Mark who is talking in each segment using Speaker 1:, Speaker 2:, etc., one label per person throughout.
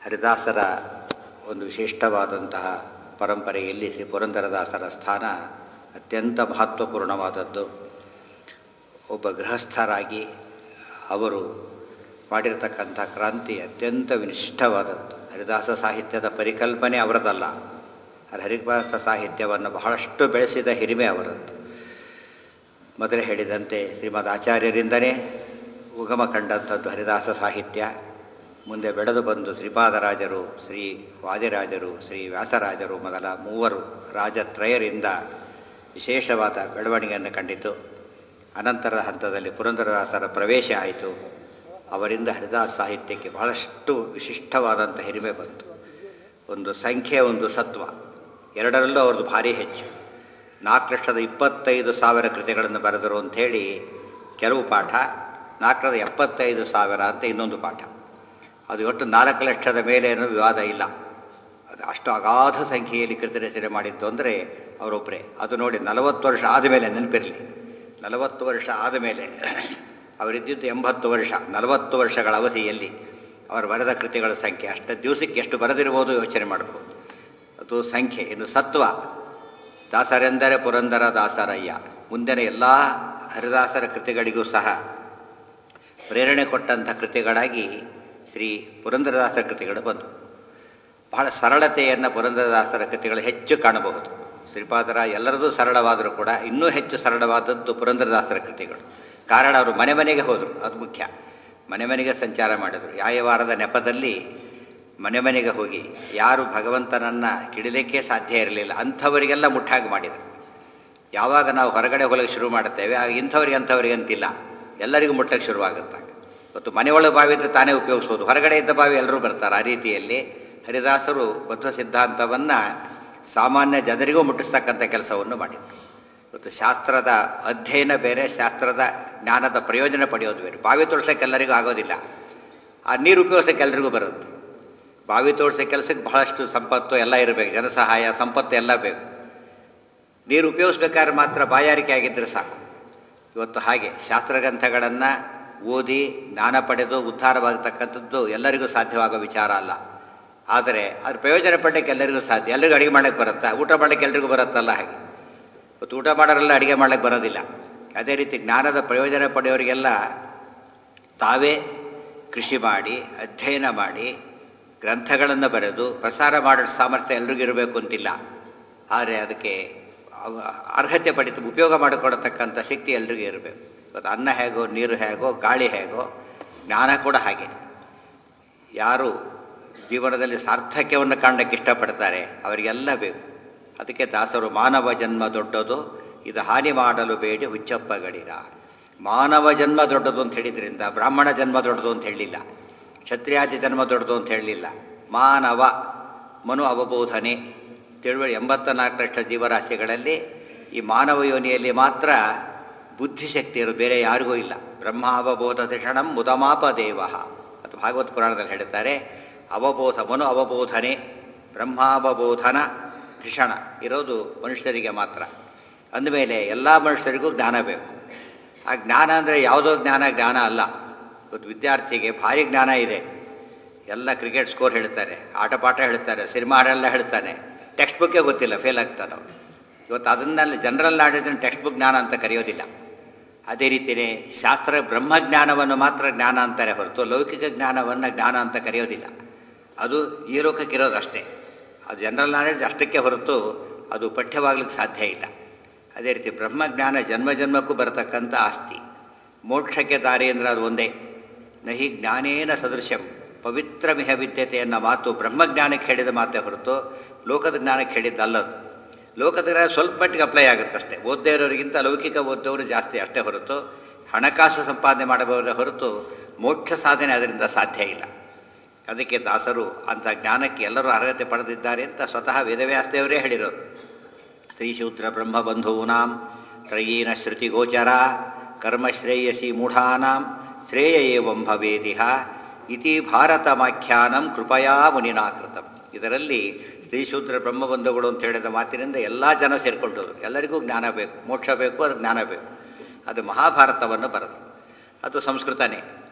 Speaker 1: ಹರಿದಾಸರ ಒಂದು ವಿಶಿಷ್ಟವಾದಂತಹ ಪರಂಪರೆಯಲ್ಲಿ ಶ್ರೀ ಪುರಂದರದಾಸರ ಸ್ಥಾನ ಅತ್ಯಂತ ಮಹತ್ವಪೂರ್ಣವಾದದ್ದು ಒಬ್ಬ ಗೃಹಸ್ಥರಾಗಿ ಅವರು ಮಾಡಿರತಕ್ಕಂಥ ಕ್ರಾಂತಿ ಅತ್ಯಂತ ವಿನಿಷ್ಠವಾದದ್ದು ಹರಿದಾಸ ಸಾಹಿತ್ಯದ ಪರಿಕಲ್ಪನೆ ಅವರದಲ್ಲ ಅದು ಹರಿದಾಸ ಸಾಹಿತ್ಯವನ್ನು ಬಹಳಷ್ಟು ಬೆಳೆಸಿದ ಹಿರಿಮೆ ಅವರದ್ದು ಮೊದಲೇ ಹೇಳಿದಂತೆ ಶ್ರೀಮದ್ ಆಚಾರ್ಯರಿಂದಲೇ ಉಗಮ ಕಂಡಂಥದ್ದು ಹರಿದಾಸ ಸಾಹಿತ್ಯ ಮುಂದೆ ಬೆಳೆದು ಬಂದು ಶ್ರೀಪಾದರಾಜರು ಶ್ರೀ ವಾದಿರಾಜರು ಶ್ರೀ ವ್ಯಾಸರಾಜರು ಮೊದಲ ಮೂವರು ರಾಜತ್ರಯರಿಂದ ವಿಶೇಷವಾದ ಬೆಳವಣಿಗೆಯನ್ನು ಕಂಡಿತು ಅನಂತರದ ಹಂತದಲ್ಲಿ ಪುರಂದರದಾಸರ ಪ್ರವೇಶ ಆಯಿತು ಅವರಿಂದ ಹರಿದಾಸ ಸಾಹಿತ್ಯಕ್ಕೆ ಬಹಳಷ್ಟು ವಿಶಿಷ್ಟವಾದಂಥ ಹಿರಿಮೆ ಬಂತು ಒಂದು ಸಂಖ್ಯೆ ಒಂದು ಸತ್ವ ಎರಡರಲ್ಲೂ ಅವ್ರದ್ದು ಭಾರಿ ಹೆಚ್ಚು ನಾಲ್ಕು ಲಕ್ಷದ ಇಪ್ಪತ್ತೈದು ಸಾವಿರ ಕೃತಿಗಳನ್ನು ಬರೆದರು ಅಂಥೇಳಿ ಕೆಲವು ಪಾಠ ನಾಲ್ಕರದ ಎಪ್ಪತ್ತೈದು ಸಾವಿರ ಅಂತ ಇನ್ನೊಂದು ಪಾಠ ಅದು ಒಟ್ಟು ನಾಲ್ಕು ಲಕ್ಷದ ಮೇಲೆ ಏನೂ ವಿವಾದ ಇಲ್ಲ ಅದು ಅಷ್ಟು ಅಗಾಧ ಸಂಖ್ಯೆಯಲ್ಲಿ ಕೃತಿ ರಚನೆ ಮಾಡಿದ್ದು ಅಂದರೆ ಅವರೊಬ್ಬರೇ ಅದು ನೋಡಿ ನಲವತ್ತು ವರ್ಷ ಆದಮೇಲೆ ನೆನಪಿರಲಿ ನಲವತ್ತು ವರ್ಷ ಆದಮೇಲೆ ಅವರಿದ್ದಿದ್ದು ಎಂಬತ್ತು ವರ್ಷ ನಲವತ್ತು ವರ್ಷಗಳ ಅವಧಿಯಲ್ಲಿ ಅವರು ಬರೆದ ಕೃತಿಗಳ ಸಂಖ್ಯೆ ಅಷ್ಟು ದಿವಸಕ್ಕೆ ಎಷ್ಟು ಬರೆದಿರ್ಬೋದು ಯೋಚನೆ ಮಾಡ್ಬೋದು ಅದು ಸಂಖ್ಯೆ ಇನ್ನು ಸತ್ವ ದಾಸರೆಂದರೆ ಪುರಂದರ ದಾಸರಯ್ಯ ಮುಂದಿನ ಎಲ್ಲ ಹರಿದಾಸರ ಕೃತಿಗಳಿಗೂ ಸಹ ಪ್ರೇರಣೆ ಕೊಟ್ಟಂಥ ಕೃತಿಗಳಾಗಿ ಶ್ರೀ ಪುರಂದರದಾಸರ ಕೃತಿಗಳು ಬಂದವು ಬಹಳ ಸರಳತೆಯನ್ನು ಪುರಂದರದಾಸರ ಕೃತಿಗಳು ಹೆಚ್ಚು ಕಾಣಬಹುದು ಶ್ರೀಪಾದರ ಎಲ್ಲರದೂ ಸರಳವಾದರೂ ಕೂಡ ಇನ್ನೂ ಹೆಚ್ಚು ಸರಳವಾದದ್ದು ಪುರಂದರದಾಸರ ಕೃತಿಗಳು ಕಾರಣ ಅವರು ಮನೆ ಮನೆಗೆ ಹೋದರು ಅದು ಮುಖ್ಯ ಮನೆ ಮನೆಗೆ ಸಂಚಾರ ಮಾಡಿದರು ಯಾಯವಾರದ ನೆಪದಲ್ಲಿ ಮನೆ ಮನೆಗೆ ಹೋಗಿ ಯಾರು ಭಗವಂತನನ್ನು ಕಿಡಲಿಕ್ಕೆ ಸಾಧ್ಯ ಇರಲಿಲ್ಲ ಅಂಥವರಿಗೆಲ್ಲ ಮುಟ್ಟಾಗಿ ಮಾಡಿದರು ಯಾವಾಗ ನಾವು ಹೊರಗಡೆ ಹೋಗಲಿಕ್ಕೆ ಶುರು ಮಾಡುತ್ತೇವೆ ಆಗ ಇಂಥವ್ರಿಗೆ ಅಂಥವ್ರಿಗೆ ಅಂತಿಲ್ಲ ಎಲ್ಲರಿಗೂ ಮುಟ್ಟಕ್ಕೆ ಶುರುವಾಗುತ್ತಾಗ ಇವತ್ತು ಮನೆಯೊಳಗೆ ಬಾವಿ ಇದ್ದರೆ ತಾನೇ ಉಪಯೋಗಿಸ್ಬೋದು ಹೊರಗಡೆ ಇದ್ದ ಬಾವಿ ಎಲ್ಲರೂ ಬರ್ತಾರೆ ಆ ರೀತಿಯಲ್ಲಿ ಹರಿದಾಸರು ಬದ್ಧ ಸಿದ್ಧಾಂತವನ್ನು ಸಾಮಾನ್ಯ ಜನರಿಗೂ ಮುಟ್ಟಿಸ್ತಕ್ಕಂಥ ಕೆಲಸವನ್ನು ಮಾಡಿದರು ಇವತ್ತು ಶಾಸ್ತ್ರದ ಅಧ್ಯಯನ ಬೇರೆ ಶಾಸ್ತ್ರದ ಜ್ಞಾನದ ಪ್ರಯೋಜನ ಪಡೆಯೋದು ಬೇರೆ ಬಾವಿ ತೋರ್ಸೋಕೆ ಎಲ್ಲರಿಗೂ ಆಗೋದಿಲ್ಲ ಆ ನೀರು ಉಪಯೋಗಿಸೋಕೆ ಎಲ್ಲರಿಗೂ ಬರುತ್ತೆ ಬಾವಿ ತೋರಿಸೋ ಕೆಲಸಕ್ಕೆ ಬಹಳಷ್ಟು ಸಂಪತ್ತು ಎಲ್ಲ ಇರಬೇಕು ಜನಸಹಾಯ ಸಂಪತ್ತು ಎಲ್ಲ ಬೇಕು ನೀರು ಉಪಯೋಗಿಸ್ಬೇಕಾದ್ರೆ ಮಾತ್ರ ಬಾಯಾರಿಕೆ ಆಗಿದ್ದರೆ ಸಾಕು ಇವತ್ತು ಹಾಗೆ ಶಾಸ್ತ್ರಗ್ರಂಥಗಳನ್ನು ಓದಿ ಜ್ಞಾನ ಪಡೆದು ಉದ್ಧಾರವಾಗತಕ್ಕಂಥದ್ದು ಎಲ್ಲರಿಗೂ ಸಾಧ್ಯವಾಗೋ ವಿಚಾರ ಅಲ್ಲ ಆದರೆ ಅದ್ರ ಪ್ರಯೋಜನ ಪಡಲಿಕ್ಕೆ ಎಲ್ಲರಿಗೂ ಸಾಧ್ಯ ಎಲ್ಲರಿಗೂ ಅಡುಗೆ ಮಾಡಲಿಕ್ಕೆ ಬರುತ್ತಾ ಊಟ ಮಾಡಲಿಕ್ಕೆ ಎಲ್ರಿಗೂ ಬರುತ್ತಲ್ಲ ಹಾಗೆ ಇವತ್ತು ಊಟ ಮಾಡೋರೆಲ್ಲ ಅಡುಗೆ ಮಾಡಲಿಕ್ಕೆ ಬರೋದಿಲ್ಲ ಅದೇ ರೀತಿ ಜ್ಞಾನದ ಪ್ರಯೋಜನ ಪಡೆಯೋರಿಗೆಲ್ಲ ತಾವೇ ಕೃಷಿ ಮಾಡಿ ಅಧ್ಯಯನ ಮಾಡಿ ಗ್ರಂಥಗಳನ್ನು ಬರೆದು ಪ್ರಸಾರ ಮಾಡೋ ಸಾಮರ್ಥ್ಯ ಎಲ್ರಿಗೂ ಇರಬೇಕು ಅಂತಿಲ್ಲ ಆದರೆ ಅದಕ್ಕೆ ಅರ್ಹತೆ ಪಡಿತು ಉಪಯೋಗ ಮಾಡಿಕೊಡತಕ್ಕಂಥ ಶಕ್ತಿ ಎಲ್ರಿಗೂ ಇರಬೇಕು ಇವತ್ತು ಅನ್ನ ಹೇಗೋ ನೀರು ಹೇಗೋ ಗಾಳಿ ಹೇಗೋ ಜ್ಞಾನ ಕೂಡ ಹಾಗೆ ಯಾರು ಜೀವನದಲ್ಲಿ ಸಾರ್ಥಕ್ಯವನ್ನು ಕಾಣಕ್ಕೆ ಇಷ್ಟಪಡ್ತಾರೆ ಅವರಿಗೆಲ್ಲ ಬೇಕು ಅದಕ್ಕೆ ದಾಸರು ಮಾನವ ಜನ್ಮ ದೊಡ್ಡದು ಇದು ಹಾನಿ ಮಾಡಲು ಬೇಡಿ ಹುಚ್ಚಪ್ಪ ಗಡಿರ ಮಾನವ ಜನ್ಮ ದೊಡ್ಡದು ಅಂತ ಹೇಳಿದ್ರಿಂದ ಬ್ರಾಹ್ಮಣ ಜನ್ಮ ದೊಡ್ಡದು ಅಂತ ಹೇಳಲಿಲ್ಲ ಕ್ಷತ್ರಿಯಾದಿ ಜನ್ಮ ದೊಡ್ಡದು ಅಂತ ಹೇಳಲಿಲ್ಲ ಮಾನವ ಮನು ಅವಬೋಧನೆ ತಿಳುವಳಿ ಎಂಬತ್ತ ನಾಲ್ಕು ಲಕ್ಷ ಜೀವರಾಶಿಗಳಲ್ಲಿ ಈ ಮಾನವ ಯೋನಿಯಲ್ಲಿ ಮಾತ್ರ ಬುದ್ಧಿಶಕ್ತಿ ಇರೋದು ಬೇರೆ ಯಾರಿಗೂ ಇಲ್ಲ ಬ್ರಹ್ಮ ಅವಬೋಧ ಕ್ಷಣಂ ಮುದಮಾಪ ದೇವ ಅದು ಭಾಗವತ್ ಪುರಾಣದಲ್ಲಿ ಹೇಳ್ತಾರೆ ಅವಬೋಧ ಮನು ಅವಬೋಧನೆ ಬ್ರಹ್ಮಾವಬೋಧನ ಧಿಷಣ ಇರೋದು ಮನುಷ್ಯರಿಗೆ ಮಾತ್ರ ಅಂದಮೇಲೆ ಎಲ್ಲ ಮನುಷ್ಯರಿಗೂ ಜ್ಞಾನ ಬೇಕು ಆ ಜ್ಞಾನ ಅಂದರೆ ಯಾವುದೋ ಜ್ಞಾನ ಜ್ಞಾನ ಅಲ್ಲ ಇವತ್ತು ವಿದ್ಯಾರ್ಥಿಗೆ ಭಾರಿ ಜ್ಞಾನ ಇದೆ ಎಲ್ಲ ಕ್ರಿಕೆಟ್ ಸ್ಕೋರ್ ಹೇಳ್ತಾರೆ ಆಟ ಪಾಠ ಹೇಳ್ತಾರೆ ಸಿನಿಮಾ ಹಾಡೆಲ್ಲ ಹೇಳ್ತಾನೆ ಟೆಕ್ಸ್ಟ್ ಬುಕ್ಕೇ ಗೊತ್ತಿಲ್ಲ ಫೇಲ್ ಆಗ್ತಾನೆ ಅವನು ಇವತ್ತು ಅದನ್ನೆಲ್ಲ ಜನರಲ್ ನಾಲೆಜನ್ನು ಟೆಕ್ಸ್ಟ್ ಬುಕ್ ಜ್ಞಾನ ಅಂತ ಕರೆಯೋದಿಲ್ಲ ಅದೇ ರೀತಿಯೇ ಶಾಸ್ತ್ರ ಬ್ರಹ್ಮಜ್ಞಾನವನ್ನು ಮಾತ್ರ ಜ್ಞಾನ ಅಂತಾರೆ ಹೊರತು ಲೌಕಿಕ ಜ್ಞಾನವನ್ನು ಜ್ಞಾನ ಅಂತ ಕರೆಯೋದಿಲ್ಲ ಅದು ಈ ಲೋಕಕ್ಕಿರೋದು ಅಷ್ಟೇ ಅದು ಜನರಲ್ ನಾಲೆಡ್ಜ್ ಅಷ್ಟಕ್ಕೆ ಹೊರತು ಅದು ಪಠ್ಯವಾಗ್ಲಿಕ್ಕೆ ಸಾಧ್ಯ ಇಲ್ಲ ಅದೇ ರೀತಿ ಬ್ರಹ್ಮಜ್ಞಾನ ಜನ್ಮ ಜನ್ಮಕ್ಕೂ ಬರತಕ್ಕಂಥ ಆಸ್ತಿ ಮೋಕ್ಷಕ್ಕೆ ದಾರಿ ಅಂದರೆ ಅದು ಒಂದೇ ನಹಿ ಜ್ಞಾನೇನ ಸದೃಶ್ಯಂ ಪವಿತ್ರ ಮಿಹ ವಿದ್ಯತೆ ಅನ್ನೋ ಮಾತು ಬ್ರಹ್ಮಜ್ಞಾನಕ್ಕೆ ಹೇಳಿದ ಮಾತೇ ಹೊರತು ಲೋಕದ ಜ್ಞಾನಕ್ಕೆ ಹೇಳಿದ್ದಲ್ಲದು ಲೋಕದ ಜ್ಞಾನ ಸ್ವಲ್ಪ ಮಟ್ಟಿಗೆ ಅಪ್ಲೈ ಆಗುತ್ತಷ್ಟೇ ಓದ್ದೇ ಇರೋರಿಗಿಂತ ಲೌಕಿಕ ಓದ್ದವರು ಜಾಸ್ತಿ ಅಷ್ಟೇ ಹೊರತು ಹಣಕಾಸು ಸಂಪಾದನೆ ಮಾಡಬಹುದೇ ಹೊರತು ಮೋಕ್ಷ ಸಾಧನೆ ಅದರಿಂದ ಸಾಧ್ಯ ಇಲ್ಲ ಅದಕ್ಕೆ ದಾಸರು ಅಂಥ ಜ್ಞಾನಕ್ಕೆ ಎಲ್ಲರೂ ಅರ್ಹತೆ ಪಡೆದಿದ್ದಾರೆ ಅಂತ ಸ್ವತಃ ವೇದವ್ಯಾಸದೇವರೇ ಹೇಳಿರೋರು ಸ್ತ್ರೀಶೂದ್ರ ಬ್ರಹ್ಮಬಂಧೂನಾಂ ತ್ರಯೀನ ಶ್ರುತಿಗೋಚರ ಕರ್ಮಶ್ರೇಯಸಿ ಮೂಢಾನಾಂ ಶ್ರೇಯ ಏವಂ ಭವೇದಿಹ ಇತಿ ಭಾರತಮಾಖ್ಯಾನಂ ಕೃಪಯಾ ಮುನಿನಾಕೃತಂ ಇದರಲ್ಲಿ ಸ್ತ್ರೀಶೂದ್ರ ಬ್ರಹ್ಮಬಂಧುಗಳು ಅಂತ ಹೇಳಿದ ಮಾತಿನಿಂದ ಎಲ್ಲ ಜನ ಸೇರಿಕೊಂಡರು ಎಲ್ಲರಿಗೂ ಜ್ಞಾನ ಬೇಕು ಮೋಕ್ಷ ಬೇಕು ಅದು ಜ್ಞಾನ ಬೇಕು ಅದು ಮಹಾಭಾರತವನ್ನು ಬರೆದು ಅದು ಸಂಸ್ಕೃತನೇ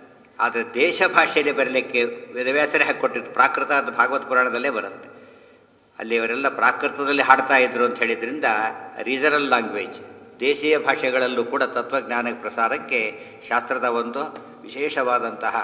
Speaker 1: ಆದರೆ ದೇಶ ಭಾಷೆಯಲ್ಲಿ ಬರಲಿಕ್ಕೆ ವೇದವ್ಯಾಸರೇ ಹಾಕಿಕೊಟ್ಟಿದ್ದು ಪ್ರಾಕೃತ ಅದು ಭಾಗವತ ಪುರಾಣದಲ್ಲೇ ಬರುತ್ತೆ ಅಲ್ಲಿ ಅವರೆಲ್ಲ ಪ್ರಾಕೃತದಲ್ಲಿ ಹಾಡ್ತಾ ಇದ್ರು ಅಂತ ಹೇಳಿದ್ರಿಂದ ರೀಜನಲ್ ಲ್ಯಾಂಗ್ವೇಜ್ ದೇಶೀಯ ಭಾಷೆಗಳಲ್ಲೂ ಕೂಡ ತತ್ವಜ್ಞಾನ ಪ್ರಸಾರಕ್ಕೆ ಶಾಸ್ತ್ರದ ಒಂದು ವಿಶೇಷವಾದಂತಹ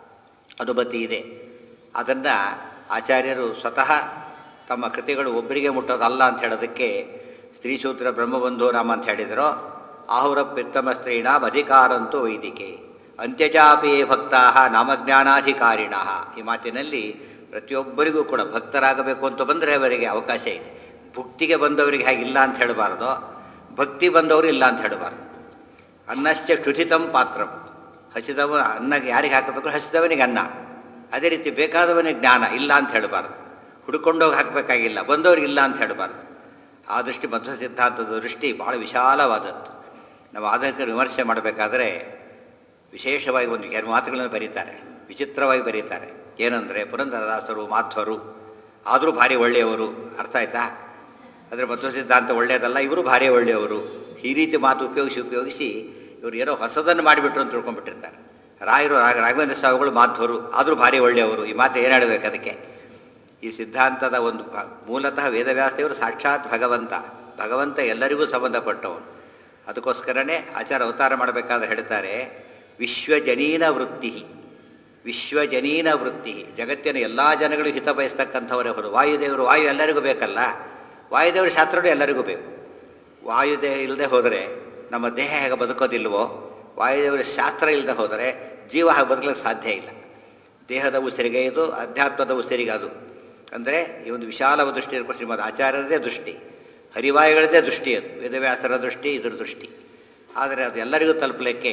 Speaker 1: ಅನುಮತಿ ಇದೆ ಅದನ್ನು ಆಚಾರ್ಯರು ಸ್ವತಃ ತಮ್ಮ ಕೃತಿಗಳು ಒಬ್ಬರಿಗೆ ಮುಟ್ಟೋದಲ್ಲ ಅಂತ ಹೇಳೋದಕ್ಕೆ ಸ್ತ್ರೀಸೂತ್ರ ಬ್ರಹ್ಮಬಂಧು ರಾಮ ಅಂತ ಹೇಳಿದರು ಆಹುರ ಪಿತ್ತಮ ಸ್ತ್ರೀಣಾಂ ಅಧಿಕಾರಂತೂ ವೈದಿಕೆ ಅಂತ್ಯಜಾಪಿ ಭಕ್ತಾ ನಾಮಜ್ಞಾನಾಧಿಕಾರಿಣ ಈ ಮಾತಿನಲ್ಲಿ ಪ್ರತಿಯೊಬ್ಬರಿಗೂ ಕೂಡ ಭಕ್ತರಾಗಬೇಕು ಅಂತ ಬಂದರೆ ಅವರಿಗೆ ಅವಕಾಶ ಇದೆ ಭುಕ್ತಿಗೆ ಬಂದವರಿಗೆ ಹಾಗಿಲ್ಲ ಅಂತ ಹೇಳಬಾರ್ದು ಭಕ್ತಿ ಬಂದವರು ಇಲ್ಲ ಅಂತ ಹೇಳಬಾರ್ದು ಅನ್ನಶ್ಚ ಕ್ಷುಧಿತಂ ಪಾತ್ರಂ ಹಸಿದವ ಅನ್ನ ಯಾರಿಗೆ ಹಾಕಬೇಕು ಹಸಿದವನಿಗೆ ಅನ್ನ ಅದೇ ರೀತಿ ಬೇಕಾದವನಿಗೆ ಜ್ಞಾನ ಇಲ್ಲ ಅಂತ ಹೇಳಬಾರ್ದು ಹುಡ್ಕೊಂಡೋಗಿ ಹಾಕಬೇಕಾಗಿಲ್ಲ ಬಂದವ್ರಿಗೆ ಇಲ್ಲ ಅಂತ ಹೇಳಬಾರ್ದು ಆ ದೃಷ್ಟಿ ಮಧ್ವ ಸಿದ್ಧಾಂತದ ದೃಷ್ಟಿ ಭಾಳ ವಿಶಾಲವಾದದ್ದು ನಾವು ಆಧುನಿಕ ವಿಮರ್ಶೆ ಮಾಡಬೇಕಾದ್ರೆ ವಿಶೇಷವಾಗಿ ಒಂದು ಎರಡು ಮಾತುಗಳನ್ನು ಬರೀತಾರೆ ವಿಚಿತ್ರವಾಗಿ ಬರೀತಾರೆ ಏನಂದರೆ ಪುರಂದರದಾಸರು ಮಾಧ್ವರು ಆದರೂ ಭಾರಿ ಒಳ್ಳೆಯವರು ಅರ್ಥ ಆಯ್ತಾ ಆದರೆ ಮಧ್ವ ಸಿದ್ಧಾಂತ ಒಳ್ಳೆಯದಲ್ಲ ಇವರು ಭಾರಿ ಒಳ್ಳೆಯವರು ಈ ರೀತಿ ಮಾತು ಉಪಯೋಗಿಸಿ ಉಪಯೋಗಿಸಿ ಇವರು ಏನೋ ಹೊಸದನ್ನು ಮಾಡಿಬಿಟ್ರು ಅಂತ ತಿಳ್ಕೊಂಡ್ಬಿಟ್ಟಿರ್ತಾರೆ ರಾಯರು ರಾಘ ರಾಘವೇಂದ್ರ ಸ್ವಾಮಿಗಳು ಮಾಧ್ವರು ಆದರೂ ಭಾರಿ ಒಳ್ಳೆಯವರು ಈ ಮಾತು ಏನು ಹೇಳಬೇಕು ಅದಕ್ಕೆ ಈ ಸಿದ್ಧಾಂತದ ಒಂದು ಭ ಮೂಲತಃ ವೇದವ್ಯಾಸದೇವರು ಸಾಕ್ಷಾತ್ ಭಗವಂತ ಭಗವಂತ ಎಲ್ಲರಿಗೂ ಸಂಬಂಧಪಟ್ಟವನು ಅದಕ್ಕೋಸ್ಕರನೇ ಆಚಾರ ಅವತಾರ ಮಾಡಬೇಕಾದ್ರೆ ಹೇಳ್ತಾರೆ ವಿಶ್ವಜನೀನ ವೃತ್ತಿ ವಿಶ್ವಜನೀನ ವೃತ್ತಿ ಜಗತ್ತಿನ ಎಲ್ಲ ಜನಗಳಿಗೂ ಹಿತ ಬಯಸ್ತಕ್ಕಂಥವರೇ ಹೊರ ವಾಯುದೇವರು ವಾಯು ಎಲ್ಲರಿಗೂ ಬೇಕಲ್ಲ ವಾಯುದೇವರ ಶಾಸ್ತ್ರಗಳು ಎಲ್ಲರಿಗೂ ಬೇಕು ವಾಯುದೇಹ ಇಲ್ಲದೆ ಹೋದರೆ ನಮ್ಮ ದೇಹ ಹೇಗೆ ಬದುಕೋದಿಲ್ವೋ ವಾಯುದೇವರ ಶಾಸ್ತ್ರ ಇಲ್ಲದೆ ಹೋದರೆ ಜೀವ ಹಾಗೆ ಬದುಕಲಿಕ್ಕೆ ಸಾಧ್ಯ ಇಲ್ಲ ದೇಹದ ಉಸಿರಿಗೆ ಇದು ಅಧ್ಯಾತ್ಮದ ಉಸಿರಿಗೆ ಅದು ಅಂದರೆ ಈ ಒಂದು ವಿಶಾಲ ದೃಷ್ಟಿ ಇರ್ಬೋದು ಶ್ರೀಮದ್ ಆಚಾರ್ಯರದೇ ದೃಷ್ಟಿ ಹರಿವಾಯುಗಳದೇ ದೃಷ್ಟಿ ಅದು ವೇದವ್ಯಾಸರ ದೃಷ್ಟಿ ಇದ್ರ ದೃಷ್ಟಿ ಆದರೆ ಅದು ಎಲ್ಲರಿಗೂ ತಲುಪಲಿಕ್ಕೆ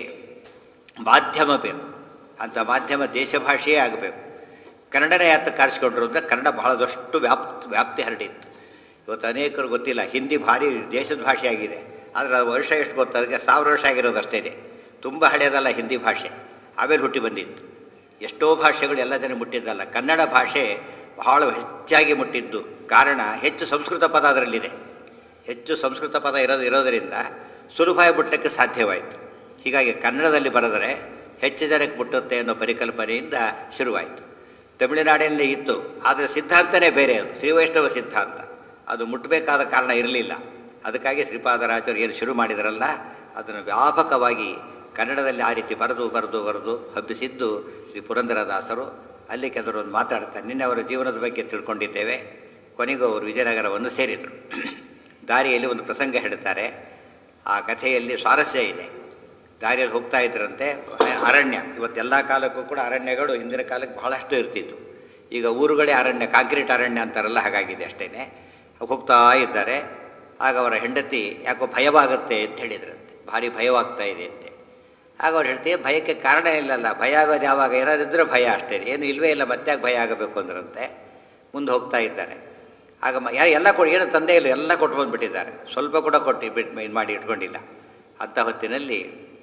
Speaker 1: ಮಾಧ್ಯಮ ಬೇಕು ಅಂಥ ಮಾಧ್ಯಮ ದೇಶ ಭಾಷೆಯೇ ಆಗಬೇಕು ಕನ್ನಡನೇ ಯಾತಕ್ಕೆ ಕಾರಿಸ್ಕೊಂಡ್ರು ಅಂದರೆ ಕನ್ನಡ ಬಹಳದಷ್ಟು ವ್ಯಾಪ್ತಿ ವ್ಯಾಪ್ತಿ ಹರಡಿತ್ತು ಇವತ್ತು ಅನೇಕರು ಗೊತ್ತಿಲ್ಲ ಹಿಂದಿ ಭಾರಿ ದೇಶದ ಭಾಷೆ ಆಗಿದೆ ಆದರೆ ಅದು ವರ್ಷ ಎಷ್ಟು ಗೊತ್ತು ಅದಕ್ಕೆ ಸಾವಿರ ವರ್ಷ ಆಗಿರೋದು ಅಷ್ಟೇ ತುಂಬ ಹಳೆಯದಲ್ಲ ಹಿಂದಿ ಭಾಷೆ ಆಮೇಲೆ ಹುಟ್ಟಿ ಬಂದಿತ್ತು ಎಷ್ಟೋ ಭಾಷೆಗಳು ಎಲ್ಲ ಜನ ಮುಟ್ಟಿದ್ದಲ್ಲ ಕನ್ನಡ ಭಾಷೆ ಬಹಳ ಹೆಚ್ಚಾಗಿ ಮುಟ್ಟಿದ್ದು ಕಾರಣ ಹೆಚ್ಚು ಸಂಸ್ಕೃತ ಪದ ಅದರಲ್ಲಿದೆ ಹೆಚ್ಚು ಸಂಸ್ಕೃತ ಪದ ಇರೋದು ಇರೋದರಿಂದ ಸುಲಭವಾಗಿ ಮುಟ್ಟಕ್ಕೆ ಸಾಧ್ಯವಾಯಿತು ಹೀಗಾಗಿ ಕನ್ನಡದಲ್ಲಿ ಬರೆದರೆ ಹೆಚ್ಚು ಜನಕ್ಕೆ ಮುಟ್ಟುತ್ತೆ ಅನ್ನೋ ಪರಿಕಲ್ಪನೆಯಿಂದ ಶುರುವಾಯಿತು ತಮಿಳುನಾಡಿನಲ್ಲಿ ಇತ್ತು ಆದರೆ ಸಿದ್ಧಾಂತನೇ ಬೇರೆ ಅದು ಶ್ರೀವೈಷ್ಣವ ಸಿದ್ಧಾಂತ ಅದು ಮುಟ್ಟಬೇಕಾದ ಕಾರಣ ಇರಲಿಲ್ಲ ಅದಕ್ಕಾಗಿ ಶ್ರೀಪಾದರಾಜರು ಏನು ಶುರು ಮಾಡಿದರಲ್ಲ ಅದನ್ನು ವ್ಯಾಪಕವಾಗಿ ಕನ್ನಡದಲ್ಲಿ ಆ ರೀತಿ ಬರೆದು ಬರೆದು ಬರೆದು ಹಬ್ಬಿಸಿದ್ದು ಶ್ರೀ ಪುರಂದರದಾಸರು ಅಲ್ಲಿ ಕೆಲವರು ಮಾತಾಡ್ತಾರೆ ನಿನ್ನೆ ಅವರ ಜೀವನದ ಬಗ್ಗೆ ತಿಳ್ಕೊಂಡಿದ್ದೇವೆ ಕೊನೆಗೂ ಅವರು ವಿಜಯನಗರವನ್ನು ಸೇರಿದರು ದಾರಿಯಲ್ಲಿ ಒಂದು ಪ್ರಸಂಗ ಹೇಳ್ತಾರೆ ಆ ಕಥೆಯಲ್ಲಿ ಸ್ವಾರಸ್ಯ ಇದೆ ದಾರಿಯಲ್ಲಿ ಹೋಗ್ತಾ ಇದ್ರಂತೆ ಅರಣ್ಯ ಇವತ್ತೆಲ್ಲ ಕಾಲಕ್ಕೂ ಕೂಡ ಅರಣ್ಯಗಳು ಹಿಂದಿನ ಕಾಲಕ್ಕೆ ಬಹಳಷ್ಟು ಇರ್ತಿತ್ತು ಈಗ ಊರುಗಳೇ ಅರಣ್ಯ ಕಾಂಕ್ರೀಟ್ ಅರಣ್ಯ ಅಂತಾರಲ್ಲ ಹಾಗಾಗಿದೆ ಅಷ್ಟೇ ಹೋಗ್ತಾ ಇದ್ದಾರೆ ಆಗ ಅವರ ಹೆಂಡತಿ ಯಾಕೋ ಭಯವಾಗುತ್ತೆ ಅಂತ ಹೇಳಿದ್ರಂತೆ ಭಾರಿ ಭಯವಾಗ್ತಾ ಇದೆ ಅಂತೆ ಆಗ ಅವ್ರು ಹೇಳ್ತೀವಿ ಭಯಕ್ಕೆ ಕಾರಣ ಇಲ್ಲಲ್ಲ ಭಯ ಆಗೋದು ಯಾವಾಗ ಏನಾದ್ರು ಇದ್ದರೆ ಭಯ ಅಷ್ಟೇ ಏನು ಇಲ್ವೇ ಇಲ್ಲ ಮತ್ತೆ ಯಾಕೆ ಭಯ ಆಗಬೇಕು ಅಂದ್ರಂತೆ ಮುಂದೆ ಹೋಗ್ತಾ ಇದ್ದಾರೆ ಆಗ ಮ ಯಾ ಎಲ್ಲ ಕೊಡಿ ಏನು ತಂದೆ ಇಲ್ಲ ಎಲ್ಲ ಕೊಟ್ಟು ಬಂದುಬಿಟ್ಟಿದ್ದಾರೆ ಸ್ವಲ್ಪ ಕೂಡ ಕೊಟ್ಟು ಬಿಟ್ಟು ಇದು ಮಾಡಿ ಇಟ್ಕೊಂಡಿಲ್ಲ ಅಂಥ ಹೊತ್ತಿನಲ್ಲಿ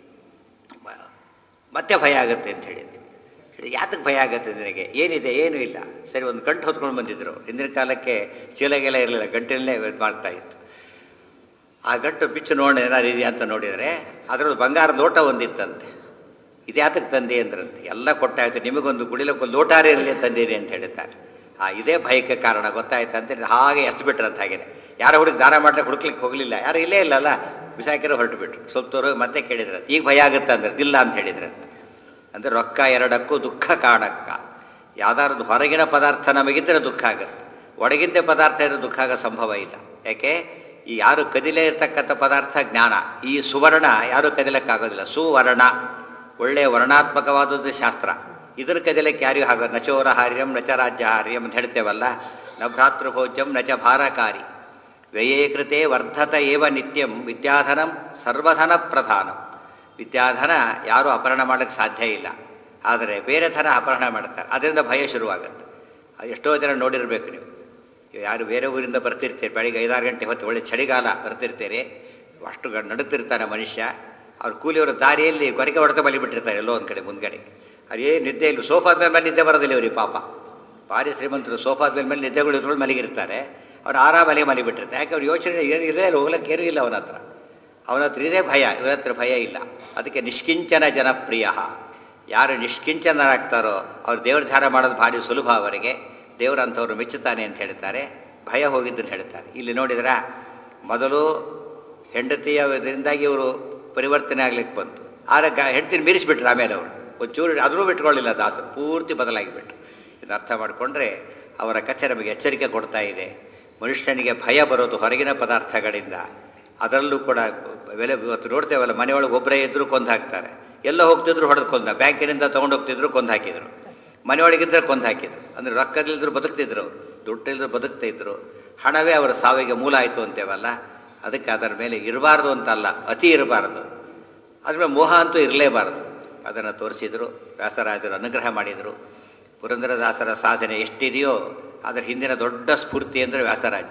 Speaker 1: ಮತ್ತೆ ಭಯ ಆಗುತ್ತೆ ಅಂತ ಹೇಳಿದರು ಹೇಳಿ ಯಾತಕ್ಕೆ ಭಯ ಆಗುತ್ತೆ ನಿನಗೆ ಏನಿದೆ ಏನೂ ಇಲ್ಲ ಸರಿ ಒಂದು ಗಂಟು ಹೊತ್ಕೊಂಡು ಬಂದಿದ್ದರು ಹಿಂದಿನ ಕಾಲಕ್ಕೆ ಚೀಲಗೆಲ್ಲ ಇರಲಿಲ್ಲ ಗಂಟಿನಲ್ಲೇ ಮಾಡ್ತಾ ಇತ್ತು ಆ ಗಂಟು ಬಿಚ್ಚು ನೋಡಿ ಏನಾರು ಇದೆಯಾ ಅಂತ ನೋಡಿದರೆ ಅದರೊಳಗೆ ಬಂಗಾರದ ಲೋಟ ಒಂದಿತ್ತಂತೆ ಇದು ಯಾತಕ್ಕೆ ತಂದೆ ಅಂದ್ರಂತೆ ಎಲ್ಲ ಕೊಟ್ಟಾಯ್ತು ನಿಮಗೊಂದು ಗುಡಿಲಕ್ಕೆ ಲೋಟಾರೇ ಇರಲಿ ತಂದಿದೆ ಅಂತ ಹೇಳಿದ್ದಾರೆ ಆ ಇದೇ ಭಯಕ್ಕೆ ಕಾರಣ ಗೊತ್ತಾಯ್ತು ಅಂತ ಹಾಗೆ ಎಷ್ಟು ಬಿಟ್ರಂತ ಹಾಗಿದೆ ಯಾರೋ ಹುಡುಗಿ ದಾನ ಮಾಡ್ಲಿಕ್ಕೆ ಹುಡುಕ್ಲಿಕ್ಕೆ ಹೋಗಲಿಲ್ಲ ಯಾರು ಇಲ್ಲೇ ಇಲ್ಲಲ್ಲ ಬಿಸಾಕಿರೋ ಹೊರಟು ಬಿಟ್ರು ಸ್ವಲ್ಪ ತೋರು ಮತ್ತೆ ಕೇಳಿದ್ರಂತೆ ಈಗ ಭಯ ಆಗುತ್ತೆ ಅಂದ್ರೆ ಇಲ್ಲ ಅಂತ ಹೇಳಿದ್ರಂತೆ ಅಂದರೆ ರೊಕ್ಕ ಎರಡಕ್ಕೂ ದುಃಖ ಕಾಣಕ್ಕ ಯಾವ್ದಾದ್ರು ಹೊರಗಿನ ಪದಾರ್ಥ ನಮಗಿದ್ದರೆ ದುಃಖ ಆಗುತ್ತೆ ಒಳಗಿಂದ ಪದಾರ್ಥ ಇರೋ ದುಃಖ ಆಗೋ ಸಂಭವ ಇಲ್ಲ ಯಾಕೆ ಈ ಯಾರು ಕದಿಲೇ ಇರ್ತಕ್ಕಂಥ ಪದಾರ್ಥ ಜ್ಞಾನ ಈ ಸುವರ್ಣ ಯಾರೂ ಕದಿಲಕ್ಕಾಗೋದಿಲ್ಲ ಸುವರ್ಣ ಒಳ್ಳೆಯ ವರ್ಣಾತ್ಮಕವಾದದ್ದು ಶಾಸ್ತ್ರ ಇದರ ಕದಿಲಕ್ಕೆ ಯಾರಿಗೂ ಆಗ ನಚೋರ ಹಾರ್ಯಂ ನಚ ರಾಜ್ಯ ಹಾರ್ಯಂ ಅಂತ ಹೇಳ್ತೇವಲ್ಲ ನ ಭ್ರಾತೃಭೋಜ್ಯಂ ನಚ ಭಾರಕಾರಿ ವ್ಯಯೇಕೃತೆ ವರ್ಧತ ಏವ ನಿತ್ಯಂ ವಿದ್ಯಾಧನಂ ಸರ್ವಧನ ಪ್ರಧಾನಂ ವಿದ್ಯಾಧನ ಯಾರೂ ಅಪಹರಣ ಮಾಡೋಕ್ಕೆ ಸಾಧ್ಯ ಇಲ್ಲ ಆದರೆ ಬೇರೆ ಧನ ಅಪಹರಣ ಮಾಡ್ತಾರೆ ಅದರಿಂದ ಭಯ ಶುರುವಾಗುತ್ತೆ ಅದು ಎಷ್ಟೋ ಜನ ನೋಡಿರಬೇಕು ನೀವು ಯಾರು ಬೇರೆ ಊರಿಂದ ಬರ್ತಿರ್ತೀರಿ ಬೆಳಿಗ್ಗೆ ಐದಾರು ಗಂಟೆ ಹೊತ್ತು ಒಳ್ಳೆ ಚಳಿಗಾಲ ಬರ್ತಿರ್ತೀರಿ ಅಷ್ಟು ಗ ನಡುತ್ತಿರ್ತಾನೆ ಮನುಷ್ಯ ಅವ್ರು ಕೂಲಿಯವರ ದಾರಿಯಲ್ಲಿ ಕೊರಕೆ ಹೊಡೆತ ಮಲಿಬಿಟ್ಟಿರ್ತಾರೆ ಎಲ್ಲೋ ಒಂದು ಕಡೆ ಮುಂದ್ಗಡೆ ಅವ್ರು ಏನು ನಿದ್ದೆ ಇಲ್ಲ ಸೋಫಾದ ಮೇಲೆ ಮೇಲೆ ನಿದ್ದೆ ಬರೋದಿಲ್ಲ ಇವ್ರಿಗೆ ಪಾಪ ಭಾರಿ ಶ್ರೀಮಂತರು ಸೋಫಾದ ಮೇಲೆ ಮೇಲೆ ನಿದ್ದೆಗಳು ಇದ್ಕೊಂಡು ಮಲಗಿರ್ತಾರೆ ಅವ್ರು ಆರಾಮಲ್ಲಿ ಮಲಿಬಿಟ್ಟಿರ್ತಾರೆ ಯಾಕೆ ಅವ್ರ ಯೋಚನೆ ಏನು ಇದೆ ಹೋಗ್ಲಿಕ್ಕೆ ಏನೂ ಇಲ್ಲ ಅವನ ಹತ್ರ ಅವನ ಹತ್ರ ಇದೇ ಭಯ ಇವನ ಹತ್ರ ಭಯ ಇಲ್ಲ ಅದಕ್ಕೆ ನಿಷ್ಕಿಂಚನ ಜನಪ್ರಿಯ ಯಾರು ನಿಷ್ಕಿಂಚನರಾಗ್ತಾರೋ ಅವ್ರು ದೇವ್ರ ಧ್ಯಾನ ಮಾಡೋದು ಭಾರಿ ಸುಲಭ ಅವರಿಗೆ ದೇವರು ಅಂಥವ್ರು ಮೆಚ್ಚುತ್ತಾನೆ ಅಂತ ಹೇಳ್ತಾರೆ ಭಯ ಹೋಗಿದ್ದನ್ನು ಹೇಳ್ತಾರೆ ಇಲ್ಲಿ ನೋಡಿದ್ರ ಮೊದಲು ಹೆಂಡತಿಯ ಇದರಿಂದಾಗಿ ಇವರು ಪರಿವರ್ತನೆ ಆಗ್ಲಿಕ್ಕೆ ಬಂತು ಆದರೆ ಗ ಹೆಂಡತಿನ ಮೀರಿಸಿಬಿಟ್ರು ಆಮೇಲೆ ಅವರು ಒಂಚೂರು ಅದನ್ನೂ ಬಿಟ್ಕೊಳ್ಳಿಲ್ಲ ದಾಸರು ಪೂರ್ತಿ ಬದಲಾಗಿಬಿಟ್ರು ಇದನ್ನು ಅರ್ಥ ಮಾಡಿಕೊಂಡ್ರೆ ಅವರ ಕಥೆ ನಮಗೆ ಎಚ್ಚರಿಕೆ ಕೊಡ್ತಾ ಇದೆ ಮನುಷ್ಯನಿಗೆ ಭಯ ಬರೋದು ಹೊರಗಿನ ಪದಾರ್ಥಗಳಿಂದ ಅದರಲ್ಲೂ ಕೂಡ ಬೆಲೆ ಇವತ್ತು ನೋಡ್ತೇವಲ್ಲ ಮನೆಯೊಳಗೆ ಒಬ್ಬರೇ ಇದ್ದರೂ ಕೊಂದು ಹಾಕ್ತಾರೆ ಎಲ್ಲ ಹೋಗ್ತಿದ್ರು ಹೊಡೆದು ಕೊಂದ ಬ್ಯಾಂಕಿನಿಂದ ತೊಗೊಂಡು ಹೋಗ್ತಿದ್ರು ಕೊಂದು ಹಾಕಿದರು ಮನೆಯೊಳಗಿದ್ದರೆ ಕೊಂದು ಹಾಕಿದ್ರು ಅಂದರೆ ರೊಕ್ಕದಿಲ್ದ್ರು ಬದುಕ್ತಿದ್ರು ಅವರು ದುಡ್ಡಿಲ್ದ್ರು ಬದುಕ್ತಾ ಇದ್ರು ಹಣವೇ ಅವರ ಸಾವಿಗೆ ಮೂಲ ಆಯಿತು ಅಂತೇವಲ್ಲ ಅದಕ್ಕೆ ಅದರ ಮೇಲೆ ಇರಬಾರ್ದು ಅಂತಲ್ಲ ಅತಿ ಇರಬಾರ್ದು ಅದ್ರ ಮೇಲೆ ಮೋಹ ಅಂತೂ ಇರಲೇಬಾರದು ಅದನ್ನು ತೋರಿಸಿದರು ವ್ಯಾಸರಾಜರು ಅನುಗ್ರಹ ಮಾಡಿದರು ಪುರಂದರದಾಸರ ಸಾಧನೆ ಎಷ್ಟಿದೆಯೋ ಅದರ ಹಿಂದಿನ ದೊಡ್ಡ ಸ್ಫೂರ್ತಿ ಅಂದರೆ ವ್ಯಾಸರಾಜ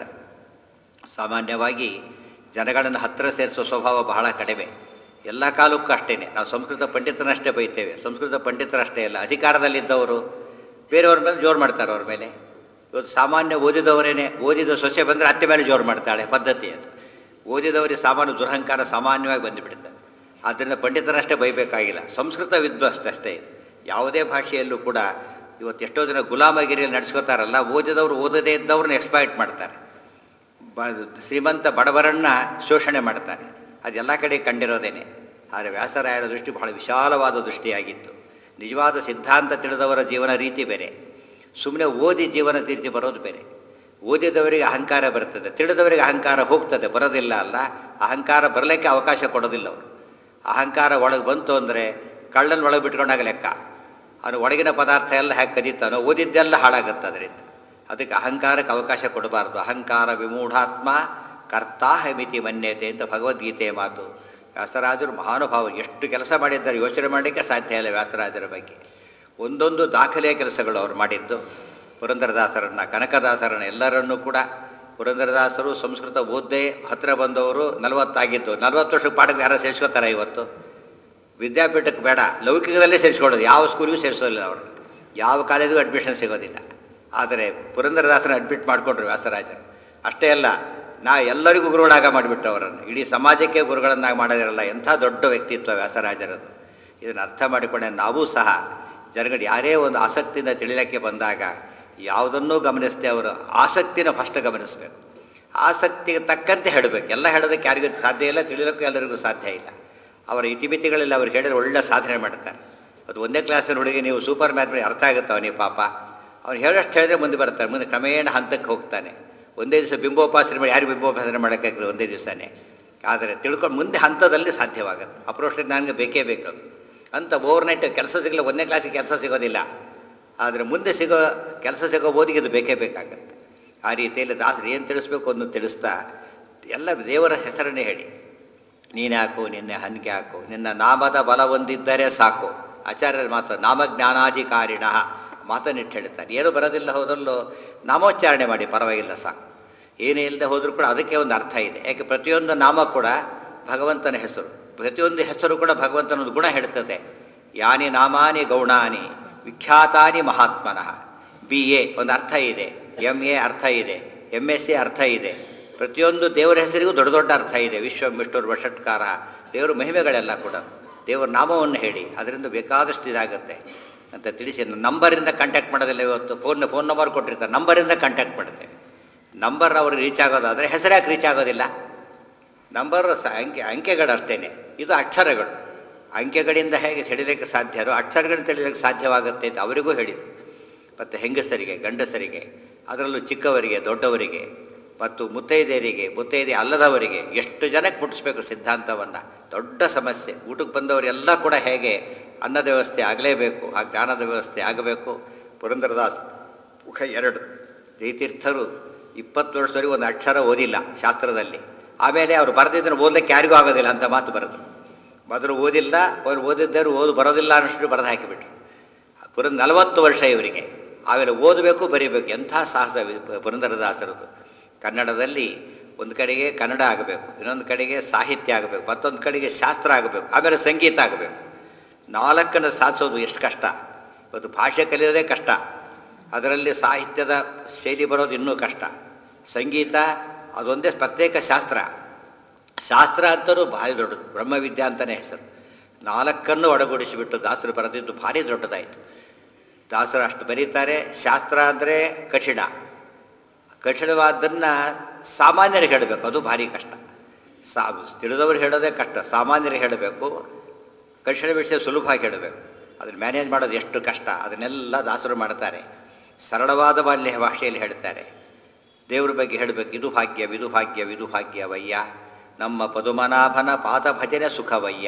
Speaker 1: ಸಾಮಾನ್ಯವಾಗಿ ಜನಗಳನ್ನು ಹತ್ತಿರ ಸೇರಿಸೋ ಸ್ವಭಾವ ಬಹಳ ಕಡಿಮೆ ಎಲ್ಲ ಕಾಲಕ್ಕೂ ಅಷ್ಟೇ ನಾವು ಸಂಸ್ಕೃತ ಪಂಡಿತನಷ್ಟೇ ಬೈತೇವೆ ಸಂಸ್ಕೃತ ಪಂಡಿತರಷ್ಟೇ ಅಲ್ಲ ಅಧಿಕಾರದಲ್ಲಿದ್ದವರು ಬೇರೆಯವ್ರ ಮೇಲೆ ಜೋರು ಮಾಡ್ತಾರೆ ಅವ್ರ ಮೇಲೆ ಇವತ್ತು ಸಾಮಾನ್ಯ ಓದಿದವರೇನೆ ಓದಿದ ಸೊಸೆ ಬಂದರೆ ಅತ್ತೆ ಮೇಲೆ ಜೋರು ಮಾಡ್ತಾಳೆ ಪದ್ಧತಿ ಅದು ಓದಿದವರಿಗೆ ಸಾಮಾನ್ಯ ದುರಹಂಕಾರ ಸಾಮಾನ್ಯವಾಗಿ ಬಂದುಬಿಡುತ್ತದೆ ಆದ್ದರಿಂದ ಪಂಡಿತರಷ್ಟೇ ಬೈಬೇಕಾಗಿಲ್ಲ ಸಂಸ್ಕೃತ ವಿದ್ವಸ್ತಷ್ಟೇ ಯಾವುದೇ ಭಾಷೆಯಲ್ಲೂ ಕೂಡ ಇವತ್ತು ಎಷ್ಟೋ ಜನ ಗುಲಾಮಗಿರಿಯಲ್ಲಿ ನಡೆಸ್ಕೋತಾರಲ್ಲ ಓದಿದವರು ಓದದೇ ಇದ್ದವ್ರನ್ನ ಎಕ್ಸ್ಪ್ಲಾಯ್ಟ್ ಮಾಡ್ತಾರೆ ಬ ಶ್ರೀಮಂತ ಬಡವರನ್ನ ಶೋಷಣೆ ಮಾಡ್ತಾರೆ ಅದೆಲ್ಲ ಕಡೆ ಕಂಡಿರೋದೇನೆ ಆದರೆ ವ್ಯಾಸರಾಯರ ದೃಷ್ಟಿ ಬಹಳ ವಿಶಾಲವಾದ ದೃಷ್ಟಿಯಾಗಿತ್ತು ನಿಜವಾದ ಸಿದ್ಧಾಂತ ತಿಳಿದವರ ಜೀವನ ರೀತಿ ಬೇರೆ ಸುಮ್ಮನೆ ಓದಿ ಜೀವನ ರೀತಿ ಬರೋದು ಬೇರೆ ಓದಿದವರಿಗೆ ಅಹಂಕಾರ ಬರ್ತದೆ ತಿಳಿದವರಿಗೆ ಅಹಂಕಾರ ಹೋಗ್ತದೆ ಬರೋದಿಲ್ಲ ಅಲ್ಲ ಅಹಂಕಾರ ಬರಲಿಕ್ಕೆ ಅವಕಾಶ ಕೊಡೋದಿಲ್ಲ ಅವರು ಅಹಂಕಾರ ಒಳಗೆ ಬಂತು ಅಂದರೆ ಕಳ್ಳನ್ನು ಒಳಗೆ ಬಿಟ್ಕೊಂಡಾಗ ಲೆಕ್ಕ ಅವನು ಒಳಗಿನ ಪದಾರ್ಥ ಎಲ್ಲ ಹೇಗೆ ಕದೀತಾನೋ ಓದಿದ್ದೆಲ್ಲ ಹಾಳಾಗುತ್ತೆ ಅದರಿಂದ ಅದಕ್ಕೆ ಅಹಂಕಾರಕ್ಕೆ ಅವಕಾಶ ಕೊಡಬಾರ್ದು ಅಹಂಕಾರ ವಿಮೂಢಾತ್ಮ ಕರ್ತಾಹ ಮಿತಿ ಮನ್ಯತೆ ಅಂತ ಭಗವದ್ಗೀತೆಯ ಮಾತು ವ್ಯಾಸರಾಜರು ಮಹಾನುಭಾವರು ಎಷ್ಟು ಕೆಲಸ ಮಾಡಿದ್ದಾರೆ ಯೋಚನೆ ಮಾಡಲಿಕ್ಕೆ ಸಾಧ್ಯ ಇಲ್ಲ ವ್ಯಾಸರಾಜರ ಬಗ್ಗೆ ಒಂದೊಂದು ದಾಖಲೆಯ ಕೆಲಸಗಳು ಅವರು ಮಾಡಿದ್ದು ಪುರಂದರದಾಸರನ್ನು ಕನಕದಾಸರನ್ನು ಎಲ್ಲರನ್ನೂ ಕೂಡ ಪುರಂದರದಾಸರು ಸಂಸ್ಕೃತ ಓದ್ದೇ ಹತ್ತಿರ ಬಂದವರು ನಲವತ್ತಾಗಿದ್ದು ನಲವತ್ತು ವರ್ಷಕ್ಕೆ ಪಾಠಕ್ಕೆ ಯಾರು ಸೇರಿಸ್ಕೋತಾರೆ ಇವತ್ತು ವಿದ್ಯಾಪೀಠಕ್ಕೆ ಬೇಡ ಲೌಕಿಕದಲ್ಲೇ ಸೇರಿಸ್ಕೊಳ್ಳೋದು ಯಾವ ಸ್ಕೂಲಿಗೂ ಸೇರಿಸೋದಿಲ್ಲ ಅವರು ಯಾವ ಕಾಲೇಜಿಗೂ ಅಡ್ಮಿಷನ್ ಸಿಗೋದಿಲ್ಲ ಆದರೆ ಪುರಂದರದಾಸನ ಅಡ್ಮಿಟ್ ಮಾಡಿಕೊಂಡ್ರು ವ್ಯಾಸರಾಜರು ಅಷ್ಟೇ ಅಲ್ಲ ನಾ ಎಲ್ಲರಿಗೂ ಗುರುಗಳಾಗ ಮಾಡಿಬಿಟ್ರು ಅವರನ್ನು ಇಡೀ ಸಮಾಜಕ್ಕೆ ಗುರುಗಳನ್ನಾಗಿ ಮಾಡೋದಿರಲ್ಲ ಎಂಥ ದೊಡ್ಡ ವ್ಯಕ್ತಿತ್ವ ವ್ಯಾಸರಾಜರದು ಇದನ್ನು ಅರ್ಥ ಮಾಡಿಕೊಂಡೆ ನಾವೂ ಸಹ ಜನಗಳು ಯಾರೇ ಒಂದು ಆಸಕ್ತಿಯಿಂದ ತಿಳಿಲಿಕ್ಕೆ ಬಂದಾಗ ಯಾವುದನ್ನೂ ಗಮನಿಸದೆ ಅವರು ಆಸಕ್ತಿನ ಫಸ್ಟ್ ಗಮನಿಸಬೇಕು ಆಸಕ್ತಿಗೆ ತಕ್ಕಂತೆ ಹೇಳಬೇಕು ಎಲ್ಲ ಹೇಳೋದಕ್ಕೆ ಯಾರಿಗೂ ಸಾಧ್ಯ ಇಲ್ಲ ತಿಳಿಯೋಕ್ಕೂ ಎಲ್ಲರಿಗೂ ಸಾಧ್ಯ ಇಲ್ಲ ಅವರ ಇತಿಮಿತಿಗಳಲ್ಲಿ ಅವ್ರು ಹೇಳಿದ್ರೆ ಒಳ್ಳೆ ಸಾಧನೆ ಮಾಡ್ತಾರೆ ಅದು ಒಂದೇ ಕ್ಲಾಸಿನ ಹುಡುಗಿ ನೀವು ಸೂಪರ್ ಮ್ಯಾಥ್ ಅರ್ಥ ಆಗುತ್ತೆ ಅವನಿಗೆ ಪಾಪ ಅವ್ನು ಹೇಳೋಷ್ಟು ಹೇಳಿದ್ರೆ ಮುಂದೆ ಬರ್ತಾರೆ ಮುಂದೆ ಕ್ರಮೇಣ ಹಂತಕ್ಕೆ ಹೋಗ್ತಾನೆ ಒಂದೇ ದಿವಸ ಬಿಂಬೋಪಾಸನೆ ಮಾಡಿ ಯಾರು ಬಿಂಬೋಪಾಸನೆ ಮಾಡೋಕ್ಕಾಗ್ತದೆ ಒಂದೇ ದಿವಸನೇ ಆದರೆ ತಿಳ್ಕೊಂಡು ಮುಂದೆ ಹಂತದಲ್ಲಿ ಸಾಧ್ಯವಾಗುತ್ತೆ ಅಪ್ರೋಚ್ ನನಗೆ ಬೇಕೇ ಬೇಕು ಅದು ಅಂತ ಓವರ್ನೈಟ್ ಕೆಲಸ ಸಿಗಲ್ಲ ಒಂದನೇ ಕ್ಲಾಸಿಗೆ ಕೆಲಸ ಸಿಗೋದಿಲ್ಲ ಆದರೆ ಮುಂದೆ ಸಿಗೋ ಕೆಲಸ ಸಿಗೋ ಓದಿಗೆ ಇದು ಬೇಕೇ ಬೇಕಾಗತ್ತೆ ಆ ರೀತಿಯಲ್ಲಿ ದಾಸರು ಏನು ತಿಳಿಸ್ಬೇಕು ಅನ್ನೋ ತಿಳಿಸ್ತಾ ಎಲ್ಲ ದೇವರ ಹೆಸರನ್ನೇ ಹೇಳಿ ನೀನು ಹಾಕು ನಿನ್ನೆ ಹನಿಕೆ ಹಾಕು ನಿನ್ನ ನಾಮದ ಬಲ ಹೊಂದಿದ್ದರೆ ಸಾಕು ಆಚಾರ್ಯರ ಮಾತ್ರ ನಾಮಜ್ಞಾನಾಧಿಕಾರಿಣ ಮಾತನ್ನಿಟ್ಟು ಹೇಳ್ತಾರೆ ಏನು ಬರೋದಿಲ್ಲ ಹೋದಲ್ಲೂ ನಾಮೋಚ್ಚಾರಣೆ ಮಾಡಿ ಪರವಾಗಿಲ್ಲ ಸಾಕು ಏನೇ ಇಲ್ಲದೆ ಹೋದರೂ ಕೂಡ ಅದಕ್ಕೆ ಒಂದು ಅರ್ಥ ಇದೆ ಯಾಕೆ ಪ್ರತಿಯೊಂದು ನಾಮ ಕೂಡ ಭಗವಂತನ ಹೆಸರು ಪ್ರತಿಯೊಂದು ಹೆಸರು ಕೂಡ ಭಗವಂತನ ಒಂದು ಗುಣ ಹೇಳ್ತದೆ ಯಾನಿ ನಾಮಾನಿ ಗೌಣಾನಿ ವಿಖ್ಯಾತಾನಿ ಮಹಾತ್ಮನಃ ಬಿ ಎ ಒಂದು ಅರ್ಥ ಇದೆ ಎಮ್ ಎ ಅರ್ಥ ಇದೆ ಎಮ್ ಎಸ್ ಎ ಅರ್ಥ ಇದೆ ಪ್ರತಿಯೊಂದು ದೇವರ ಹೆಸರಿಗೂ ದೊಡ್ಡ ದೊಡ್ಡ ಅರ್ಥ ಇದೆ ವಿಶ್ವ ವಿಷ್ಣುರ್ ವಷಟ್ಕಾರ ದೇವರ ಮಹಿಮೆಗಳೆಲ್ಲ ಕೂಡ ದೇವರ ನಾಮವನ್ನು ಹೇಳಿ ಅದರಿಂದ ಬೇಕಾದಷ್ಟು ಇದಾಗುತ್ತೆ ಅಂತ ತಿಳಿಸಿ ನಂಬರಿಂದ ಕಾಂಟ್ಯಾಕ್ಟ್ ಮಾಡೋದಿಲ್ಲ ಇವತ್ತು ಫೋನ್ ಫೋನ್ ನಂಬರ್ ಕೊಟ್ಟಿರ್ತಾರೆ ನಂಬರಿಂದ ಕಾಂಟ್ಯಾಕ್ಟ್ ಮಾಡ್ತೇವೆ ನಂಬರ್ ಅವ್ರಿಗೆ ರೀಚ್ ಆಗೋದಾದರೆ ಹೆಸರು ಯಾಕೆ ರೀಚ್ ಆಗೋದಿಲ್ಲ ನಂಬರ್ ಸ ಅಂಕೆ ಅಂಕೆಗಳಷ್ಟೇನೆ ಇದು ಅಕ್ಷರಗಳು ಅಂಕೆಗಳಿಂದ ಹೇಗೆ ತಿಳಿಲಿಕ್ಕೆ ಸಾಧ್ಯರೋ ಅಕ್ಷರಗಳನ್ನು ತಿಳಿಲಿಕ್ಕೆ ಸಾಧ್ಯವಾಗುತ್ತೆ ಅಂತ ಅವರಿಗೂ ಹೇಳಿದರು ಮತ್ತು ಹೆಂಗಸರಿಗೆ ಗಂಡಸರಿಗೆ ಅದರಲ್ಲೂ ಚಿಕ್ಕವರಿಗೆ ದೊಡ್ಡವರಿಗೆ ಮತ್ತು ಮುತ್ತೈದೆಯರಿಗೆ ಮುತ್ತೈದೆ ಅಲ್ಲದವರಿಗೆ ಎಷ್ಟು ಜನಕ್ಕೆ ಮುಟ್ಟಿಸ್ಬೇಕು ಸಿದ್ಧಾಂತವನ್ನು ದೊಡ್ಡ ಸಮಸ್ಯೆ ಊಟಕ್ಕೆ ಬಂದವರೆಲ್ಲ ಕೂಡ ಹೇಗೆ ಅನ್ನದ ವ್ಯವಸ್ಥೆ ಆಗಲೇಬೇಕು ಆ ಜ್ಞಾನದ ವ್ಯವಸ್ಥೆ ಆಗಬೇಕು ಪುರಂದರದಾಸ್ ಮುಖ ಎರಡು ಜಯತೀರ್ಥರು ಇಪ್ಪತ್ತು ವರ್ಷದವರೆಗೂ ಒಂದು ಅಕ್ಷರ ಓದಿಲ್ಲ ಶಾಸ್ತ್ರದಲ್ಲಿ ಆಮೇಲೆ ಅವರು ಬರೆದಿದ್ದನ್ನು ಓದಲಿಕ್ಕೆ ಯಾರಿಗೂ ಆಗೋದಿಲ್ಲ ಅಂತ ಮಾತು ಬರೆದರು ಮೊದಲು ಓದಿಲ್ಲ ಅವರು ಓದಿದ್ದರು ಓದು ಬರೋದಿಲ್ಲ ಅನ್ನಷ್ಟು ಬರೆದು ಹಾಕಿಬಿಟ್ರು ಪುರಂದ ನಲವತ್ತು ವರ್ಷ ಇವರಿಗೆ ಆಮೇಲೆ ಓದಬೇಕು ಬರೀಬೇಕು ಎಂಥ ಸಾಹಸ ಪುರಂದರದಾಸರದು ಕನ್ನಡದಲ್ಲಿ ಒಂದು ಕಡೆಗೆ ಕನ್ನಡ ಆಗಬೇಕು ಇನ್ನೊಂದು ಕಡೆಗೆ ಸಾಹಿತ್ಯ ಆಗಬೇಕು ಮತ್ತೊಂದು ಕಡೆಗೆ ಶಾಸ್ತ್ರ ಆಗಬೇಕು ಆಮೇಲೆ ಸಂಗೀತ ಆಗಬೇಕು ನಾಲ್ಕನ್ನು ಸಾಧಿಸೋದು ಎಷ್ಟು ಕಷ್ಟ ಇವತ್ತು ಭಾಷೆ ಕಲಿಯೋದೇ ಕಷ್ಟ ಅದರಲ್ಲಿ ಸಾಹಿತ್ಯದ ಶೈಲಿ ಬರೋದು ಇನ್ನೂ ಕಷ್ಟ ಸಂಗೀತ ಅದೊಂದೇ ಪ್ರತ್ಯೇಕ ಶಾಸ್ತ್ರ ಶಾಸ್ತ್ರ ಅಂತಲೂ ಭಾರಿ ದೊಡ್ಡದು ಬ್ರಹ್ಮವಿದ್ಯಾ ಅಂತಲೇ ಹೆಸರು ನಾಲ್ಕನ್ನು ಒಡಗೂಡಿಸಿಬಿಟ್ಟು ದಾಸರು ಬರೆದಿದ್ದು ಭಾರಿ ದೊಡ್ಡದಾಯಿತು ದಾಸರು ಅಷ್ಟು ಬರೀತಾರೆ ಶಾಸ್ತ್ರ ಅಂದರೆ ಕಠಿಣ ಕಠಿಣವಾದ್ದನ್ನು ಸಾಮಾನ್ಯರಿಗೆ ಹೇಳಬೇಕು ಅದು ಭಾರಿ ಕಷ್ಟ ಸಾ ತಿಳಿದವರು ಹೇಳೋದೇ ಕಷ್ಟ ಸಾಮಾನ್ಯರಿಗೆ ಹೇಳಬೇಕು ಕಠಿಣ ವಿಷಯ ಸುಲಭವಾಗಿ ಹೇಳಬೇಕು ಅದನ್ನು ಮ್ಯಾನೇಜ್ ಮಾಡೋದು ಎಷ್ಟು ಕಷ್ಟ ಅದನ್ನೆಲ್ಲ ದಾಸರು ಮಾಡ್ತಾರೆ ಸರಳವಾದ ಬಾಲ್ಯ ಭಾಷೆಯಲ್ಲಿ ಹೇಳ್ತಾರೆ ದೇವ್ರ ಬಗ್ಗೆ ಹೇಳಬೇಕು ಇದು ಭಾಗ್ಯ ವಿದು ಭಾಗ್ಯ ವಿದು ಭಾಗ್ಯವಯ್ಯ ನಮ್ಮ ಪದುಮನಾಭನ ಪಾದ ಭಜನೆ ಸುಖವಯ್ಯ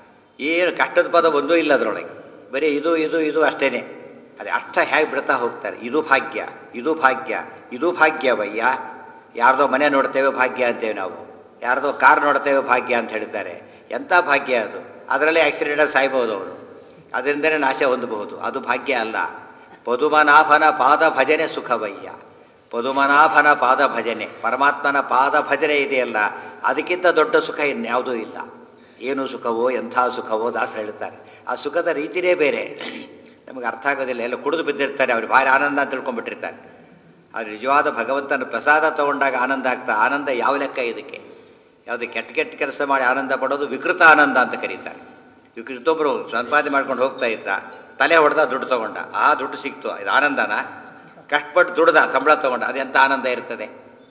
Speaker 1: ಏನು ಕಷ್ಟದ ಪದ ಒಂದೂ ಇಲ್ಲ ಅದರೊಳಗೆ ಬರೀ ಇದು ಇದು ಇದು ಅಷ್ಟೇನೆ ಅದೇ ಅರ್ಥ ಹೇಗೆ ಬಿಡ್ತಾ ಹೋಗ್ತಾರೆ ಇದು ಭಾಗ್ಯ ಇದು ಭಾಗ್ಯ ಇದು ಭಾಗ್ಯವಯ್ಯ ಯಾರ್ದೋ ಮನೆ ನೋಡ್ತೇವೆ ಭಾಗ್ಯ ಅಂತೇವೆ ನಾವು ಯಾರ್ದೋ ಕಾರ್ ನೋಡ್ತೇವೆ ಭಾಗ್ಯ ಅಂತ ಹೇಳ್ತಾರೆ ಎಂಥ ಭಾಗ್ಯ ಅದು ಅದರಲ್ಲೇ ಆಕ್ಸಿಡೆಂಟ್ ಸಾಯ್ಬೋದು ಅವನು ಅದರಿಂದಲೇ ನಾಶ ಹೊಂದಬಹುದು ಅದು ಭಾಗ್ಯ ಅಲ್ಲ ಪದುಮನಾಭನ ಪಾದ ಭಜನೆ ಸುಖವಯ್ಯ ಪದುಮನಾಭನ ಪಾದ ಭಜನೆ ಪರಮಾತ್ಮನ ಪಾದ ಭಜನೆ ಇದೆಯಲ್ಲ ಅದಕ್ಕಿಂತ ದೊಡ್ಡ ಸುಖ ಇನ್ಯಾವುದೂ ಇಲ್ಲ ಏನು ಸುಖವೋ ಎಂಥ ಸುಖವೋ ದಾಸರು ಹೇಳ್ತಾರೆ ಆ ಸುಖದ ರೀತಿಯೇ ಬೇರೆ ನಮಗೆ ಅರ್ಥ ಆಗೋದಿಲ್ಲ ಎಲ್ಲ ಕುಡಿದು ಬಿದ್ದಿರ್ತಾರೆ ಅವ್ರು ಭಾರಿ ಆನಂದ ಅಂತ ತಿಳ್ಕೊಂಡ್ಬಿಟ್ಟಿರ್ತಾರೆ ಅದು ನಿಜವಾದ ಭಗವಂತನ ಪ್ರಸಾದ ತಗೊಂಡಾಗ ಆನಂದ ಆಗ್ತಾ ಆನಂದ ಯಾವ ಲೆಕ್ಕ ಇದಕ್ಕೆ ಯಾವುದು ಕೆಟ್ಟ ಕೆಟ್ಟ ಕೆಲಸ ಮಾಡಿ ಆನಂದ ಪಡೋದು ವಿಕೃತ ಆನಂದ ಅಂತ ಕರೀತಾರೆ ವಿಕೃತೊಬ್ಬರು ಸಂಪಾದನೆ ಮಾಡ್ಕೊಂಡು ಹೋಗ್ತಾ ಇದ್ದ ತಲೆ ಹೊಡೆದ ದುಡ್ಡು ತಗೊಂಡ ಆ ದುಡ್ಡು ಸಿಕ್ತು ಇದು ಆನಂದನ ಕಷ್ಟಪಟ್ಟು ದುಡ್ದ ಸಂಬಳ ತಗೊಂಡ ಅದೆಂಥ ಆನಂದ ಇರ್ತದೆ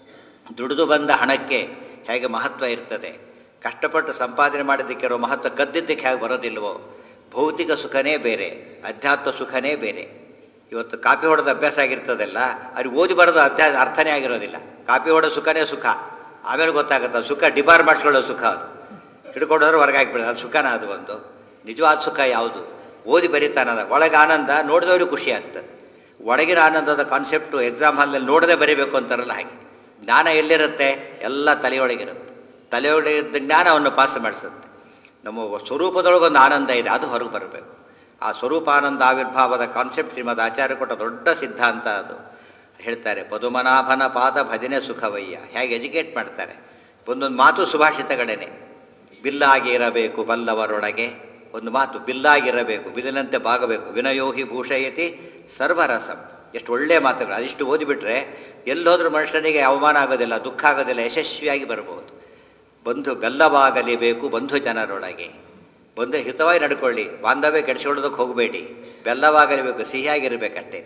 Speaker 1: ದುಡಿದು ಬಂದ ಹಣಕ್ಕೆ ಹೇಗೆ ಮಹತ್ವ ಇರ್ತದೆ ಕಷ್ಟಪಟ್ಟು ಸಂಪಾದನೆ ಮಾಡಿದ್ದಕ್ಕೆ ಇರೋ ಮಹತ್ವ ಕದ್ದಿದ್ದಕ್ಕೆ ಹೇಗೆ ಬರೋದಿಲ್ವೋ ಭೌತಿಕ ಸುಖನೇ ಬೇರೆ ಅಧ್ಯಾತ್ಮ ಸುಖನೇ ಬೇರೆ ಇವತ್ತು ಕಾಪಿ ಹೊಡೆದ ಅಭ್ಯಾಸ ಆಗಿರ್ತದಲ್ಲ ಅವ್ರಿಗೆ ಓದಿ ಬರೋದು ಅಧ್ಯಾಸ ಅರ್ಥನೇ ಆಗಿರೋದಿಲ್ಲ ಕಾಪಿ ಹೊಡೋ ಸುಖನೇ ಸುಖ ಆಮೇಲೆ ಗೊತ್ತಾಗುತ್ತೆ ಸುಖ ಡಿಬಾರ್ ಮಾಡಿಸ್ಕೊಳ್ಳೋ ಸುಖ ಅದು ಹಿಡ್ಕೊಂಡೋದ್ರೆ ಹೊರಗೆ ಹಾಕ್ಬಿಡೋದು ಅದು ಸುಖನ ಅದು ಒಂದು ನಿಜವಾದ ಸುಖ ಯಾವುದು ಓದಿ ಬರೀತಾನಲ್ಲ ಒಳಗೆ ಆನಂದ ನೋಡಿದವ್ರಿಗೆ ಖುಷಿ ಆಗ್ತದೆ ಒಳಗಿನ ಆನಂದದ ಕಾನ್ಸೆಪ್ಟು ಎಕ್ಸಾಮ್ ಹಾಲ್ನಲ್ಲಿ ನೋಡದೆ ಬರೀಬೇಕು ಅಂತಾರಲ್ಲ ಹಾಗೆ ಜ್ಞಾನ ಎಲ್ಲಿರುತ್ತೆ ಎಲ್ಲ ತಲೆಯೊಳಗಿರುತ್ತೆ ತಲೆಯೊಳಗಿದ್ದ ಜ್ಞಾನವನ್ನು ಪಾಸ್ ಮಾಡಿಸುತ್ತೆ ನಮ್ಮ ಸ್ವರೂಪದೊಳಗೊಂದು ಆನಂದ ಇದೆ ಅದು ಹೊರಗೆ ಬರಬೇಕು ಆ ಸ್ವರೂಪಾನಂದ ಆವಿರ್ಭಾವದ ಕಾನ್ಸೆಪ್ಟ್ ಶ್ರೀಮದ್ ಆಚಾರ್ಯ ಕೊಟ್ಟ ದೊಡ್ಡ ಸಿದ್ಧಾಂತ ಅದು ಹೇಳ್ತಾರೆ ಪದುಮನಾಭನ ಪಾದ ಭಜನೆ ಸುಖವಯ್ಯ ಹೇಗೆ ಎಜುಕೇಟ್ ಮಾಡ್ತಾರೆ ಒಂದೊಂದು ಮಾತು ಸುಭಾಷಿತಗಳೇನೆ ಬಿಲ್ಲಾಗಿ ಇರಬೇಕು ಬಲ್ಲವರೊಳಗೆ ಒಂದು ಮಾತು ಬಿಲ್ಲಾಗಿರಬೇಕು ಬಿಲ್ಲಿನಂತೆ ಬಾಗಬೇಕು ವಿನಯೋಹಿ ಭೂಷಯತಿ ಸರ್ವರಸಂ ಎಷ್ಟು ಒಳ್ಳೆಯ ಮಾತುಗಳು ಅದಿಷ್ಟು ಓದಿಬಿಟ್ರೆ ಎಲ್ಲೋದ್ರೂ ಮನುಷ್ಯನಿಗೆ ಅವಮಾನ ಆಗೋದಿಲ್ಲ ದುಃಖ ಆಗೋದಿಲ್ಲ ಯಶಸ್ವಿಯಾಗಿ ಬರಬಹುದು ಬಂಧು ಬೆಲ್ಲವಾಗಲಿ ಬೇಕು ಬಂಧು ಜನರೊಳಗೆ ಬಂದು ಹಿತವಾಗಿ ನಡ್ಕೊಳ್ಳಿ ಬಾಂಧವ್ಯ ಕೆಡಿಸ್ಕೊಳ್ಳೋದಕ್ಕೆ ಹೋಗಬೇಡಿ ಬೆಲ್ಲವಾಗಲೇಬೇಕು ಸಿಹಿಯಾಗಿರಬೇಕಷ್ಟೇ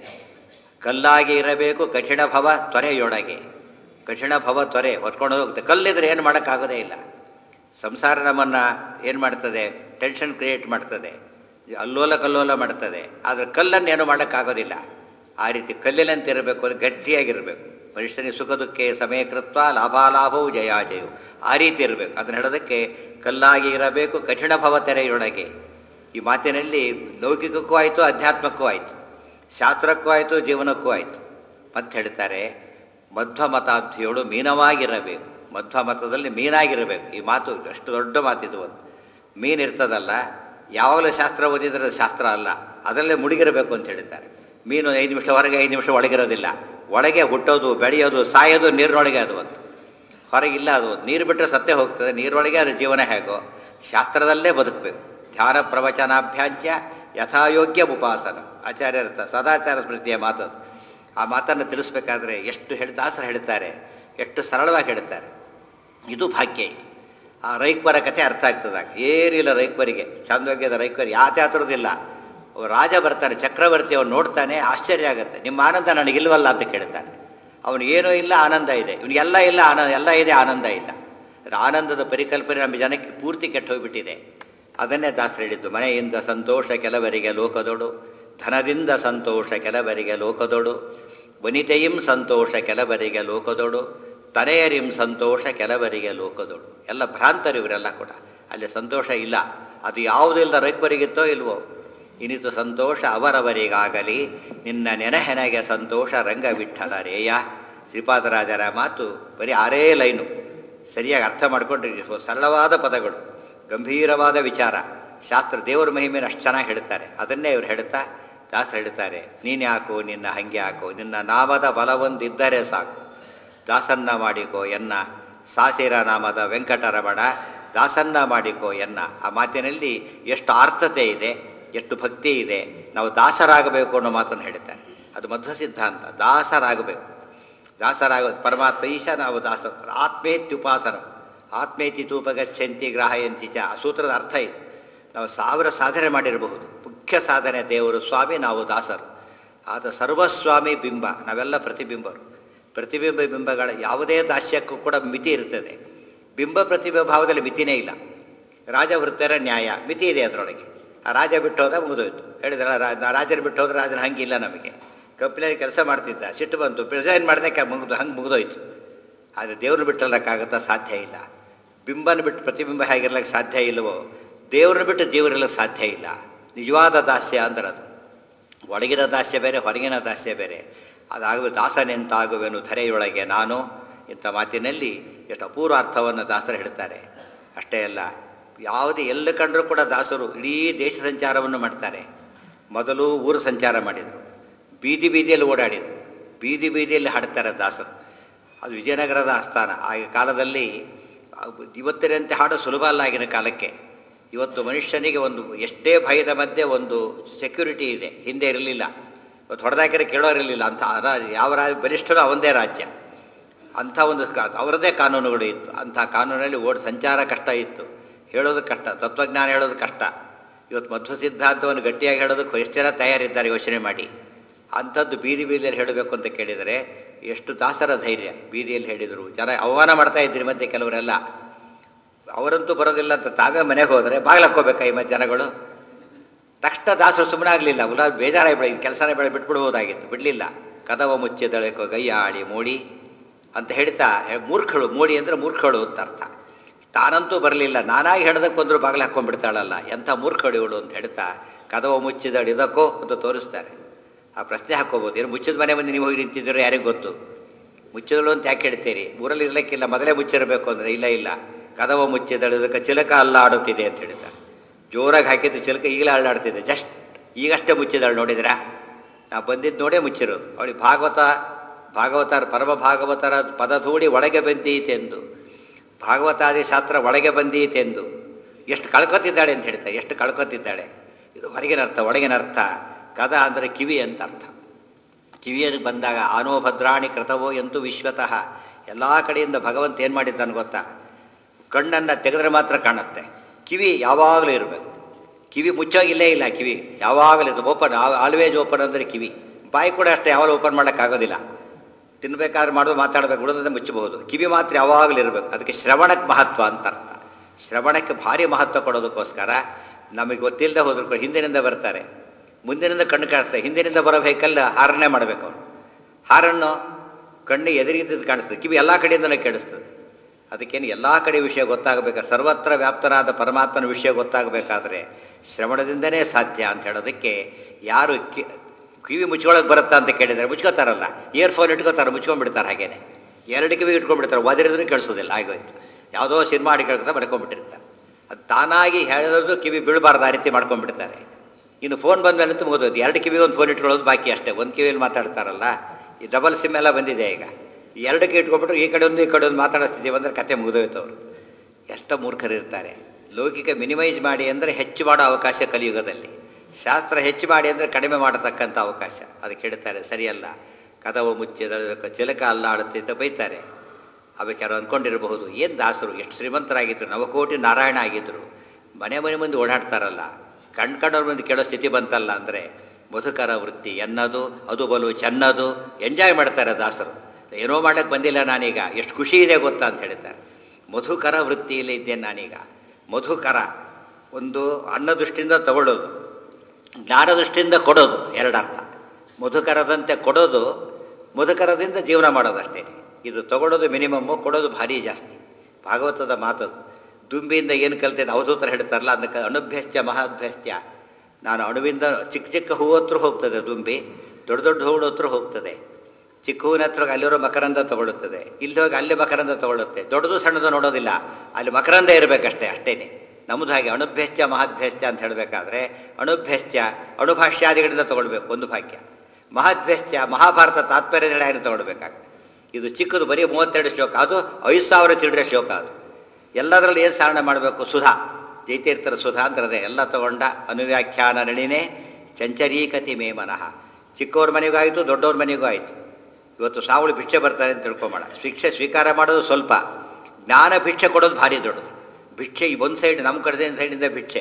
Speaker 1: ಕಲ್ಲಾಗಿ ಇರಬೇಕು ಕಠಿಣ ಭವ ತ್ವರೆಯೊಳಗೆ ಕಠಿಣ ಭವ ತ್ವರೆ ಹೊತ್ಕೊಂಡು ಹೋಗುತ್ತೆ ಕಲ್ಲಿದ್ರೆ ಏನು ಮಾಡೋಕ್ಕಾಗೋದೇ ಇಲ್ಲ ಸಂಸಾರ ನಮ್ಮನ್ನು ಏನು ಮಾಡ್ತದೆ ಟೆನ್ಷನ್ ಕ್ರಿಯೇಟ್ ಮಾಡ್ತದೆ ಅಲ್ಲೋಲ ಕಲ್ಲೋಲ ಮಾಡ್ತದೆ ಆದರೆ ಕಲ್ಲನ್ನು ಏನು ಮಾಡೋಕ್ಕಾಗೋದಿಲ್ಲ ಆ ರೀತಿ ಕಲ್ಲಿನಂತೆ ಇರಬೇಕು ಅಂದರೆ ಗಟ್ಟಿಯಾಗಿರಬೇಕು ಮನುಷ್ಯನಿಗೆ ಸುಖ ದುಃಖೆ ಸಮಯಕೃತ್ವ ಲಾಭಾಲಾಭವು ಜಯಾಜಯವು ಆ ರೀತಿ ಇರಬೇಕು ಅದನ್ನು ಹೇಳೋದಕ್ಕೆ ಕಲ್ಲಾಗಿ ಇರಬೇಕು ಕಠಿಣ ಭವ ತೆರೆಯೊಳಗೆ ಈ ಮಾತಿನಲ್ಲಿ ಲೌಕಿಕಕ್ಕೂ ಆಯಿತು ಅಧ್ಯಾತ್ಮಕ್ಕೂ ಆಯಿತು ಶಾಸ್ತ್ರಕ್ಕೂ ಆಯಿತು ಜೀವನಕ್ಕೂ ಆಯಿತು ಮತ್ತೆ ಹೇಳ್ತಾರೆ ಮಧ್ವ ಮತಾಬ್ಧಿಯೋಳು ಮೀನವಾಗಿರಬೇಕು ಮಧ್ವ ಮತದಲ್ಲಿ ಮೀನಾಗಿರಬೇಕು ಈ ಮಾತು ಅಷ್ಟು ದೊಡ್ಡ ಮಾತಿದು ಒಂದು ಮೀನು ಇರ್ತದಲ್ಲ ಯಾವಾಗಲೂ ಶಾಸ್ತ್ರ ಓದಿದ್ರೆ ಅದು ಶಾಸ್ತ್ರ ಅಲ್ಲ ಅದರಲ್ಲೇ ಮುಳುಗಿರಬೇಕು ಅಂತ ಹೇಳ್ತಾರೆ ಮೀನು ಐದು ನಿಮಿಷ ಹೊರಗೆ ಐದು ನಿಮಿಷ ಒಳಗಿರೋದಿಲ್ಲ ಒಳಗೆ ಹುಟ್ಟೋದು ಬೆಳೆಯೋದು ಸಾಯೋದು ನೀರಿನೊಳಗೆ ಅದು ಒಂದು ಹೊರಗಿಲ್ಲ ಅದು ನೀರು ಬಿಟ್ಟರೆ ಸತ್ತೇ ಹೋಗ್ತದೆ ನೀರೊಳಗೆ ಅದು ಜೀವನ ಹೇಗೋ ಶಾಸ್ತ್ರದಲ್ಲೇ ಬದುಕಬೇಕು ಧ್ಯಾನ ಪ್ರವಚನಾಭ್ಯಾಂಚ್ಯ ಯಥಾಯೋಗ್ಯ ಉಪಾಸನ ಆಚಾರ್ಯರ ತ- ಸದಾಚಾರ ಸ್ಮೃತಿಯ ಮಾತು ಅದು. ಆ ಮಾತನ್ನು ತಿಳಿಸ್ಬೇಕಾದ್ರೆ ಎಷ್ಟು ಹೇಳಿ ದಾಸರು ಹೇಳ್ತಾರೆ ಎಷ್ಟು ಸರಳವಾಗಿ ಹೇಳ್ತಾರೆ ಇದು ಭಾಗ್ಯ ಇದು ಆ ರೈಕ್ಬರ ಕಥೆ ಅರ್ಥ ಆಗ್ತದಾಗ ಏನಿಲ್ಲ ರೈಕ್ಬರಿಗೆ ಚಾಂದೋಗ್ಯದ ರೈಕ್ಬರ್ ಯಾತೆ ಹತ್ರದಿಲ್ಲ ರಾಜ ಬರ್ತಾನೆ ಚಕ್ರವರ್ತಿ ಅವನು ನೋಡ್ತಾನೆ ಆಶ್ಚರ್ಯ ಆಗುತ್ತೆ ನಿಮ್ಮ ಆನಂದ ನನಗಿಲ್ವಲ್ಲ ಅಂತ ಕೇಳ್ತಾನೆ ಅವನಿಗೇನೂ ಇಲ್ಲ ಆನಂದ ಇದೆ ಇವನಿಗೆಲ್ಲ ಇಲ್ಲ ಆನಂದ ಎಲ್ಲ ಇದೆ ಆನಂದ ಇಲ್ಲ ಅದ್ರ ಆನಂದದ ಪರಿಕಲ್ಪನೆ ನಮ್ಮ ಜನಕ್ಕೆ ಪೂರ್ತಿ ಕೆಟ್ಟು ಹೋಗ್ಬಿಟ್ಟಿದೆ ಅದನ್ನೇ ದಾಸರು ಹೇಳಿದ್ದು ಮನೆಯಿಂದ ಸಂತೋಷ ಕೆಲವರಿಗೆ ಲೋಕದೊಡು ಧನದಿಂದ ಸಂತೋಷ ಕೆಲವರಿಗೆ ಲೋಕದೊಡು ವನಿತೆಯಿಂ ಸಂತೋಷ ಕೆಲವರಿಗೆ ಲೋಕದೊಡು ತನೆಯರಿಂ ಸಂತೋಷ ಕೆಲವರಿಗೆ ಲೋಕದೊಡು ಎಲ್ಲ ಭ್ರಾಂತರು ಇವರೆಲ್ಲ ಕೂಡ ಅಲ್ಲಿ ಸಂತೋಷ ಇಲ್ಲ ಅದು ಯಾವುದಿಲ್ಲದ ರೈತರಿಗಿತ್ತೋ ಇಲ್ವೋ ಇನಿತು ಸಂತೋಷ ಅವರವರಿಗಾಗಲಿ ನಿನ್ನ ನೆನಹೆನಗೆ ಸಂತೋಷ ರಂಗವಿಠಲರೇಯ ಶ್ರೀಪಾದರಾಜರ ಮಾತು ಬರೀ ಆರೇ ಲೈನು ಸರಿಯಾಗಿ ಅರ್ಥ ಮಾಡಿಕೊಂಡ್ರೆ ಸರಳವಾದ ಪದಗಳು ಗಂಭೀರವಾದ ವಿಚಾರ ಶಾಸ್ತ್ರ ದೇವರ ಮಹಿಮೆಯನ್ನು ಅಷ್ಟು ಚೆನ್ನಾಗಿ ಹೇಳ್ತಾರೆ ಅದನ್ನೇ ಇವರು ಹೇಳ್ತಾ ದಾಸರು ಹೇಳ್ತಾರೆ ನೀನು ಯಾಕೋ ನಿನ್ನ ಹಂಗೆ ಹಾಕೋ ನಿನ್ನ ನಾಮದ ಬಲವೊಂದಿದ್ದರೆ ಸಾಕು ದಾಸನ್ನ ಮಾಡಿಕೋ ಎನ್ನ ಸಾಸಿರ ನಾಮದ ವೆಂಕಟರಮಣ ದಾಸನ್ನ ಮಾಡಿಕೋ ಎನ್ನ ಆ ಮಾತಿನಲ್ಲಿ ಎಷ್ಟು ಆರ್ಥತೆ ಇದೆ ಎಷ್ಟು ಭಕ್ತಿ ಇದೆ ನಾವು ದಾಸರಾಗಬೇಕು ಅನ್ನೋ ಮಾತನ್ನು ಹೇಳ್ತಾರೆ ಅದು ಮಧ್ವ ಸಿದ್ಧಾಂತ ದಾಸರಾಗಬೇಕು ದಾಸರಾಗ ಪರಮಾತ್ಮ ಈಶ ನಾವು ದಾಸ ಆತ್ಮೇತ್ಯುಪಾಸನ ಆತ್ಮೇತಿ ತೂಪಗಚ್ಚಂತಿ ಗ್ರಾಹಯಂತಿ ಚ ಆ ಸೂತ್ರದ ಅರ್ಥ ಇದು ನಾವು ಸಾವಿರ ಸಾಧನೆ ಮಾಡಿರಬಹುದು ಮುಖ್ಯ ಸಾಧನೆ ದೇವರು ಸ್ವಾಮಿ ನಾವು ದಾಸರು ಆದ ಸರ್ವಸ್ವಾಮಿ ಬಿಂಬ ನಾವೆಲ್ಲ ಪ್ರತಿಬಿಂಬರು ಪ್ರತಿಬಿಂಬ ಬಿಂಬಗಳ ಯಾವುದೇ ದಾಸ್ಯಕ್ಕೂ ಕೂಡ ಮಿತಿ ಇರ್ತದೆ ಬಿಂಬ ಪ್ರತಿಬಿಂಬ ಭಾವದಲ್ಲಿ ಮಿತಿನೇ ಇಲ್ಲ ರಾಜವೃತ್ತರ ನ್ಯಾಯ ಮಿತಿ ಇದೆ ಅದರೊಳಗೆ ಆ ರಾಜ ಬಿಟ್ಟು ಹೋದ ಮುಗಿದೋಯ್ತು ಹೇಳಿದ್ರಲ್ಲ ರಾ ರಾಜನ ಬಿಟ್ಟು ಹೋದ್ರೆ ರಾಜನ ಹಂಗಿಲ್ಲ ನಮಗೆ ಕಂಪ್ನಿಯಲ್ಲಿ ಕೆಲಸ ಮಾಡ್ತಿದ್ದ ಸಿಟ್ಟು ಬಂತು ಪ್ರೆಸೈನ್ ಮಾಡಿದೆ ಮುಗಿದು ಹಂಗೆ ಮುಗಿದೋಯ್ತು ಆದರೆ ದೇವ್ರನ್ನ ಬಿಟ್ಟಲ್ಲಕ್ಕಾಗುತ್ತಾ ಸಾಧ್ಯ ಇಲ್ಲ ಬಿಂಬನ ಬಿಟ್ಟು ಪ್ರತಿಬಿಂಬ ಹೇಗಿರ್ಲಿಕ್ಕೆ ಸಾಧ್ಯ ಇಲ್ಲವೋ ದೇವ್ರನ್ನ ಬಿಟ್ಟು ದೇವರಿರ್ಲಿಕ್ಕೆ ಸಾಧ್ಯ ಇಲ್ಲ ನಿಜವಾದ ದಾಸ್ಯ ಅಂದ್ರೆ ಅದು ಒಳಗಿನ ದಾಸ್ಯ ಬೇರೆ ಹೊರಗಿನ ದಾಸ್ಯ ಬೇರೆ ಅದಾಗುವ ದಾಸನೆಂತಾಗುವೆನು ಧರೆಯೊಳಗೆ ನಾನು ಇಂಥ ಮಾತಿನಲ್ಲಿ ಎಷ್ಟು ಅಪೂರ್ವ ಅರ್ಥವನ್ನು ದಾಸರು ಹೇಳ್ತಾರೆ ಅಷ್ಟೇ ಅಲ್ಲ ಯಾವುದೇ ಎಲ್ಲ ಕಂಡರೂ ಕೂಡ ದಾಸರು ಇಡೀ ದೇಶ ಸಂಚಾರವನ್ನು ಮಾಡ್ತಾರೆ ಮೊದಲು ಊರು ಸಂಚಾರ ಮಾಡಿದರು ಬೀದಿ ಬೀದಿಯಲ್ಲಿ ಓಡಾಡಿದರು ಬೀದಿ ಬೀದಿಯಲ್ಲಿ ಹಾಡ್ತಾರೆ ದಾಸರು ಅದು ವಿಜಯನಗರದ ಆಸ್ಥಾನ ಆ ಕಾಲದಲ್ಲಿ ಇವತ್ತಿನಂತೆ ಹಾಡು ಸುಲಭ ಅಲ್ಲ ಆಗಿನ ಕಾಲಕ್ಕೆ ಇವತ್ತು ಮನುಷ್ಯನಿಗೆ ಒಂದು ಎಷ್ಟೇ ಭಯದ ಮಧ್ಯೆ ಒಂದು ಸೆಕ್ಯೂರಿಟಿ ಇದೆ ಹಿಂದೆ ಇರಲಿಲ್ಲ ಇವತ್ತು ಹೊಡೆದಾಕಿದ್ರೆ ಕೇಳೋರಿರಲಿಲ್ಲ ಅಂತ ರಾ- ಯಾವ ರಾಜ್ಯ ಬಲಿಷ್ಠರು ಅವಂದೇ ರಾಜ್ಯ ಅಂಥ ಒಂದು ಕಾ ಅವರದೇ ಕಾನೂನುಗಳು ಇತ್ತು ಅಂಥ ಕಾನೂನಲ್ಲಿ ಓಡ್ ಸಂಚಾರ ಕಷ್ಟ ಇತ್ತು ಹೇಳೋದು ಕಷ್ಟ ತತ್ವಜ್ಞಾನ ಹೇಳೋದು ಕಷ್ಟ ಇವತ್ತು ಮಧ್ವ ಸಿದ್ಧಾಂತವನ್ನು ಗಟ್ಟಿಯಾಗಿ ಹೇಳೋದಕ್ಕೆ ಎಷ್ಟು ಜನ ತಯಾರಿದ್ದಾರೆ ಯೋಚನೆ ಮಾಡಿ ಅಂಥದ್ದು ಬೀದಿ ಬೀದಿಯಲ್ಲಿ ಹೇಳಬೇಕು ಅಂತ ಕೇಳಿದರೆ ಎಷ್ಟು ದಾಸರ ಧೈರ್ಯ ಬೀದಿಯಲ್ಲಿ ಹೇಳಿದರು ಜನ ಅವಮಾನ ಮಾಡ್ತಾ ಇದ್ರಿ ಮತ್ತೆ ಕೆಲವರೆಲ್ಲ ಅವರಂತೂ ಬರೋದಿಲ್ಲ ಅಂತ ತಾವೇ ಮನೆಗೆ ಹೋದರೆ ಬಾಗಿಲಕ್ಕೋಬೇಕಾ ಈ ಮತ್ತೆ ಜನಗಳು ತಕ್ಷಣ ದಾಸರು ಸುಮ್ಮನೆ ಆಗಲಿಲ್ಲ ಉಲಾ ಬೇಜಾರಾಗಿ ಕೆಲಸನೇ ಬೆಳೆ ಬಿಟ್ಬಿಡ್ಬೋದಾಗಿತ್ತು ಬಿಡಲಿಲ್ಲ ಕದವ ಮುಚ್ಚಿದಳಕೋ ಗೈಯಾಳಿ ಮೋಡಿ ಅಂತ ಹೇಳ್ತಾ ಹೇ- ಮೂರ್ಖಳು ಮೋಡಿ ಅಂದರೆ ಮೂರ್ಖಳು ಅಂತ ಅರ್ಥ ತಾನಂತೂ ಬರಲಿಲ್ಲ ನಾನಾಗಿ ಹೇಳೋದಕ್ಕೆ ಬಂದರೂ ಬಾಗಿಲು ಹಾಕ್ಕೊಂಡ್ಬಿಡ್ತಾಳಲ್ಲ ಎಂಥ ಮೂರ್ಖಳು ಇವಳು ಅಂತ ಹೇಳ್ತಾ ಕದವ ಮುಚ್ಚಿದಳು ಇದಕ್ಕೋ ಅಂತ ತೋರಿಸ್ತಾರೆ ಆ ಪ್ರಶ್ನೆ ಹಾಕ್ಕೋಬೋದು ಏನು ಮುಚ್ಚಿದ ಮನೆ ಮುಂದೆ ನೀವು ಹೋಗಿ ನಿಂತಿದ್ದೀರೋ ಯಾರಿಗೂ ಗೊತ್ತು ಮುಚ್ಚಿದಳು ಅಂತ ಯಾಕೆ ಹೇಳ್ತೀರಿ ಊರಲ್ಲಿ ಇರ್ಲಿಕ್ಕಿಲ್ಲ ಮೊದಲೇ ಮುಚ್ಚಿರಬೇಕು ಅಂದರೆ ಇಲ್ಲ ಇಲ್ಲ ಕದವ ಮುಚ್ಚಿದಳು ಇದಕ್ಕೆ ಚಿಲಕ ಅಲ್ಲಾಡುತ್ತಿದೆ ಅಂತ ಹೇಳ್ತಾರೆ ಜೋರಾಗಿ ಹಾಕಿದ್ದು ಚಿಲಕ ಈಗಲೇ ಅಲ್ಲಾಡ್ತಿದೆ ಜಸ್ಟ್ ಈಗಷ್ಟೇ ಮುಚ್ಚಿದಳು ನೋಡಿದ್ರಾ ನಾವು ಬಂದಿದ್ದು ನೋಡೇ ಮುಚ್ಚಿರೋದು ಅವಳಿಗೆ ಭಾಗವತ ಭಾಗವತರ ಪರಮ ಭಾಗವತರ ಪದಧೂಡಿ ಒಳಗೆ ಬಂದೀತೆಂದು ಭಾಗವತಾದಿ ಶಾಸ್ತ್ರ ಒಳಗೆ ಬಂದೀತೆಂದು ಎಷ್ಟು ಕಳ್ಕೊತಿದ್ದಾಳೆ ಅಂತ ಹೇಳ್ತಾರೆ ಎಷ್ಟು ಕಳ್ಕೊತಿದ್ದಾಳೆ ಇದು ಹೊರಗಿನ ಅರ್ಥ ಒಳಗಿನ ಅರ್ಥ ಕದ ಅಂದರೆ ಕಿವಿ ಅಂತ ಅರ್ಥ ಕಿವಿಯಲ್ಲಿ ಬಂದಾಗ ಆನೋ ಭದ್ರಾಣಿ ಕೃತವೋ ಎಂತೂ ವಿಶ್ವತಃ ಎಲ್ಲ ಕಡೆಯಿಂದ ಭಗವಂತ ಏನು ಮಾಡಿದ್ದಾನೆ ಗೊತ್ತಾ ಕಣ್ಣನ್ನು ತೆಗೆದ್ರೆ ಮಾತ್ರ ಕಾಣುತ್ತೆ ಕಿವಿ ಯಾವಾಗಲೂ ಇರಬೇಕು ಕಿವಿ ಮುಚ್ಚೋಗಿಲ್ಲೇ ಇಲ್ಲ ಕಿವಿ ಯಾವಾಗಲೂ ಇದು ಓಪನ್ ಆಲ್ವೇಜ್ ಓಪನ್ ಅಂದರೆ ಕಿವಿ ಬಾಯಿ ಕೂಡ ಅಷ್ಟೇ ಯಾವಾಗಲೂ ಓಪನ್ ಮಾಡೋಕ್ಕಾಗೋದಿಲ್ಲ ತಿನ್ಬೇಕಾದ್ರೆ ಮಾಡೋದು ಮಾತಾಡಬೇಕು ಉಳಿದ್ರೆ ಮುಚ್ಚಬಹುದು ಕಿವಿ ಮಾತ್ರ ಯಾವಾಗಲೂ ಇರಬೇಕು ಅದಕ್ಕೆ ಶ್ರವಣಕ್ಕೆ ಮಹತ್ವ ಅಂತ ಅರ್ಥ ಶ್ರವಣಕ್ಕೆ ಭಾರಿ ಮಹತ್ವ ಕೊಡೋದಕ್ಕೋಸ್ಕರ ನಮಗೆ ಗೊತ್ತಿಲ್ಲದೆ ಹೋದ್ರು ಕೂಡ ಹಿಂದಿನಿಂದ ಬರ್ತಾರೆ ಮುಂದಿನಿಂದ ಕಣ್ಣು ಕಾಣಿಸ್ತದೆ ಹಿಂದಿನಿಂದ ಬರೋ ವೆಹಿಕಲ್ ಹಾರನ್ನೇ ಮಾಡಬೇಕು ಅವನು ಹಾರನ್ನು ಕಣ್ಣು ಎದುರಿಗಿದ್ದು ಕಾಣಿಸ್ತದೆ ಕಿವಿ ಎಲ್ಲ ಕಡೆಯಿಂದಲೇ ಕೇಳಿಸ್ತದೆ ಅದಕ್ಕೇನು ಎಲ್ಲ ಕಡೆ ವಿಷಯ ಗೊತ್ತಾಗಬೇಕಾದ್ರೆ ಸರ್ವತ್ರ ವ್ಯಾಪ್ತನಾದ ಪರಮಾತ್ಮನ ವಿಷಯ ಗೊತ್ತಾಗಬೇಕಾದ್ರೆ ಶ್ರವಣದಿಂದನೇ ಸಾಧ್ಯ ಅಂತ ಹೇಳೋದಕ್ಕೆ ಯಾರು ಕಿ ಕಿವಿ ಮುಚ್ಕೊಳಕ್ಕೆ ಬರುತ್ತಾ ಅಂತ ಕೇಳಿದರೆ ಮುಚ್ಕೋತಾರಲ್ಲ ಇಯರ್ಫೋನ್ ಇಟ್ಕೋತಾರೆ ಮುಚ್ಕೊಂಡ್ಬಿಡ್ತಾರೆ ಹಾಗೇನೆ ಎರಡು ಕಿವಿ ಇಟ್ಕೊಂಡ್ಬಿಡ್ತಾರೆ ಒದರಿದ್ರೂ ಕೇಳಿಸೋದಿಲ್ಲ ಆಗೋಯ್ತು ಯಾವುದೋ ಸಿನಿಮಾ ಹಾಡು ಕೇಳ್ಕೊತಾ ಮಾಡ್ಕೊಂಡ್ಬಿಟ್ಟಿರ್ತಾರೆ ಅದು ತಾನಾಗಿ ಹೇಳಿರೋದು ಕಿವಿ ಬೀಳಬಾರ್ದು ಆ ರೀತಿ ಮಾಡ್ಕೊಂಡ್ಬಿಡ್ತಾರೆ ಇನ್ನು ಫೋನ್ ಬಂದ ಮೇಲೆ ಮುಗಿದೋದು ಎರಡು ಕಿವಿ ಒಂದು ಫೋನ್ ಇಟ್ಕೊಳ್ಳೋದು ಬಾಕಿ ಅಷ್ಟೇ ಒಂದು ಕಿವಿಯಲ್ಲಿ ಮಾತಾಡ್ತಾರಲ್ಲ ಈ ಡಬಲ್ ಸಿಮ್ ಎಲ್ಲ ಬಂದಿದೆ ಈಗ ಈ ಎರಡು ಕಿವಿ ಇಟ್ಕೊಂಡ್ಬಿಟ್ರು ಈ ಕಡೆ ಒಂದು ಈ ಕಡೆ ಒಂದು ಮಾತಾಡಿಸ್ತಿದ್ದೀವಿ ಅಂದರೆ ಕತೆ ಮುಗಿದೋಯ್ತು ಅವರು ಎಷ್ಟು ಮೂರ್ಖರಿರ್ತಾರೆ ಲೌಕಿಕ ಮಿನಿಮೈಸ್ ಮಾಡಿ ಅಂದರೆ ಹೆಚ್ಚು ಮಾಡೋ ಅವಕಾಶ ಕಲಿಯುಗದಲ್ಲಿ ಶಾಸ್ತ್ರ ಹೆಚ್ಚು ಮಾಡಿ ಅಂದರೆ ಕಡಿಮೆ ಮಾಡತಕ್ಕಂಥ ಅವಕಾಶ ಅದಕ್ಕೆ ಹೇಳ್ತಾರೆ ಸರಿಯಲ್ಲ ಕದವು ಮುಚ್ಚಿದ ಚಿಲಕ ಅಲ್ಲಾಡುತ್ತೆ ಅಂತ ಬೈತಾರೆ ಅದಕ್ಕೆ ಯಾರು ಅಂದ್ಕೊಂಡಿರಬಹುದು ಏನು ದಾಸರು ಎಷ್ಟು ಶ್ರೀಮಂತರಾಗಿದ್ದರು ನವಕೋಟಿ ನಾರಾಯಣ ಆಗಿದ್ದರು ಮನೆ ಮನೆ ಮುಂದೆ ಓಡಾಡ್ತಾರಲ್ಲ ಕಣ್ ಕಂಡವ್ರ ಮುಂದೆ ಕೇಳೋ ಸ್ಥಿತಿ ಬಂತಲ್ಲ ಅಂದರೆ ಮಧುಕರ ವೃತ್ತಿ ಎನ್ನದು ಅದು ಬಲು ಚೆನ್ನದು ಎಂಜಾಯ್ ಮಾಡ್ತಾರೆ ದಾಸರು ಏನೋ ಮಾಡಕ್ಕೆ ಬಂದಿಲ್ಲ ನಾನೀಗ ಎಷ್ಟು ಖುಷಿ ಇದೆ ಗೊತ್ತಾ ಅಂತ ಹೇಳ್ತಾರೆ ಮಧುಕರ ವೃತ್ತಿಯಲ್ಲಿ ಇದ್ದೇನೆ ನಾನೀಗ ಮಧುಕರ ಒಂದು ಅನ್ನ ದೃಷ್ಟಿಯಿಂದ ತಗೊಳ್ಳೋದು ಜ್ಞಾನ ದೃಷ್ಟಿಯಿಂದ ಕೊಡೋದು ಎರಡರ್ಥ ಮಧುಕರದಂತೆ ಕೊಡೋದು ಮಧುಕರದಿಂದ ಜೀವನ ಮಾಡೋದು ಅಷ್ಟೇ ಇದು ತಗೊಳ್ಳೋದು ಮಿನಿಮಮ್ಮು ಕೊಡೋದು ಭಾರಿ ಜಾಸ್ತಿ ಭಾಗವತದ ಮಾತದು ದುಂಬಿಯಿಂದ ಏನು ಕಲ್ತಿದ್ದೆ ಅವಧೂತರ ಹೇಳ್ತಾರಲ್ಲ ಅದಕ್ಕೆ ಅಣುಭ್ಯಸ್ತ್ಯ ಮಹಾಭ್ಯಸ್ತ್ಯ ನಾನು ಅಣುವಿಂದ ಚಿಕ್ಕ ಚಿಕ್ಕ ಹೂವು ಹತ್ರ ಹೋಗ್ತದೆ ದುಂಬಿ ದೊಡ್ಡ ದೊಡ್ಡ ಹೂವಿನ ಹತ್ರ ಹೋಗ್ತದೆ ಚಿಕ್ಕ ಹೂವಿನ ಹತ್ರ ಅಲ್ಲಿರೋ ಮಕರಂದ ತಗೊಳ್ಳುತ್ತದೆ ಇಲ್ಲಿ ಹೋಗಿ ಅಲ್ಲಿ ಮಕರಂದ ತಗೊಳ್ಳುತ್ತೆ ದೊಡ್ಡದು ಸಣ್ಣದು ನೋಡೋದಿಲ್ಲ ಅಲ್ಲಿ ಮಕರಂದ ಇರಬೇಕಷ್ಟೇ ಅಷ್ಟೇನೆ ನಮ್ಮದು ಹಾಗೆ ಅಣುಭ್ಯಸ್ತ್ಯ ಮಹಾಭ್ಯಸ್ತ್ಯ ಅಂತ ಹೇಳಬೇಕಾದ್ರೆ ಅಣುಭ್ಯಸ್ತ್ಯ ಅಣುಭಾಷ್ಯಾದಿಗಳಿಂದ ತಗೊಳ್ಬೇಕು ಒಂದು ಭಾಗ್ಯ ಮಹಾಭ್ಯಸ್ತ್ಯ ಮಹಾಭಾರತ ತಾತ್ಪರ್ಯ ನಿರ್ಣಯ ತಗೊಳ್ಬೇಕಾಗ್ತದೆ ಇದು ಚಿಕ್ಕದು ಬರೀ ಮೂವತ್ತೆರಡು ಶ್ಲೋಕ ಅದು ಐದು ಸಾವಿರ ಚಿಲ್ಲರೆ ಶ್ಲೋಕ ಅದು ಎಲ್ಲದರಲ್ಲಿ ಏನು ಸಾರಣೆ ಮಾಡಬೇಕು ಸುಧಾ ಜೈತೀರ್ಥರ ಸುಧಾ ಅಂತರದೆ ಎಲ್ಲ ತಗೊಂಡ ಅನುವ್ಯಾಖ್ಯಾನ ನಳಿನೇ ಚಂಚರೀಕತಿ ಮೇ ಮನಃ ಚಿಕ್ಕವ್ರ ಮನೆಗೂ ಆಯಿತು ದೊಡ್ಡವ್ರ ಮನೆಗೂ ಆಯಿತು ಇವತ್ತು ಸಾವಳಿ ಭಿಕ್ಷೆ ಬರ್ತಾರೆ ಅಂತ ತಿಳ್ಕೊಂಬೇಡ ಶಿಕ್ಷೆ ಸ್ವೀಕಾರ ಮಾಡೋದು ಸ್ವಲ್ಪ ಜ್ಞಾನ ಭಿಕ್ಷೆ ಕೊಡೋದು ಭಾರಿ ದೊಡ್ಡದು ಭಿಕ್ಷೆ ಈ ಒಂದು ಸೈಡ್ ನಮ್ಮ ಕಡೆ ಸೈಡಿಂದ ಭಿಕ್ಷೆ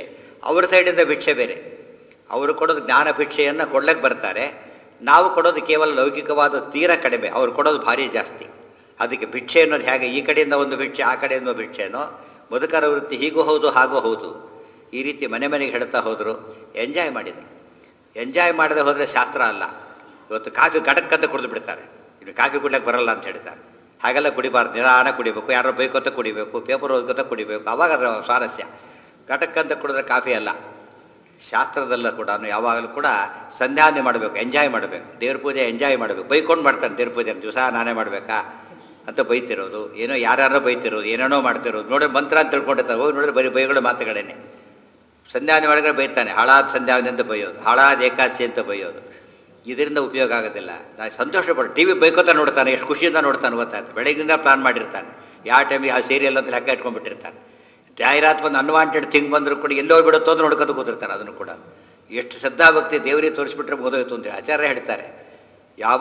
Speaker 1: ಅವ್ರ ಸೈಡಿಂದ ಭಿಕ್ಷೆ ಬೇರೆ ಅವರು ಕೊಡೋದು ಜ್ಞಾನ ಭಿಕ್ಷೆಯನ್ನು ಕೊಡ್ಲಿಕ್ಕೆ ಬರ್ತಾರೆ ನಾವು ಕೊಡೋದು ಕೇವಲ ಲೌಕಿಕವಾದ ತೀರ ಕಡಿಮೆ ಅವ್ರು ಕೊಡೋದು ಭಾರಿ ಜಾಸ್ತಿ ಅದಕ್ಕೆ ಭಿಕ್ಷೆ ಅನ್ನೋದು ಹೇಗೆ ಈ ಕಡೆಯಿಂದ ಒಂದು ಭಿಕ್ಷೆ ಆ ಕಡೆಯಿಂದ ಒಂದು ಭಿಕ್ಷೆನೋ ಮುದುಕರ ವೃತ್ತಿ ಹೀಗೂ ಹೌದು ಹಾಗೂ ಹೌದು ಈ ರೀತಿ ಮನೆ ಮನೆಗೆ ಹೇಳ್ತಾ ಹೋದರು ಎಂಜಾಯ್ ಮಾಡಿದರು ಎಂಜಾಯ್ ಮಾಡದೆ ಹೋದರೆ ಶಾಸ್ತ್ರ ಅಲ್ಲ ಇವತ್ತು ಕಾಫಿ ಗಡಕ್ಕಂತ ಕುಡಿದು ಬಿಡ್ತಾರೆ ಇನ್ನು ಕಾಫಿ ಕುಡ್ಲಿಕ್ಕೆ ಬರಲ್ಲ ಅಂತ ಹೇಳ್ತಾರೆ ಹಾಗೆಲ್ಲ ಕುಡಿಬಾರ್ದು ನಿಧಾನ ಕುಡಿಬೇಕು ಯಾರೋ ಬೈಕೋತ ಕುಡಿಬೇಕು ಪೇಪರ್ ಓದ್ಕೋತ ಕುಡಿಬೇಕು ಅವಾಗ ಅದರ ಸ್ವಾರಸ್ಯ ಘಟಕ್ಕಂತ ಕುಡಿದ್ರೆ ಕಾಫಿ ಅಲ್ಲ ಶಾಸ್ತ್ರದಲ್ಲ ಕೂಡ ಯಾವಾಗಲೂ ಕೂಡ ಸಂಧ್ಯಾನೆ ಮಾಡಬೇಕು ಎಂಜಾಯ್ ಮಾಡಬೇಕು ದೇವ್ರ ಪೂಜೆ ಎಂಜಾಯ್ ಮಾಡಬೇಕು ಬೈಕೊಂಡು ಮಾಡ್ತಾನೆ ದೇವ್ರ ಪೂಜೆ ದಿವಸ ನಾನೇ ಮಾಡಬೇಕಾ ಅಂತ ಬೈತಿರೋದು ಏನೋ ಯಾರ್ಯಾರೋ ಬೈತಿರೋದು ಏನೇನೋ ಮಾಡ್ತಿರೋದು ನೋಡಿ ಮಂತ್ರ ಅಂತ ತಿಳ್ಕೊಂಡಿರ್ತಾರೆ ಹೋಗಿ ನೋಡಿದ್ರೆ ಬರೀ ಬೈಗಳು ಮಾತುಗಳೇನೆ ಸಂಧ್ಯಾನೆ ಮಾಡಿದ್ರೆ ಬೈತಾನೆ ಹಾಳಾದ ಸಂಧ್ಯಾವನೆ ಅಂತ ಬೈಯೋದು ಹಾಳಾದ ಏಕಾದಶಿ ಅಂತ ಬೈಯೋದು ಇದರಿಂದ ಉಪಯೋಗ ಆಗೋದಿಲ್ಲ ನಾನು ಸಂತೋಷ ಪಟ್ಟು ಟಿ ವಿ ಬೈಕೋತ ನೋಡ್ತಾನೆ ಎಷ್ಟು ಖುಷಿಯಿಂದ ನೋಡ್ತಾನೆ ಗೊತ್ತಾಯ್ತು ಬೆಳಗ್ಗಿಂದ ಪ್ಲಾನ್ ಮಾಡಿರ್ತಾನೆ ಯಾವ ಟೈಮಿಗೆ ಆ ಸೀರಿಯಲ್ ಅಂತ ಲೆಕ್ಕ ಇಟ್ಕೊಂಡ್ಬಿಟ್ಟಿರ್ತಾನೆ ಜಾಹೀರಾತು ಬಂದು ಅನ್ವಾಂಟೆಡ್ ಥಿಂಗ್ ಬಂದರೂ ಕೂಡ ಎಲ್ಲೋ ಬಿಡುತ್ತೋ ಅಂತ ನೋಡ್ಕೊಂಡು ಕೂತಿರ್ತಾನೆ ಅದನ್ನು ಕೂಡ ಎಷ್ಟು ಶ್ರದ್ಧಾಭಕ್ತಿ ದೇವರಿಗೆ ತೋರಿಸ್ಬಿಟ್ರೆ ಮುಗಿದೋಯ್ತು ಅಂತೇಳಿ ಆಚಾರ್ಯ ಹೇಳ್ತಾರೆ ಯಾವ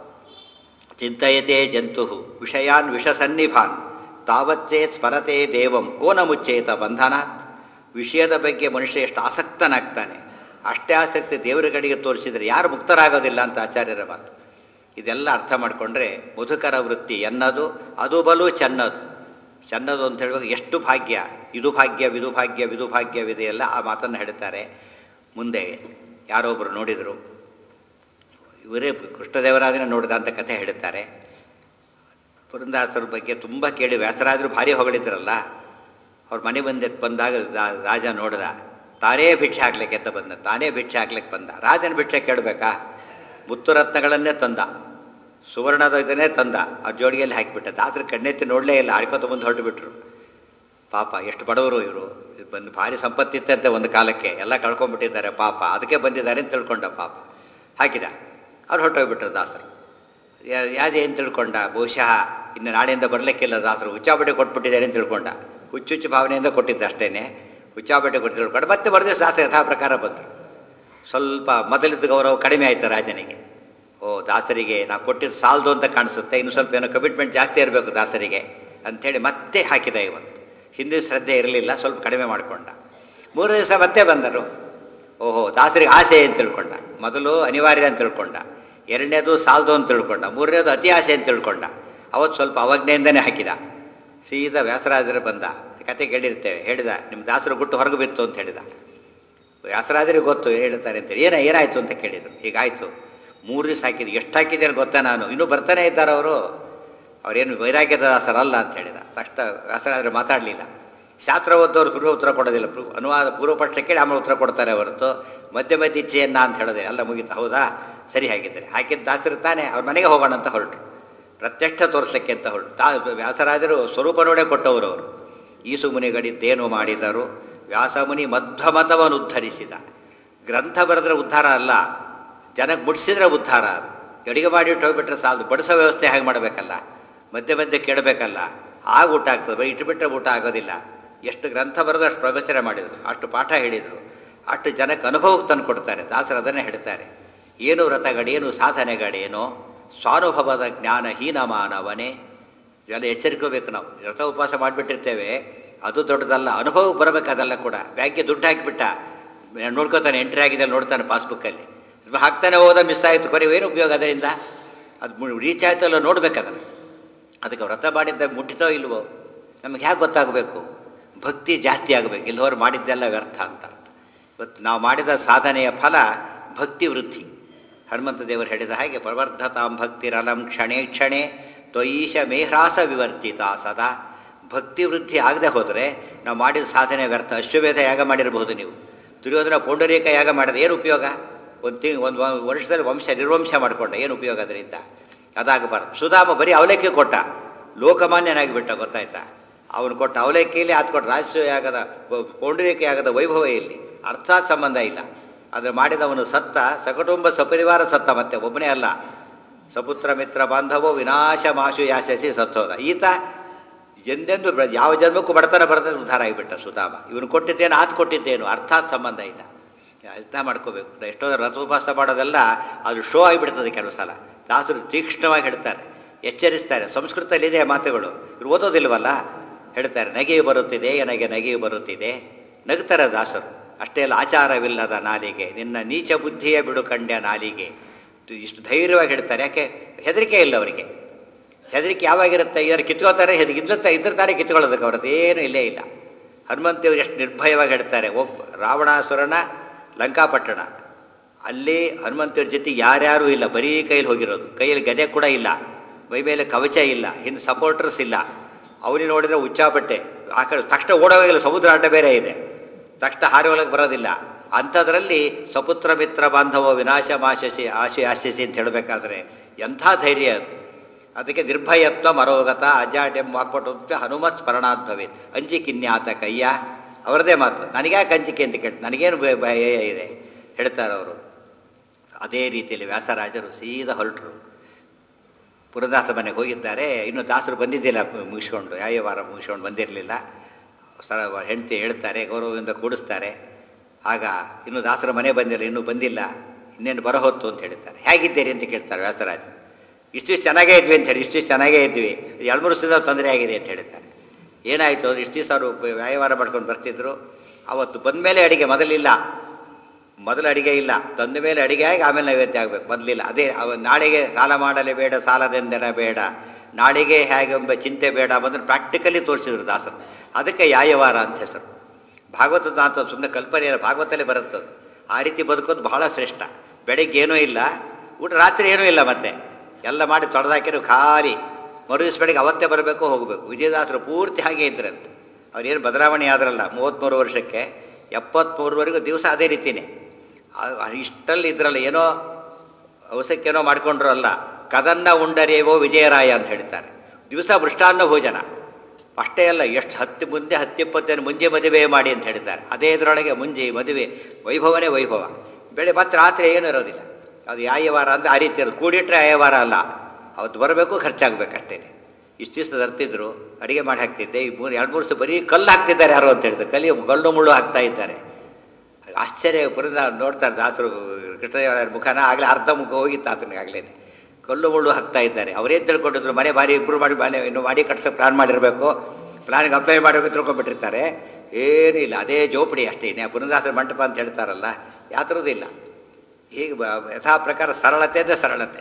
Speaker 1: ಚಿಂತಯತೆ ಜಂತು ವಿಷಯಾನ್ ವಿಷಸನ್ನಿಭಾನ್ ತಾವಚ್ಚೇತ್ ಸ್ಮರತೆ ದೇವಂ ಕೋನ ಮುಚ್ಚೇತ ಬಂಧನಾತ್ ವಿಷಯದ ಬಗ್ಗೆ ಮನುಷ್ಯ ಎಷ್ಟು ಆಸಕ್ತನಾಗ್ತಾನೆ ಅಷ್ಟೇ ಆಸಕ್ತಿ ದೇವರ ಕಡೆಗೆ ತೋರಿಸಿದರೆ ಯಾರು ಮುಕ್ತರಾಗೋದಿಲ್ಲ ಅಂತ ಆಚಾರ್ಯರ ಮಾತು ಇದೆಲ್ಲ ಅರ್ಥ ಮಾಡಿಕೊಂಡ್ರೆ ಮುದುಕರ ವೃತ್ತಿ ಎನ್ನದು ಅದು ಬಲು ಚೆನ್ನದು ಚೆನ್ನದು ಅಂತ ಹೇಳುವಾಗ ಎಷ್ಟು ಭಾಗ್ಯ ಇದು ಭಾಗ್ಯ ವಿದು ಭಾಗ್ಯ ವಿದು ಭಾಗ್ಯವಿದೆಯಲ್ಲ ಆ ಮಾತನ್ನು ಹೇಳ್ತಾರೆ ಮುಂದೆ ಯಾರೊಬ್ಬರು ನೋಡಿದರು ಇವರೇ ಕೃಷ್ಣದೇವರಾಜನ ನೋಡಿದ ಅಂತ ಕಥೆ ಹೇಳುತ್ತಾರೆ ಪುರಂದಾಸರ ಬಗ್ಗೆ ತುಂಬ ಕೇಳಿ ವ್ಯಾಸರಾಜರು ಭಾರಿ ಹೊಗಳಿದ್ರಲ್ಲ ಅವ್ರ ಮನೆ ಬಂದ ಬಂದಾಗ ರಾ- ರಾಜ ನೋಡಿದ ತಾನೇ ಭಿಕ್ಷೆ ಹಾಕ್ಲಿಕ್ಕೆ ಅಂತ ಬಂದ ತಾನೇ ಭಿಕ್ಷೆ ಹಾಕ್ಲಿಕ್ಕೆ ಬಂದ ರಾಜನ ಭಿಕ್ಷೆ ಕೇಳಬೇಕಾ ಮುತ್ತು ರತ್ನಗಳನ್ನೇ ತಂದ ಸುವರ್ಣದ ಇದನ್ನೇ ತಂದ ಆ ಜೋಡಿಗೆಯಲ್ಲಿ ಹಾಕಿಬಿಟ್ಟ ದಾಸರು ಕಣ್ಣೆತ್ತಿ ನೋಡಲೇ ಇಲ್ಲ ಆಡ್ಕೊತ ಮುಂದೆ ಹೊರಟು ಬಿಟ್ರು ಪಾಪ ಎಷ್ಟು ಬಡವರು ಇವರು ಬಂದು ಭಾರಿ ಸಂಪತ್ತಿತ್ತಂತೆ ಒಂದು ಕಾಲಕ್ಕೆ ಎಲ್ಲ ಕಳ್ಕೊಂಡ್ಬಿಟ್ಟಿದ್ದಾರೆ ಪಾಪ ಅದಕ್ಕೆ ಬಂದಿದ್ದಾರೆ ಅಂತ ತಿಳ್ಕೊಂಡ ಪಾಪ ಹಾಕಿದ ಅವ್ರು ಹೊರಟೋಗ್ಬಿಟ್ರು ದಾಸರು ಯಾ- ಯಾವ್ದು ಏನು ತಿಳ್ಕೊಂಡ ಬಹುಶಃ ಇನ್ನು ನಾಳೆಯಿಂದ ಬರಲಿಕ್ಕಿಲ್ಲ ದಾಸರು ಹುಚ್ಚಾಬಟ್ಟೆ ಕೊಟ್ಬಿಟ್ಟಿದ್ದಾರೆ ಅಂತ ತಿಳ್ಕೊಂಡ ಹುಚ್ಚುಚ್ಚು ಭಾವನೆಯಿಂದ ಕೊಟ್ಟಿದ್ದ ಅಷ್ಟೇನೆ ಹುಚ್ಚಾಬಟ್ಟೆ ಕೊಟ್ಟು ತಿಳ್ಕೊಂಡು ಮತ್ತೆ ಬರೆದಿವ್ಸ ದಾಸರು ಯಥಾ ಪ್ರಕಾರ ಬಂದರು ಸ್ವಲ್ಪ ಮೊದಲಿದ್ದ ಗೌರವ ಕಡಿಮೆ ಆಯಿತು ರಾಜನಿಗೆ ಓ ದಾಸರಿಗೆ ನಾವು ಕೊಟ್ಟಿದ್ದು ಸಾಲದು ಅಂತ ಕಾಣಿಸುತ್ತೆ ಇನ್ನು ಸ್ವಲ್ಪ ಏನೋ ಕಮಿಟ್ಮೆಂಟ್ ಜಾಸ್ತಿ ಇರಬೇಕು ದಾಸರಿಗೆ ಅಂಥೇಳಿ ಮತ್ತೆ ಹಾಕಿದ ಇವತ್ತು ಹಿಂದಿನ ಶ್ರದ್ಧೆ ಇರಲಿಲ್ಲ ಸ್ವಲ್ಪ ಕಡಿಮೆ ಮಾಡಿಕೊಂಡ ಮೂರು ದಿವಸ ಮತ್ತೆ ಬಂದರು ಓಹೋ ದಾಸರಿಗೆ ಆಸೆ ಅಂತ ತಿಳ್ಕೊಂಡ ಮೊದಲು ಅನಿವಾರ್ಯ ಅಂತ ತಿಳ್ಕೊಂಡ ಎರಡನೇದು ಸಾಲದು ಅಂತ ತಿಳ್ಕೊಂಡ ಮೂರನೇದು ಅತಿ ಆಸೆ ಅಂತ ತಿಳ್ಕೊಂಡ ಅವತ್ತು ಸ್ವಲ್ಪ ಅವಜ್ಞೆಯಿಂದನೇ ಹಾಕಿದ ಸೀದಾ ವ್ಯಾಸರಾಜರು ಬಂದ ಕತೆ ಕೇಳಿರ್ತೇವೆ ಹೇಳಿದ ನಿಮ್ಮ ದಾಸರು ಗುಟ್ಟು ಹೊರಗೆ ಬಿತ್ತು ಅಂತ ಹೇಳಿದ ವ್ಯಾಸರಾಜರಿಗೆ ಗೊತ್ತು ಏನು ಹೇಳ್ತಾರೆ ಅಂತೇಳಿ ಏನ ಏನಾಯಿತು ಅಂತ ಕೇಳಿದರು ಹೀಗಾಯಿತು ಮೂರು ದಿವಸ ಹಾಕಿದ್ರು ಎಷ್ಟು ಹಾಕಿದ್ದೇನೆ ಗೊತ್ತಾ ನಾನು ಇನ್ನೂ ಬರ್ತಾನೆ ಇದ್ದಾರೆ ಅವರು ಅವರೇನು ವೈರಾಗ್ಯದ ದಾಸರಲ್ಲ ಅಂತ ಹೇಳಿದ ತಕ್ಷಣ ವ್ಯಾಸರಾಜರು ಮಾತಾಡಲಿಲ್ಲ ಶಾಸ್ತ್ರ ಓದೋರು ಪೂರ್ವ ಉತ್ತರ ಕೊಡೋದಿಲ್ಲ ಪೂ- ಅನುವಾದ ಪೂರ್ವ ಪಕ್ಷ ಕೇಳಿ ಆಮೇಲೆ ಉತ್ತರ ಕೊಡ್ತಾರೆ ಹೊರತು ಮಧ್ಯ ಮಧ್ಯ ಇಚ್ಛೆಯನ್ನ ಅಂತ ಹೇಳೋದೆ ಎಲ್ಲ ಮುಗೀತು ಹೌದಾ ಸರಿ ಹಾಗಿದ್ದಾರೆ ಹಾಕಿದ ದಾಸರು ತಾನೇ ಅವ್ರ ಮನೆಗೆ ಹೋಗೋಣ ಅಂತ ಹೊರಟರು ಪ್ರತ್ಯಕ್ಷ ತೋರಿಸಲಿಕ್ಕೆ ಅಂತ ಹೊರಟು ತಾ ವ್ಯಾಸರಾಜರು ಸ್ವರೂಪ ನೋಡೇ ಕೊಟ್ಟವರು ಅವರು ಈಸು ಮುನಿಗಳಿದ್ದೇನು ಮಾಡಿದರು ವ್ಯಾಸಮುನಿ ಮಧ್ವಮತವನ್ನು ಉದ್ಧರಿಸಿದ ಗ್ರಂಥ ಬರೆದ್ರೆ ಉದ್ಧಾರ ಅಲ್ಲ ಜನಕ್ಕೆ ಮುಟ್ಸಿದ್ರೆ ಉದ್ಧಾರ ಅದು ಅಡಿಗೆ ಮಾಡಿ ಹೋಗ್ಬಿಟ್ರೆ ಸಾಲದು ಬಡಿಸೋ ವ್ಯವಸ್ಥೆ ಹೇಗೆ ಮಾಡಬೇಕಲ್ಲ ಮಧ್ಯೆ ಮಧ್ಯೆ ಕೇಳಬೇಕಲ್ಲ ಆಗ ಊಟ ಆಗ್ತದೆ ಬರೀ ಇಟ್ಟುಬಿಟ್ರೆ ಊಟ ಆಗೋದಿಲ್ಲ ಎಷ್ಟು ಗ್ರಂಥ ಬರೆದು ಅಷ್ಟು ಪ್ರವಚನ ಮಾಡಿದರು ಅಷ್ಟು ಪಾಠ ಹೇಳಿದರು ಅಷ್ಟು ಜನಕ್ಕೆ ಅನುಭವಕ್ಕೆ ತಂದು ಕೊಡ್ತಾರೆ ದಾಸರು ಅದನ್ನೇ ಹೇಳ್ತಾರೆ ಏನು ವ್ರತಗಳೇನು ಸಾಧನೆಗಳೇನೋ ಸ್ವಾನುಭವದ ಜ್ಞಾನಹೀನ ಮಾನವನೇ ಇವೆಲ್ಲ ಎಚ್ಚರಿಕೋಬೇಕು ನಾವು ವ್ರತ ಉಪವಾಸ ಮಾಡಿಬಿಟ್ಟಿರ್ತೇವೆ ಅದು ದೊಡ್ಡದಲ್ಲ ಅನುಭವಕ್ಕೆ ಬರಬೇಕು ಅದೆಲ್ಲ ಕೂಡ ಬ್ಯಾಂಕಿಗೆ ದುಡ್ಡು ಹಾಕಿಬಿಟ್ಟ ನೋಡ್ಕೋತಾನೆ ಎಂಟ್ರಿ ಆಗಿದೆ ನೋಡ್ತಾನೆ ಪಾಸ್ಬುಕ್ಕಲ್ಲಿ ಹಾಕ್ತಾನೆ ಹೋದ ಮಿಸ್ ಆಯಿತು ಕೊನೆ ಏನು ಉಪಯೋಗ ಅದರಿಂದ ಅದು ರೀಚ್ ಆಯ್ತಲ್ಲ ನೋಡ್ಬೇಕು ಅದನ್ನು ಅದಕ್ಕೆ ವ್ರತ ಮಾಡಿದ್ದ ಮುಟ್ಟಿತೋ ಇಲ್ವೋ ನಮಗೆ ಹೇಗೆ ಗೊತ್ತಾಗಬೇಕು ಭಕ್ತಿ ಜಾಸ್ತಿ ಆಗಬೇಕು ಇಲ್ಲವರು ಮಾಡಿದ್ದೆಲ್ಲ ವ್ಯರ್ಥ ಅಂತ ಇವತ್ತು ನಾವು ಮಾಡಿದ ಸಾಧನೆಯ ಫಲ ಭಕ್ತಿ ವೃದ್ಧಿ ಹನುಮಂತ ದೇವರು ಹೇಳಿದ ಹಾಗೆ ಪ್ರವರ್ಧತಾಂ ಭಕ್ತಿರಲಂ ಕ್ಷಣೇ ಕ್ಷಣೆ ತ್ವಯೀಶ ಮೇಹ್ರಾಸ ವಿವರ್ಜಿತ ಸದಾ ಭಕ್ತಿ ವೃದ್ಧಿ ಆಗದೆ ಹೋದರೆ ನಾವು ಮಾಡಿದ ಸಾಧನೆ ವ್ಯರ್ಥ ಅಶ್ವಮೇಧ ಯಾಗ ಮಾಡಿರಬಹುದು ನೀವು ದುರ್ಯೋಧನ ಪೌಂಡರೀಕ ಯಾಗ ಮಾಡಿದ ಏನು ಉಪಯೋಗ ಒಂದು ತಿಂಗ್ ಒಂದು ವರ್ಷದಲ್ಲಿ ವಂಶ ನಿರ್ವಂಶ ಮಾಡಿಕೊಂಡ ಏನು ಉಪಯೋಗ ಅದರಿಂದ ಅದಾಗಬಾರ್ದು ಸುಧಾಮ ಬರೀ ಅವಲಕ್ಕಿ ಕೊಟ್ಟ ಲೋಕಮಾನ್ಯನಾಗಿ ಬಿಟ್ಟ ಗೊತ್ತಾಯ್ತಾ ಅವನು ಕೊಟ್ಟ ಅವಲಕ್ಕಿಯಲ್ಲಿ ಆತ ಕೊಟ್ಟ ರಾಜಸ್ವ ಯಾಗದ ಪೌಂಡರೀಕ ಯಾಗದ ವೈಭವ ಇಲ್ಲಿ ಅರ್ಥಾತ್ ಸಂಬಂಧ ಇಲ್ಲ ಅದು ಮಾಡಿದವನು ಸತ್ತ ಸಕುಟುಂಬ ಸಪರಿವಾರ ಸತ್ತ ಮತ್ತೆ ಒಬ್ಬನೇ ಅಲ್ಲ ಸಪುತ್ರ ಮಿತ್ರ ಬಾಂಧವೋ ವಿನಾಶ ಮಾಶು ಯಾಶಸಿ ಸತ್ತೋದ ಈತ ಎಂದೆಂದು ಬ- ಯಾವ ಜನ್ಮಕ್ಕೂ ಬಡತನ ಬರ್ತದೆ ಉದ್ಧಾರ ಆಗಿಬಿಟ್ಟ ಸುಧಾಮ ಇವನು ಕೊಟ್ಟಿದ್ದೇನು ಆತ ಕೊಟ್ಟಿದ್ದೇನು ಅರ್ಥಾತ್ ಸಂಬಂಧ ಇಲ್ಲ ಅರ್ಥ ಮಾಡ್ಕೋಬೇಕು ಎಷ್ಟೋ ರಥೋಪವಾಸ ಮಾಡೋದೆಲ್ಲ ಅದು ಶೋ ಆಗಿಬಿಡ್ತದೆ ಕೆಲವು ಸಲ ದಾಸರು ತೀಕ್ಷ್ಣವಾಗಿ ಹೇಳ್ತಾರೆ ಎಚ್ಚರಿಸ್ತಾರೆ ಸಂಸ್ಕೃತದಲ್ಲಿದೆ ಆ ಮಾತುಗಳು ಇವ್ರು ಓದೋದಿಲ್ವಲ್ಲ ಹೇಳ್ತಾರೆ ನಗೆಯು ಬರುತ್ತಿದೆ ನನಗೆ ನಗೆಯು ಬರುತ್ತಿದೆ ನಗ್ತಾರೆ ದಾಸರು ಅಷ್ಟೇ ಅಲ್ಲ ಆಚಾರವಿಲ್ಲದ ನಾಲಿಗೆ ನಿನ್ನ ನೀಚ ಬುದ್ಧಿಯ ಬಿಡು ಕಂಡ್ಯ ನಾಲಿಗೆ ಇದು ಇಷ್ಟು ಧೈರ್ಯವಾಗಿ ಹೇಳ್ತಾರೆ ಯಾಕೆ ಹೆದರಿಕೆ ಇಲ್ಲ ಅವರಿಗೆ ಹೆದರಿಕೆ ಯಾವಾಗಿರುತ್ತೆ ಯಾರು ಕಿತ್ಕೋತಾರೆ ಹೆದರಿಕೆ ಇದ್ದ ಇದ್ರ ತಾನೇ ಕಿತ್ಕೊಳ್ಳೋದಕ್ಕೆ ಅವ್ರದ್ದು ಏನೂ ಇಲ್ಲೇ ಇಲ್ಲ ಹನುಮಂತೇವರು ಎಷ್ಟು ನಿರ್ಭಯವಾಗಿ ಹೇಳ್ತಾರೆ ಒಬ್ಬ ರಾವಣಾಸುರನ ಲಂಕಾಪಟ್ಟಣ ಅಲ್ಲಿ ಹನುಮಂತೇವ್ರ ಜೊತೆ ಯಾರ್ಯಾರೂ ಇಲ್ಲ ಬರೀ ಕೈಯಲ್ಲಿ ಹೋಗಿರೋದು ಕೈಯಲ್ಲಿ ಗದೆ ಕೂಡ ಇಲ್ಲ ಮೈ ಮೇಲೆ ಕವಚ ಇಲ್ಲ ಹಿಂದೆ ಸಪೋರ್ಟರ್ಸ್ ಇಲ್ಲ ಅವನಿಗೆ ನೋಡಿದ್ರೆ ಉಚ್ಚಾಪಟ್ಟೆ ಆ ಕಡೆ ತಕ್ಷಣ ಓಡೋಗಿಲ್ಲ ಸಮುದ್ರ ಅಡ್ಡ ಬೇರೆ ಇದೆ ತಕ್ಷಣ ಹಾರಿ ಒಳಗೆ ಬರೋದಿಲ್ಲ ಅಂಥದ್ರಲ್ಲಿ ಸಪುತ್ರ ಮಿತ್ರ ಬಾಂಧವ ವಿನಾಶ ಮಾಶಸಿ ಆಶೆ ಆಶಿಸಿ ಅಂತ ಹೇಳಬೇಕಾದ್ರೆ ಎಂಥ ಧೈರ್ಯ ಅದು ಅದಕ್ಕೆ ನಿರ್ಭಯತ್ವ ಮರೋಗತ ಅಜಾಡ್ಯಂ ವಾಕ್ಪಟು ಹನುಮತ್ ಸ್ಮರಣಾದ್ಭವೆ ಅಂಜಿಕಿನ್ಯಾತ ಕಯ್ಯ ಅವರದೇ ಮಾತು ನನಗ್ಯಾಕೆ ಅಂಜಿಕೆ ಅಂತ ಕೇಳ್ತಾರೆ ನನಗೇನು ಭಯ ಭಯ ಇದೆ ಹೇಳ್ತಾರೆ ಅವರು ಅದೇ ರೀತಿಯಲ್ಲಿ ವ್ಯಾಸರಾಜರು ಸೀದಾ ಹೊರಟರು ಪುರದಾಸ ಮನೆಗೆ ಹೋಗಿದ್ದಾರೆ ಇನ್ನು ದಾಸರು ಬಂದಿದ್ದಿಲ್ಲ ಮುಗಿಸ್ಕೊಂಡು ಯಾವ ವಾರ ಮುಗಿಸ್ಕೊಂಡು ಬಂದಿರಲಿಲ್ಲ ಸರ ಹೆಂಡತಿ ಹೇಳ್ತಾರೆ ಗೌರವದಿಂದ ಕೂಡಿಸ್ತಾರೆ ಆಗ ಇನ್ನು ದಾಸರ ಮನೆ ಬಂದಿಲ್ಲ ಇನ್ನೂ ಬಂದಿಲ್ಲ ಇನ್ನೇನು ಬರೋ ಹೊತ್ತು ಅಂತ ಹೇಳ್ತಾರೆ ಹೇಗಿದ್ದೀರಿ ಅಂತ ಕೇಳ್ತಾರೆ ವ್ಯಾಸರಾಜ ಇಷ್ಟು ದಿವಸ ಚೆನ್ನಾಗೇ ಇದ್ವಿ ಅಂತ ಹೇಳಿ ಇಷ್ಟು ದಿವಸ ಚೆನ್ನಾಗೇ ಇದ್ವಿ ಎರಡು ಮೂರು ದಿವಸ ತೊಂದರೆ ಆಗಿದೆ ಅಂತ ಹೇಳ್ತಾರೆ ಏನಾಯಿತು ಅಂದ್ರೆ ಇಷ್ಟು ದಿವಸ ಅವರು ವ್ಯಾಯವಾರ ಮಾಡ್ಕೊಂಡು ಬರ್ತಿದ್ರು ಅವತ್ತು ಬಂದ ಮೇಲೆ ಅಡಿಗೆ ಮೊದಲಿಲ್ಲ ಮೊದಲು ಅಡಿಗೆ ಇಲ್ಲ ತಂದ ಮೇಲೆ ಅಡಿಗೆ ಆಗಿ ಆಮೇಲೆ ನೈವೇದ್ಯ ಆಗಬೇಕು ಮೊದಲಿಲ್ಲ ಅದೇ ಅವ ನಾಳೆಗೆ ಸಾಲ ಮಾಡಲೇ ಬೇಡ ಸಾಲದೆಂದೆನ ಬೇಡ ನಾಳೆಗೆ ಹೇಗೆಂಬ ಚಿಂತೆ ಬೇಡ ಬಂದ್ರೆ ಪ್ರಾಕ್ಟಿಕಲಿ ತೋರಿಸಿದ್ರು ದಾಸರು ಅದಕ್ಕೆ ಯಾಯವಾರ ಅಂತ ಹೆಸರು ಭಾಗವತದ ಮಾತು ಸುಮ್ಮನೆ ಕಲ್ಪನೆ ಇಲ್ಲ ಭಾಗವತಲ್ಲೇ ಬರುತ್ತದು ಆ ರೀತಿ ಬದುಕೋದು ಬಹಳ ಶ್ರೇಷ್ಠ ಬೆಳಗ್ಗೆ ಏನೂ ಇಲ್ಲ ಊಟ ರಾತ್ರಿ ಏನೂ ಇಲ್ಲ ಮತ್ತೆ ಎಲ್ಲ ಮಾಡಿ ತೊಡೆದಾಕಿರೋ ಖಾಲಿ ಮರು ದಿವಸ ಬೆಳಗ್ಗೆ ಅವತ್ತೇ ಬರಬೇಕು ಹೋಗಬೇಕು ವಿಜಯದಾಸರು ಪೂರ್ತಿ ಹಾಗೆ ಇದ್ರಂತೆ ಅವ್ರೇನು ಬದಲಾವಣೆ ಆದ್ರಲ್ಲ ಮೂವತ್ತ್ಮೂರು ವರ್ಷಕ್ಕೆ ಎಪ್ಪತ್ತ್ಮೂರವರೆಗೂ ದಿವಸ ಅದೇ ರೀತಿಯೇ ಆ- ಇಷ್ಟಲ್ಲಿ ಇದ್ರಲ್ಲ ಏನೋ ಅವಸಕ್ಕೇನೋ ಮಾಡ್ಕೊಂಡ್ರು ಅಲ್ಲ ಕದನ್ನ ಉಂಡರೇವೋ ವಿಜಯರಾಯ ಅಂತ ಹೇಳ್ತಾರೆ ದಿವಸ ಮೃಷ್ಟಾನ್ನ ಭೋಜನ ಅಷ್ಟೇ ಅಲ್ಲ ಎಷ್ಟು ಹತ್ತು ಮುಂದೆ ಹತ್ತಿಪ್ಪತ್ತೇನು ಮುಂಜೆ ಮದುವೆ ಮಾಡಿ ಅಂತ ಹೇಳ್ತಾರೆ ಅದೇ ಇದರೊಳಗೆ ಮುಂಜೆ ಮದುವೆ ವೈಭವನೇ ವೈಭವ ಬೆಳೆ ಮತ್ತೆ ರಾತ್ರಿ ಏನೂ ಇರೋದಿಲ್ಲ ಅದು ಯಾಯವಾರ ಅಂದರೆ ಆ ರೀತಿ ಇರೋದು ಕೂಡಿಟ್ರೆ ಆಯವಾರ ಅಲ್ಲ ಅವತ್ತು ಬರಬೇಕು ಖರ್ಚಾಗಬೇಕಷ್ಟೇ ಇಷ್ಟು ದಿವಸ ತರ್ತಿದ್ರು ಅಡುಗೆ ಮಾಡಿ ಹಾಕ್ತಿದ್ದೆ ಈ ಮೂರು ಎರಡು ಮೂರು ದಿವಸ ಬರೀ ಕಲ್ಲು ಹಾಕ್ತಿದ್ದಾರೆ ಯಾರು ಅಂತ ಹೇಳಿದ್ರು ಕಲ್ಲಿ ಗಳ್ಳು ಮುಳ್ಳು ಹಾಕ್ತಾ ಇದ್ದಾರೆ ಆಶ್ಚರ್ಯ ಪುರದ ನೋಡ್ತಾರೆ ದಾಸರು ಕೃಷ್ಣದೇವರ ಮುಖನ ಆಗಲೇ ಅರ್ಧ ಮುಖ ಹೋಗಿತ್ತು ಆತನಿಗೆ ಆಗಲೇ ಕಲ್ಲು ಮುಳ್ಳು ಹಾಕ್ತಾ ಇದ್ದಾರೆ ಅವರೇನು ತಿಳ್ಕೊಂಡಿದ್ರು ಮನೆ ಭಾರಿ ಇಂಪ್ರೂವ್ ಮಾಡಿ ಮನೆ ಇನ್ನು ಮಾಡಿ ಕಟ್ಸೋಕೆ ಪ್ಲಾನ್ ಮಾಡಿರಬೇಕು ಪ್ಲಾನಿಗೆ ಅಪ್ಲೈ ಮಾಡಬೇಕು ತಿಳ್ಕೊಂಡ್ಬಿಟ್ಟಿರ್ತಾರೆ ಏನೂ ಇಲ್ಲ ಅದೇ ಜೋಪಡಿ ಅಷ್ಟೇ ಇನ್ನೇ ಪುನದಾಸರ ಮಂಟಪ ಅಂತ ಹೇಳ್ತಾರಲ್ಲ ಯಾತ್ರದ್ದು ಇಲ್ಲ ಹೀಗೆ ಬ- ಯಥಾ ಪ್ರಕಾರ ಸರಳತೆ ಅಂದರೆ ಸರಳತೆ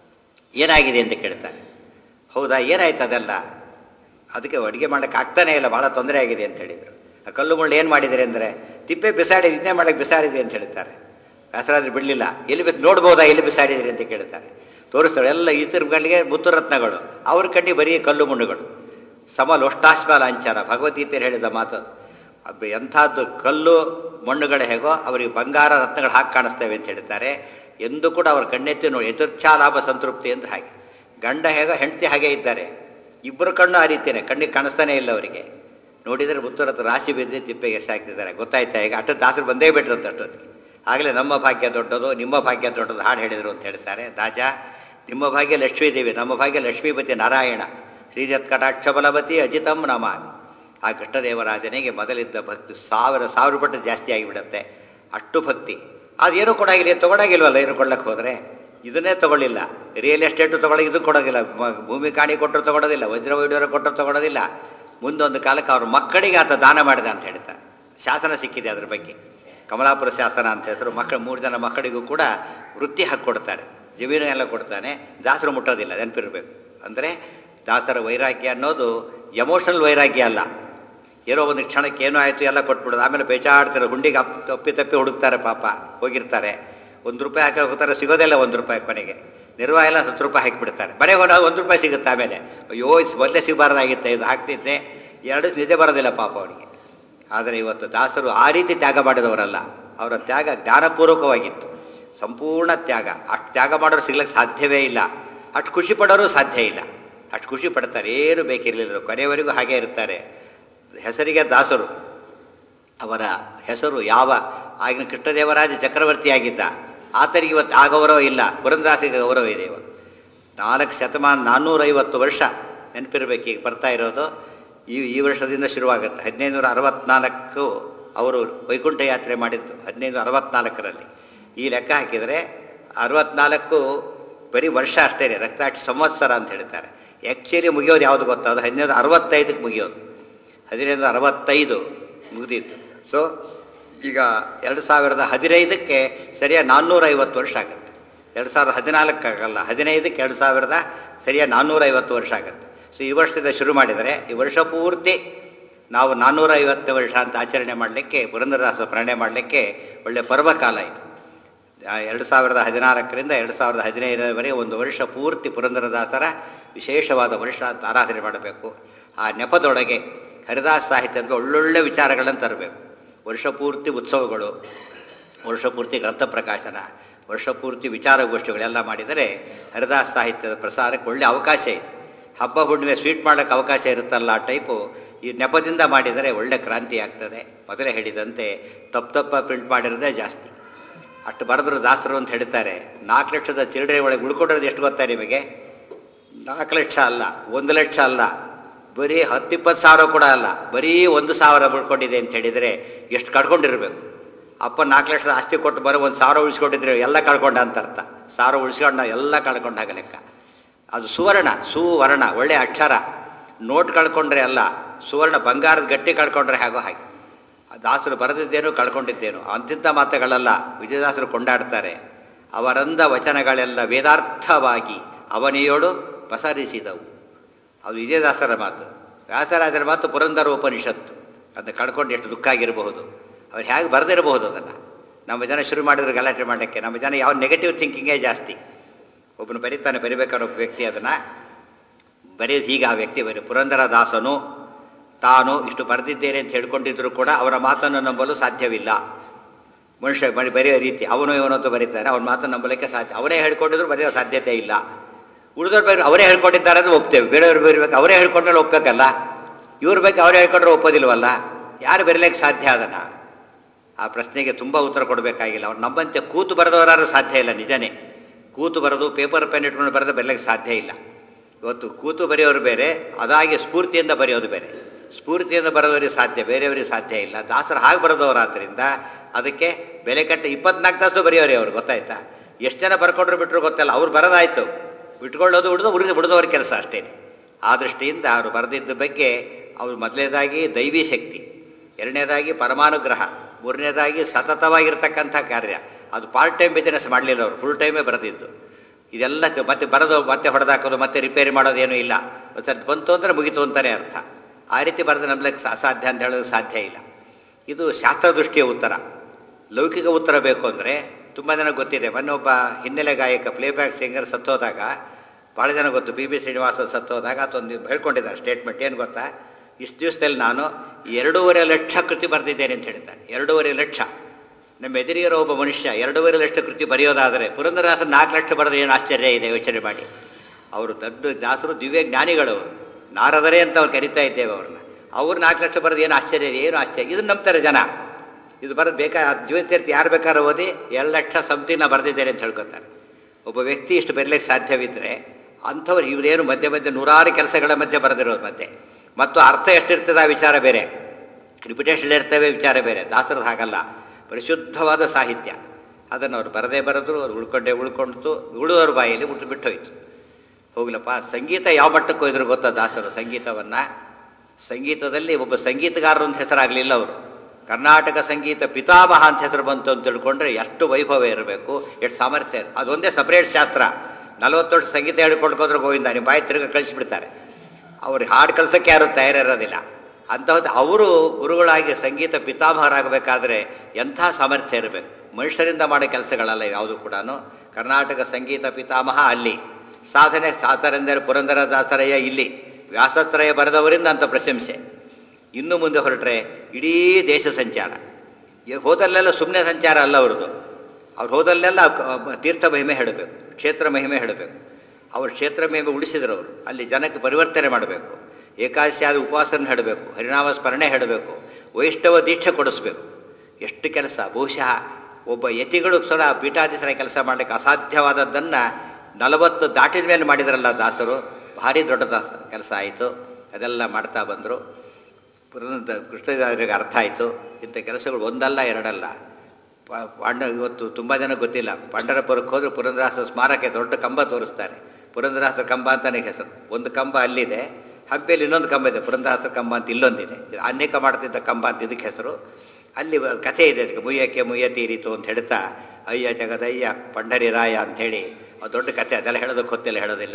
Speaker 1: ಏನಾಗಿದೆ ಅಂತ ಕೇಳ್ತಾರೆ ಹೌದಾ ಏನಾಯ್ತು ಅದೆಲ್ಲ ಅದಕ್ಕೆ ಅಡುಗೆ ಮಾಡೋಕ್ಕೆ ಆಗ್ತಾನೇ ಇಲ್ಲ ಭಾಳ ತೊಂದರೆ ಆಗಿದೆ ಅಂತ ಹೇಳಿದರು ಆ ಕಲ್ಲು ಮುಳ್ಳು ಏನು ಮಾಡಿದಿರಿ ಅಂದರೆ ತಿಪ್ಪೆ ಬಿಸಾಡಿ ಇದನ್ನೇ ಮಾಡೋಕ್ಕೆ ಬಿಸಾಡಿದ್ವಿ ಅಂತ ಹೇಳ್ತಾರೆ ವ್ಯಾಸರಾದ್ರೆ ಬಿಡಲಿಲ್ಲ ಎಲ್ಲಿ ಬಿಸ್ ನೋಡ್ಬೋದಾ ಎಲ್ಲಿ ಬಿಸಾಡಿದಿರಿ ಅಂತ ಕೇಳ್ತಾರೆ ತೋರಿಸ್ತಾಳೆ ಎಲ್ಲ ಈತರ ಕಣ್ಣಿಗೆ ಮುತ್ತುರತ್ನಗಳು ಅವ್ರ ಕಣ್ಣಿಗೆ ಬರೀ ಕಲ್ಲು ಮುಳ್ಳುಗಳು ಸಮ ಲೋಷ್ಟಾಶ್ಮ ಲಾಂಛನ ಭಗವದ್ಗೀತೆಯಲ್ಲಿ ಹೇಳಿದ ಮಾತು ಅದು ಎಂಥದ್ದು ಕಲ್ಲು ಮಣ್ಣುಗಳು ಹೇಗೋ ಅವರಿಗೆ ಬಂಗಾರ ರತ್ನಗಳು ಹಾಕಿ ಕಾಣಿಸ್ತೇವೆ ಅಂತ ಹೇಳ್ತಾರೆ ಎಂದೂ ಕೂಡ ಅವ್ರ ಕಣ್ಣೆತ್ತಿ ನೋಡಿ ಎದುರ್ಛಾ ಲಾಭ ಸಂತೃಪ್ತಿ ಅಂದ್ರೆ ಹಾಗೆ ಗಂಡ ಹೇಗೋ ಹೆಂಡತಿ ಹಾಗೆ ಇದ್ದಾರೆ ಇಬ್ಬರು ಕಣ್ಣು ಆ ರೀತಿಯೇ ಕಣ್ಣಿಗೆ ಕಾಣಿಸ್ತಾನೆ ಇಲ್ಲ ಅವರಿಗೆ ನೋಡಿದರೆ ಮುತ್ತುರತ್ರ ರಾಶಿ ಬಿದ್ದು ತಿಪ್ಪೆಗೆ ಎಸಾಕ್ತಿದ್ದಾರೆ ಗೊತ್ತಾಯ್ತಾ ಈಗ ಅಷ್ಟು ದಾಸರು ಬಂದೇ ಬಿಟ್ರು ಅಂತ ಅಷ್ಟೊತ್ತಿಗೆ ಆಗಲೇ ನಮ್ಮ ಭಾಗ್ಯ ದೊಡ್ಡದು ನಿಮ್ಮ ಭಾಗ್ಯ ದೊಡ್ಡದು ಹಾಡು ಹೇಳಿದರು ಅಂತ ಹೇಳ್ತಾರೆ ರಾಜ ನಿಮ್ಮ ಭಾಗ್ಯ ಲಕ್ಷ್ಮೀದೇವಿ ನಮ್ಮ ಭಾಗ್ಯ ಲಕ್ಷ್ಮೀಪತಿ ನಾರಾಯಣ ಶ್ರೀಜತ್ ಕಟಾಕ್ಷ ಬಲವತಿ ಅಜಿತಂ ನಮಾಮಿ ಆ ಕೃಷ್ಣದೇವರಾಜನಿಗೆ ಮೊದಲಿದ್ದ ಭಕ್ತಿ ಸಾವಿರ ಸಾವಿರ ಪಟ್ಟು ಜಾಸ್ತಿ ಆಗಿಬಿಡುತ್ತೆ ಅಷ್ಟು ಭಕ್ತಿ ಅದೇನು ಕೊಡಾಗಿಲ್ಲ ತೊಗೊಳಾಗಿಲ್ವಲ್ಲ ಏನು ಕೊಡ್ಲಕ್ಕೆ ಹೋದರೆ ಇದನ್ನೇ ತಗೊಳ್ಳಿಲ್ಲ ರಿಯಲ್ ಎಸ್ಟೇಟು ತೊಗೊಳಗೆ ಇದು ಕೊಡೋದಿಲ್ಲ ಮ- ಭೂಮಿ ಕಾಣಿ ಕೊಟ್ಟರು ತೊಗೊಳೋದಿಲ್ಲ ವಜ್ರ ವೈಡೂರ ಕೊಟ್ಟರು ತೊಗೊಳೋದಿಲ್ಲ ಮುಂದೊಂದು ಕಾಲಕ್ಕೆ ಅವ್ರ ಮಕ್ಕಳಿಗೆ ಆತ ದಾನ ಮಾಡಿದ ಅಂತ ಹೇಳ್ತಾರೆ ಶಾಸನ ಸಿಕ್ಕಿದೆ ಅದ್ರ ಬಗ್ಗೆ ಕಮಲಾಪುರ ಶಾಸನ ಅಂತ ಹೆಸರು ಮಕ್ಕಳು ಮೂರು ಜನ ಮಕ್ಕಳಿಗೂ ಕೂಡ ವೃತ್ತಿ ಹಾಕ್ಕೊಡ್ತಾರೆ ಜಮೀನು ಎಲ್ಲ ಕೊಡ್ತಾನೆ ದಾಸರು ಮುಟ್ಟೋದಿಲ್ಲ ನೆನಪಿರಬೇಕು ಅಂದರೆ ದಾಸರ ವೈರಾಗ್ಯ ಅನ್ನೋದು ಎಮೋಷನಲ್ ವೈರಾಗ್ಯ ಅಲ್ಲ ಏನೋ ಒಂದು ಕ್ಷಣಕ್ಕೆ ಏನೋ ಆಯಿತು ಎಲ್ಲ ಕೊಟ್ಬಿಡೋದು ಆಮೇಲೆ ಬೇಚಾಡ್ತಾರೆ ಹುಂಡಿಗೆ ಅಪ್ ತಪ್ಪಿ ತಪ್ಪಿ ಹುಡುಕ್ತಾರೆ ಪಾಪ ಹೋಗಿರ್ತಾರೆ ಒಂದು ರೂಪಾಯಿ ಹಾಕಿ ಹೋಗ್ತಾರೆ ಸಿಗೋದಿಲ್ಲ ಒಂದು ರೂಪಾಯಿ ಕೊನೆಗೆ ನಿರ್ವಾಹ ಎಲ್ಲ ಹತ್ತು ರೂಪಾಯಿ ಹಾಕಿಬಿಡ್ತಾರೆ ಮನೆಗೆ ಹೋದಾಗ ಒಂದು ರೂಪಾಯಿ ಸಿಗುತ್ತೆ ಆಮೇಲೆ ಅಯ್ಯೋ ಇದು ಮೊದಲೇ ಸಿಗಬಾರ್ದಾಗಿತ್ತೆ ಇದು ಹಾಕ್ತಿದ್ದೆ ಎರಡು ನಿದ್ದೆ ಬರೋದಿಲ್ಲ ಪಾಪ ಅವನಿಗೆ ಆದರೆ ಇವತ್ತು ದಾಸರು ಆ ರೀತಿ ತ್ಯಾಗ ಮಾಡಿದವರಲ್ಲ ಅವರ ತ್ಯಾಗ ಜ್ಞಾನಪೂರ್ವಕವಾಗಿತ್ತು ಸಂಪೂರ್ಣ ತ್ಯಾಗ ಅಷ್ಟು ತ್ಯಾಗ ಮಾಡೋರು ಸಿಗ್ಲಿಕ್ಕೆ ಸಾಧ್ಯವೇ ಇಲ್ಲ ಅಷ್ಟು ಖುಷಿ ಪಡೋರು ಸಾಧ್ಯ ಇಲ್ಲ ಅಷ್ಟು ಖುಷಿ ಪಡ್ತಾರೆ ಏನು ಬೇಕಿರಲಿಲ್ಲ ಕೊನೆಯವರೆಗೂ ಹಾಗೆ ಇರ್ತಾರೆ ಹೆಸರಿಗೆ ದಾಸರು ಅವರ ಹೆಸರು ಯಾವ ಆಗಿನ ಕೃಷ್ಣದೇವರಾಜ ಚಕ್ರವರ್ತಿಯಾಗಿದ್ದ ಆತನಿಗೆ ಇವತ್ತು ಆ ಗೌರವ ಇಲ್ಲ ಪುರಂದಾಸಿಗೆ ಗೌರವ ಇದೆ ಇವತ್ತು ನಾಲ್ಕು ಶತಮಾನ ನಾನ್ನೂರೈವತ್ತು ವರ್ಷ ನೆನಪಿರ್ಬೇಕು ಈಗ ಬರ್ತಾ ಇರೋದು ಈ ಈ ವರ್ಷದಿಂದ ಶುರುವಾಗುತ್ತೆ ಹದಿನೈದುನೂರ ಅರವತ್ನಾಲ್ಕು ಅವರು ವೈಕುಂಠ ಯಾತ್ರೆ ಮಾಡಿದ್ದು ಹದಿನೈದು ಅರವತ್ನಾಲ್ಕರಲ್ಲಿ ಈ ಲೆಕ್ಕ ಹಾಕಿದರೆ ಅರವತ್ನಾಲ್ಕು ಬರೀ ವರ್ಷ ಅಷ್ಟೇ ರಕ್ತಾಕ್ಷಿ ಸಂವತ್ಸರ ಅಂತ ಹೇಳ್ತಾರೆ ಆ್ಯಕ್ಚುಲಿ ಮುಗಿಯೋದು ಯಾವುದು ಗೊತ್ತಾ ಅದು ಹದಿನೈದು ಅರವತ್ತೈದಕ್ಕೆ ಮುಗಿಯೋದು ಹದಿನೈದು ಅರವತ್ತೈದು ಮುಗಿದಿತ್ತು ಸೊ ಈಗ ಎರಡು ಸಾವಿರದ ಹದಿನೈದಕ್ಕೆ ಸರಿಯಾಗಿ ನಾನ್ನೂರೈವತ್ತು ವರ್ಷ ಆಗುತ್ತೆ ಎರಡು ಸಾವಿರದ ಹದಿನಾಲ್ಕಾಗಲ್ಲ ಹದಿನೈದಕ್ಕೆ ಎರಡು ಸಾವಿರದ ಸರಿಯಾಗಿ ನಾನ್ನೂರೈವತ್ತು ವರ್ಷ ಆಗುತ್ತೆ ಸೊ ಈ ವರ್ಷದಿಂದ ಶುರು ಮಾಡಿದರೆ ಈ ವರ್ಷ ಪೂರ್ತಿ ನಾವು ನಾನ್ನೂರೈವತ್ತು ವರ್ಷ ಅಂತ ಆಚರಣೆ ಮಾಡಲಿಕ್ಕೆ ಪುರಂದರದಾಸ ಪ್ರಣಯ ಮಾಡಲಿಕ್ಕೆ ಒಳ್ಳೆಯ ಪರ್ವಕಾಲ ಇದು ಆ, ಎರಡು ಸಾವಿರದ ಹದಿನಾಲ್ಕರಿಂದ ಎರಡು ಸಾವಿರದ ಹದಿನೈದರವರೆಗೆ ಒಂದು ವರ್ಷ ಪೂರ್ತಿ ಪುರಂದರದಾಸರ ವಿಶೇಷವಾದ ವರ್ಷ ಅಂತ ಆರಾಧನೆ ಮಾಡಬೇಕು ಆ ನೆಪದೊಳಗೆ ಹರಿದಾಸ ಸಾಹಿತ್ಯದ ಒಳ್ಳೊಳ್ಳೆ ವಿಚಾರಗಳನ್ನು ತರಬೇಕು ವರ್ಷ ಪೂರ್ತಿ ಉತ್ಸವಗಳು ವರ್ಷ ಪೂರ್ತಿ ಗ್ರಂಥ ಪ್ರಕಾಶನ ವರ್ಷ ಪೂರ್ತಿ ವಿಚಾರಗೋಷ್ಠಿಗಳೆಲ್ಲ ಮಾಡಿದರೆ ಹರಿದಾಸ ಸಾಹಿತ್ಯದ ಪ್ರಸಾರಕ್ಕೆ ಒಳ್ಳೆಯ ಅವಕಾಶ ಇದೆ ಹಬ್ಬ ಹುಣ್ಣಿಮೆ ಸ್ವೀಟ್ ಮಾಡೋಕ್ಕೆ ಅವಕಾಶ ಇರುತ್ತಲ್ಲ ಆ ಟೈಪು ಈ ನೆಪದಿಂದ ಮಾಡಿದರೆ ಒಳ್ಳೆ ಕ್ರಾಂತಿ ಆಗ್ತದೆ ಮೊದಲೇ ಹೇಳಿದಂತೆ ತಪ್ಪು ತಪ್ಪ ಪ್ರಿಂಟ್ ಮಾಡಿರೋದೇ ಜಾಸ್ತಿ ಅಷ್ಟು ಬರೆದ್ರು ದಾಸರು ಅಂತ ಹೇಳ್ತಾರೆ ನಾಲ್ಕು ಲಕ್ಷದ ಚಿಲ್ಲರೆ ಒಳಗೆ ಉಳ್ಕೊಂಡಿರೋದು ಎಷ್ಟು ಗೊತ್ತಾ ನಿಮಗೆ ನಾಲ್ಕು ಲಕ್ಷ ಅಲ್ಲ ಒಂದು ಲಕ್ಷ ಅಲ್ಲ ಬರೀ ಹತ್ತಿಪ್ಪತ್ತು ಸಾವಿರ ಕೂಡ ಅಲ್ಲ ಬರೀ ಒಂದು ಸಾವಿರ ಉಳ್ಕೊಂಡಿದೆ ಅಂತ ಹೇಳಿದರೆ ಎಷ್ಟು ಕಳ್ಕೊಂಡಿರ್ಬೇಕು ಅಪ್ಪ ನಾಲ್ಕು ಲಕ್ಷದ ಆಸ್ತಿ ಕೊಟ್ಟು ಬರೋ ಒಂದು ಸಾವಿರ ಉಳಿಸ್ಕೊಂಡಿದ್ರೆ ಎಲ್ಲ ಕಳ್ಕೊಂಡ ಅಂತ ಅರ್ಥ ಸಾವಿರ ಉಳಿಸ್ಕೊಂಡ ಎಲ್ಲ ಕಳ್ಕೊಂಡಾಗ ಲೆಕ್ಕ ಅದು ಸುವರ್ಣ ಸುವರ್ಣ ಒಳ್ಳೆಯ ಅಕ್ಷರ ನೋಟ್ ಕಳ್ಕೊಂಡ್ರೆ ಅಲ್ಲ ಸುವರ್ಣ ಬಂಗಾರದ ಗಟ್ಟಿ ಕಳ್ಕೊಂಡ್ರೆ ಹಾಗೋ ಹಾಗೆ ಆ ದಾಸರು ಬರೆದಿದ್ದೇನು ಕಳ್ಕೊಂಡಿದ್ದೇನು ಅಂತಿಂಥ ಮಾತುಗಳಲ್ಲ ವಿಜಯದಾಸರು ಕೊಂಡಾಡ್ತಾರೆ ಅವರಂದ ವಚನಗಳೆಲ್ಲ ವೇದಾರ್ಥವಾಗಿ ಅವನಿಯೋಡು ಪಸರಿಸಿದವು ಅದು ವಿಜಯದಾಸರ ಮಾತು ವ್ಯಾಸರಾಜರ ಮಾತು ಪುರಂದರ ಉಪನಿಷತ್ತು ಅದನ್ನು ಕಳ್ಕೊಂಡು ಎಷ್ಟು ದುಃಖ ಆಗಿರಬಹುದು ಅವ್ರು ಹೇಗೆ ಬರೆದಿರಬಹುದು ಅದನ್ನು ನಮ್ಮ ಜನ ಶುರು ಮಾಡಿದ್ರು ಗಲಾಟೆ ಮಾಡಲಿಕ್ಕೆ ನಮ್ಮ ಜನ ಯಾವ ನೆಗೆಟಿವ್ ಥಿಂಕಿಂಗೇ ಜಾಸ್ತಿ ಒಬ್ಬನು ಬರೀತಾನೆ ಬರಿಬೇಕಾದ್ರೆ ಒಬ್ಬ ವ್ಯಕ್ತಿ ಅದನ್ನು ಬರೆಯೋದು ಹೀಗೆ ಆ ವ್ಯಕ್ತಿ ಬರೀ ಪುರಂದರ ದಾಸನು ತಾನು ಇಷ್ಟು ಬರೆದಿದ್ದೇನೆ ಅಂತ ಹೇಳ್ಕೊಂಡಿದ್ರು ಕೂಡ ಅವರ ಮಾತನ್ನು ನಂಬಲು ಸಾಧ್ಯವಿಲ್ಲ ಮನುಷ್ಯ ಬರಿ ಬರೆಯೋ ರೀತಿ ಅವನು ಇವನಂತೂ ಬರೀತಾರೆ ಅವನ ಮಾತನ್ನು ನಂಬಲಿಕ್ಕೆ ಸಾಧ್ಯ ಅವನೇ ಹೇಳ್ಕೊಂಡಿದ್ರು ಬರೆಯೋ ಸಾಧ್ಯತೆ ಇಲ್ಲ ಉಳಿದವ್ರು ಬೇರೆ ಅವರೇ ಹೇಳ್ಕೊಂಡಿದ್ದಾರೆ ಅಂದ್ರೆ ಒಪ್ತೇವೆ ಬೇರೆಯವ್ರು ಬರೀಬೇಕು ಅವರೇ ಹೇಳ್ಕೊಂಡ್ರೆ ಒಪ್ಪಬೇಕಲ್ಲ ಇವ್ರ ಬಗ್ಗೆ ಅವರೇ ಹೇಳ್ಕೊಂಡ್ರೆ ಒಪ್ಪೋದಿಲ್ವಲ್ಲ ಯಾರು ಬರೀಲಿಕ್ಕೆ ಸಾಧ್ಯ ಅದನ್ನು ಆ ಪ್ರಶ್ನೆಗೆ ತುಂಬ ಉತ್ತರ ಕೊಡಬೇಕಾಗಿಲ್ಲ ಅವ್ರು ನಮ್ಮಂತೆ ಕೂತು ಬರೆದವರಾದ್ರೂ ಸಾಧ್ಯ ಇಲ್ಲ ನಿಜನೇ ಕೂತು ಬರೆದು ಪೇಪರ್ ಪೆನ್ ಇಟ್ಕೊಂಡು ಬರೆದು ಬರಲಿಕ್ಕೆ ಸಾಧ್ಯ ಇಲ್ಲ ಇವತ್ತು ಕೂತು ಬರೆಯೋರು ಬೇರೆ ಅದಾಗಿ ಸ್ಫೂರ್ತಿಯಿಂದ ಬರೆಯೋದು ಬೇರೆ ಸ್ಫೂರ್ತಿಯಿಂದ ಬರೆದವರಿಗೆ ಸಾಧ್ಯ ಬೇರೆಯವರಿಗೆ ಸಾಧ್ಯ ಇಲ್ಲ ದಾಸರು ಹಾಗೆ ಬರೆದವರಾದ್ದರಿಂದ ಅದಕ್ಕೆ ಬೆಲೆ ಕಟ್ಟ ಇಪ್ಪತ್ನಾಲ್ಕು ತಾಸು ಬರೆಯೋರಿ ಅವ್ರು ಗೊತ್ತಾಯ್ತಾ ಎಷ್ಟು ಜನ ಬರ್ಕೊಂಡ್ರು ಬಿಟ್ಟರು ಗೊತ್ತಲ್ಲ ಅವ್ರು ಬರೋದಾಯ್ತು ಬಿಟ್ಕೊಳ್ಳೋದು ಉಳಿದು ಉಳಿದು ಬಿಡಿದವ್ರ ಕೆಲಸ ಅಷ್ಟೇ ಆ ದೃಷ್ಟಿಯಿಂದ ಅವರು ಬರೆದಿದ್ದ ಬಗ್ಗೆ ಅವರು ಮೊದಲನೇದಾಗಿ ದೈವಿ ಶಕ್ತಿ ಎರಡನೇದಾಗಿ ಪರಮಾನುಗ್ರಹ ಮೂರನೇದಾಗಿ ಸತತವಾಗಿರ್ತಕ್ಕಂಥ ಕಾರ್ಯ ಅದು ಪಾರ್ಟ್ ಟೈಮ್ ಬಿಸ್ನೆಸ್ ಮಾಡಲಿಲ್ಲ ಅವರು ಫುಲ್ ಟೈಮೇ ಬರೆದಿದ್ದು ಇದೆಲ್ಲ ಕ- ಮತ್ತೆ ಬರೋದು ಮತ್ತೆ ಹೊಡೆದಾಕೋದು ಮತ್ತೆ ರಿಪೇರಿ ಮಾಡೋದೇನೂ ಇಲ್ಲ ಒಂದ್ಸರಿ ಬಂತು ಅಂದರೆ ಮುಗಿತು ಅಂತಲೇ ಅರ್ಥ ಆ ರೀತಿ ಬರೆದು ನಂಬಲಿಕ್ಕೆ ಅಸಾಧ್ಯ ಅಂತ ಹೇಳೋದು ಸಾಧ್ಯ ಇಲ್ಲ ಇದು ಶಾಸ್ತ್ರದೃಷ್ಟಿಯ ಉತ್ತರ ಲೌಕಿಕ ಉತ್ತರ ಬೇಕು ಅಂದರೆ ತುಂಬ ಜನ ಗೊತ್ತಿದೆ ಮೊನ್ನೆ ಒಬ್ಬ ಹಿನ್ನೆಲೆ ಗಾಯಕ ಪ್ಲೇಬ್ಯಾಕ್ ಸಿಂಗರ್ ಸತ್ತೋದಾಗ ಭಾಳ ಜನ ಗೊತ್ತು ಪಿ ಬಿ ಶ್ರೀನಿವಾಸ ಸತ್ತೋದಾಗ ಅದೊಂದು ಹೇಳ್ಕೊಂಡಿದ್ದಾರೆ ಸ್ಟೇಟ್ಮೆಂಟ್ ಏನು ಗೊತ್ತಾ ಇಷ್ಟು ದಿವಸದಲ್ಲಿ ನಾನು ಎರಡೂವರೆ ಲಕ್ಷ ಕೃತಿ ಬರೆದಿದ್ದೇನೆ ಅಂತ ಹೇಳ್ತಾರೆ ಎರಡೂವರೆ ಲಕ್ಷ ನಮ್ಮ ಎದುರಿಗಿರೋ ಒಬ್ಬ ಮನುಷ್ಯ ಎರಡೂವರೆ ಲಕ್ಷ ಕೃತಿ ಬರೆಯೋದಾದರೆ ಪುರಂದರದಾಸರು ನಾಲ್ಕು ಲಕ್ಷ ಬರೆದು ಏನು ಆಶ್ಚರ್ಯ ಇದೆ ಯೋಚನೆ ಮಾಡಿ ಅವರು ದೊಡ್ಡ ದಾಸರು ದಿವ್ಯ ಜ್ಞಾನಿಗಳವರು ನಾರದರೇ ಅಂತ ಅವ್ರು ಕರಿತಾ ಇದ್ದೇವೆ ಅವ್ರನ್ನ ಅವ್ರು ನಾಲ್ಕು ಲಕ್ಷ ಬರೆದು ಏನು ಆಶ್ಚರ್ಯ ಇದೆ ಏನು ಆಶ್ಚರ್ಯ ಇದನ್ನು ನಂಬ್ತಾರೆ ಜನ ಇದು ಬರೋದು ಬೇಕಾ ಜೀವತೀರ್ಥ ಯಾರು ಬೇಕಾದ್ರೂ ಓದಿ ಎರಡು ಲಕ್ಷ ಸಮಥಿಂಗ್ ನಾ ಬರೆದಿದ್ದೇನೆ ಅಂತ ಹೇಳ್ಕೊತಾರೆ ಒಬ್ಬ ವ್ಯಕ್ತಿ ಇಷ್ಟು ಬರಲಿಕ್ಕೆ ಸಾಧ್ಯವಿದ್ದರೆ ಅಂಥವ್ರು ಇವರೇನು ಮಧ್ಯೆ ಮಧ್ಯೆ ನೂರಾರು ಕೆಲಸಗಳ ಮಧ್ಯೆ ಬರೆದಿರೋದು ಮಧ್ಯೆ ಮತ್ತು ಅರ್ಥ ಎಷ್ಟಿರ್ತದೆ ಆ ವಿಚಾರ ಬೇರೆ ರಿಪಿಟೇಷನ್ ಇರ್ತವೆ ವಿಚಾರ ಬೇರೆ ದಾಸರದ್ದು ಹಾಗಲ್ಲ ಪರಿಶುದ್ಧವಾದ ಸಾಹಿತ್ಯ ಅದನ್ನು ಅವ್ರು ಬರದೇ ಬರೆದ್ರು ಅವ್ರು ಉಳ್ಕೊಂಡೇ ಉಳ್ಕೊಂಡು ಉಳಿದವ್ರ ಬಾಯಲ್ಲಿ ಬಿಟ್ಟು ಬಿಟ್ಟೋಯ್ತು ಹೋಗ್ಲಪ್ಪ ಸಂಗೀತ ಯಾವ ಮಟ್ಟಕ್ಕೆ ಹೋಯ್ದ್ರು ಗೊತ್ತಾ ದಾಸರು ಸಂಗೀತವನ್ನು ಸಂಗೀತದಲ್ಲಿ ಒಬ್ಬ ಸಂಗೀತಗಾರರು ಅಂತ ಹೆಸರಾಗಲಿಲ್ಲ ಅವರು ಕರ್ನಾಟಕ ಸಂಗೀತ ಪಿತಾಮಹ ಅಂತ ಹೆಸರು ಬಂತು ಅಂತ ತಿಳ್ಕೊಂಡ್ರೆ ಎಷ್ಟು ವೈಭವ ಇರಬೇಕು ಎಷ್ಟು ಸಾಮರ್ಥ್ಯ ಅದೊಂದೇ ಸಪ್ರೇಟ್ ಶಾಸ್ತ್ರ ನಲವತ್ತು ವರ್ಷ ಸಂಗೀತ ಹೇಳ್ಕೊಳ್ಕೋದ್ರೆ ಗೋವಿಂದ ನಿಮ್ಮ ಬಾಯಿ ತಿರುಗ ಕಳಿಸಿಬಿಡ್ತಾರೆ ಅವ್ರಿಗೆ ಹಾಡು ಕಳ್ಸೋಕ್ಕೆ ಯಾರು ತಯಾರಿರೋದಿಲ್ಲ ಅಂಥದ್ದು ಅವರು ಗುರುಗಳಾಗಿ ಸಂಗೀತ ಪಿತಾಮಹರಾಗಬೇಕಾದ್ರೆ ಎಂಥ ಸಾಮರ್ಥ್ಯ ಇರಬೇಕು ಮನುಷ್ಯರಿಂದ ಮಾಡೋ ಕೆಲಸಗಳಲ್ಲ ಯಾವುದು ಕೂಡ ಕರ್ನಾಟಕ ಸಂಗೀತ ಪಿತಾಮಹ ಅಲ್ಲಿ ಸಾಧನೆ ಸಾತರೆಂದರೆ ಪುರಂದರದಾಸರಯ್ಯ ಇಲ್ಲಿ ವ್ಯಾಸತ್ರಯ ಬರೆದವರಿಂದ ಅಂತ ಪ್ರಶಂಸೆ ಇನ್ನು ಮುಂದೆ ಹೊರಟ್ರೆ ಇಡೀ ದೇಶ ಸಂಚಾರ ಈ ಹೋದಲ್ಲೆಲ್ಲ ಸುಮ್ಮನೆ ಸಂಚಾರ ಅಲ್ಲ ಅವ್ರದ್ದು ಅವ್ರು ಹೋದಲ್ಲೆಲ್ಲ ಕ- ತೀರ್ಥ ಮಹಿಮೆ ಹೇಳಬೇಕು ಕ್ಷೇತ್ರ ಮಹಿಮೆ ಹೇಳಬೇಕು ಅವ್ರ ಕ್ಷೇತ್ರ ಮಹಿಮೆ ಉಳಿಸಿದ್ರು ಅವರು ಅಲ್ಲಿ ಜನಕ್ಕೆ ಪರಿವರ್ತನೆ ಮಾಡಬೇಕು ಏಕಾದಶಿ ಆದ ಉಪವಾಸನ ಹೇಳಬೇಕು ಹರಿನಾಮ ಸ್ಮರಣೆ ಹೇಳಬೇಕು ವೈಷ್ಣವ ದೀಕ್ಷೆ ಕೊಡಿಸ್ಬೇಕು ಎಷ್ಟು ಕೆಲಸ ಬಹುಶಃ ಒಬ್ಬ ಯತಿಗಳು ಸಹ ಪೀಠಾಧೀಶರ ಕೆಲಸ ಮಾಡಲಿಕ್ಕೆ ಅಸಾಧ್ಯವಾದದ್ದನ್ನು ನಲವತ್ತು ದಾಟಿದ ಮೇಲೆ ಮಾಡಿದ್ರಲ್ಲ ದಾಸರು ಭಾರಿ ದೊಡ್ಡ ದಾಸ ಕೆಲಸ ಆಯಿತು ಅದೆಲ್ಲ ಮಾಡ್ತಾ ಬಂದರು ಪುರಂದ ಕೃಷ್ಣದೇವರಿಗೆ ಅರ್ಥ ಆಯಿತು ಇಂಥ ಕೆಲಸಗಳು ಒಂದಲ್ಲ ಎರಡಲ್ಲ ಪ- ಪಾಂಡ ಇವತ್ತು ತುಂಬ ಜನ ಗೊತ್ತಿಲ್ಲ ಪಂಡರಪುರಕ್ಕೆ ಹೋದರೆ ಪುರಂದರಾಸ ಸ್ಮಾರಕ ದೊಡ್ಡ ಕಂಬ ತೋರಿಸ್ತಾರೆ ಪುರಂದರಾಸ ಕಂಬ ಅಂತಲೇ ಹೆಸರು ಒಂದು ಕಂಬ ಅಲ್ಲಿದೆ ಹಂಪಿಯಲ್ಲಿ ಇನ್ನೊಂದು ಕಂಬ ಇದೆ ಪುರಂದರಾಸ ಕಂಬ ಅಂತ ಇಲ್ಲೊಂದಿದೆ ಇದು ಅನೇಕ ಮಾಡ್ತಿದ್ದ ಕಂಬ ಅಂತ ಇದಕ್ಕೆ ಹೆಸರು ಅಲ್ಲಿ ವ- ಕಥೆ ಇದೆ ಅದಕ್ಕೆ ಮುಯ್ಯಕ್ಕೆ ಮುಯ್ಯ ತೀರಿತು ಅಂತ ಹೇಳ್ತಾ ಅಯ್ಯ ಜಗದಯ್ಯ ಪಂಡರಿ ರಾಯ ಅಂಥೇಳಿ ಅದು ದೊಡ್ಡ ಕಥೆ ಅದೆಲ್ಲ ಹೇಳೋದಕ್ಕೆ ಗೊತ್ತಿಲ್ಲ ಹೇಳೋದಿಲ್ಲ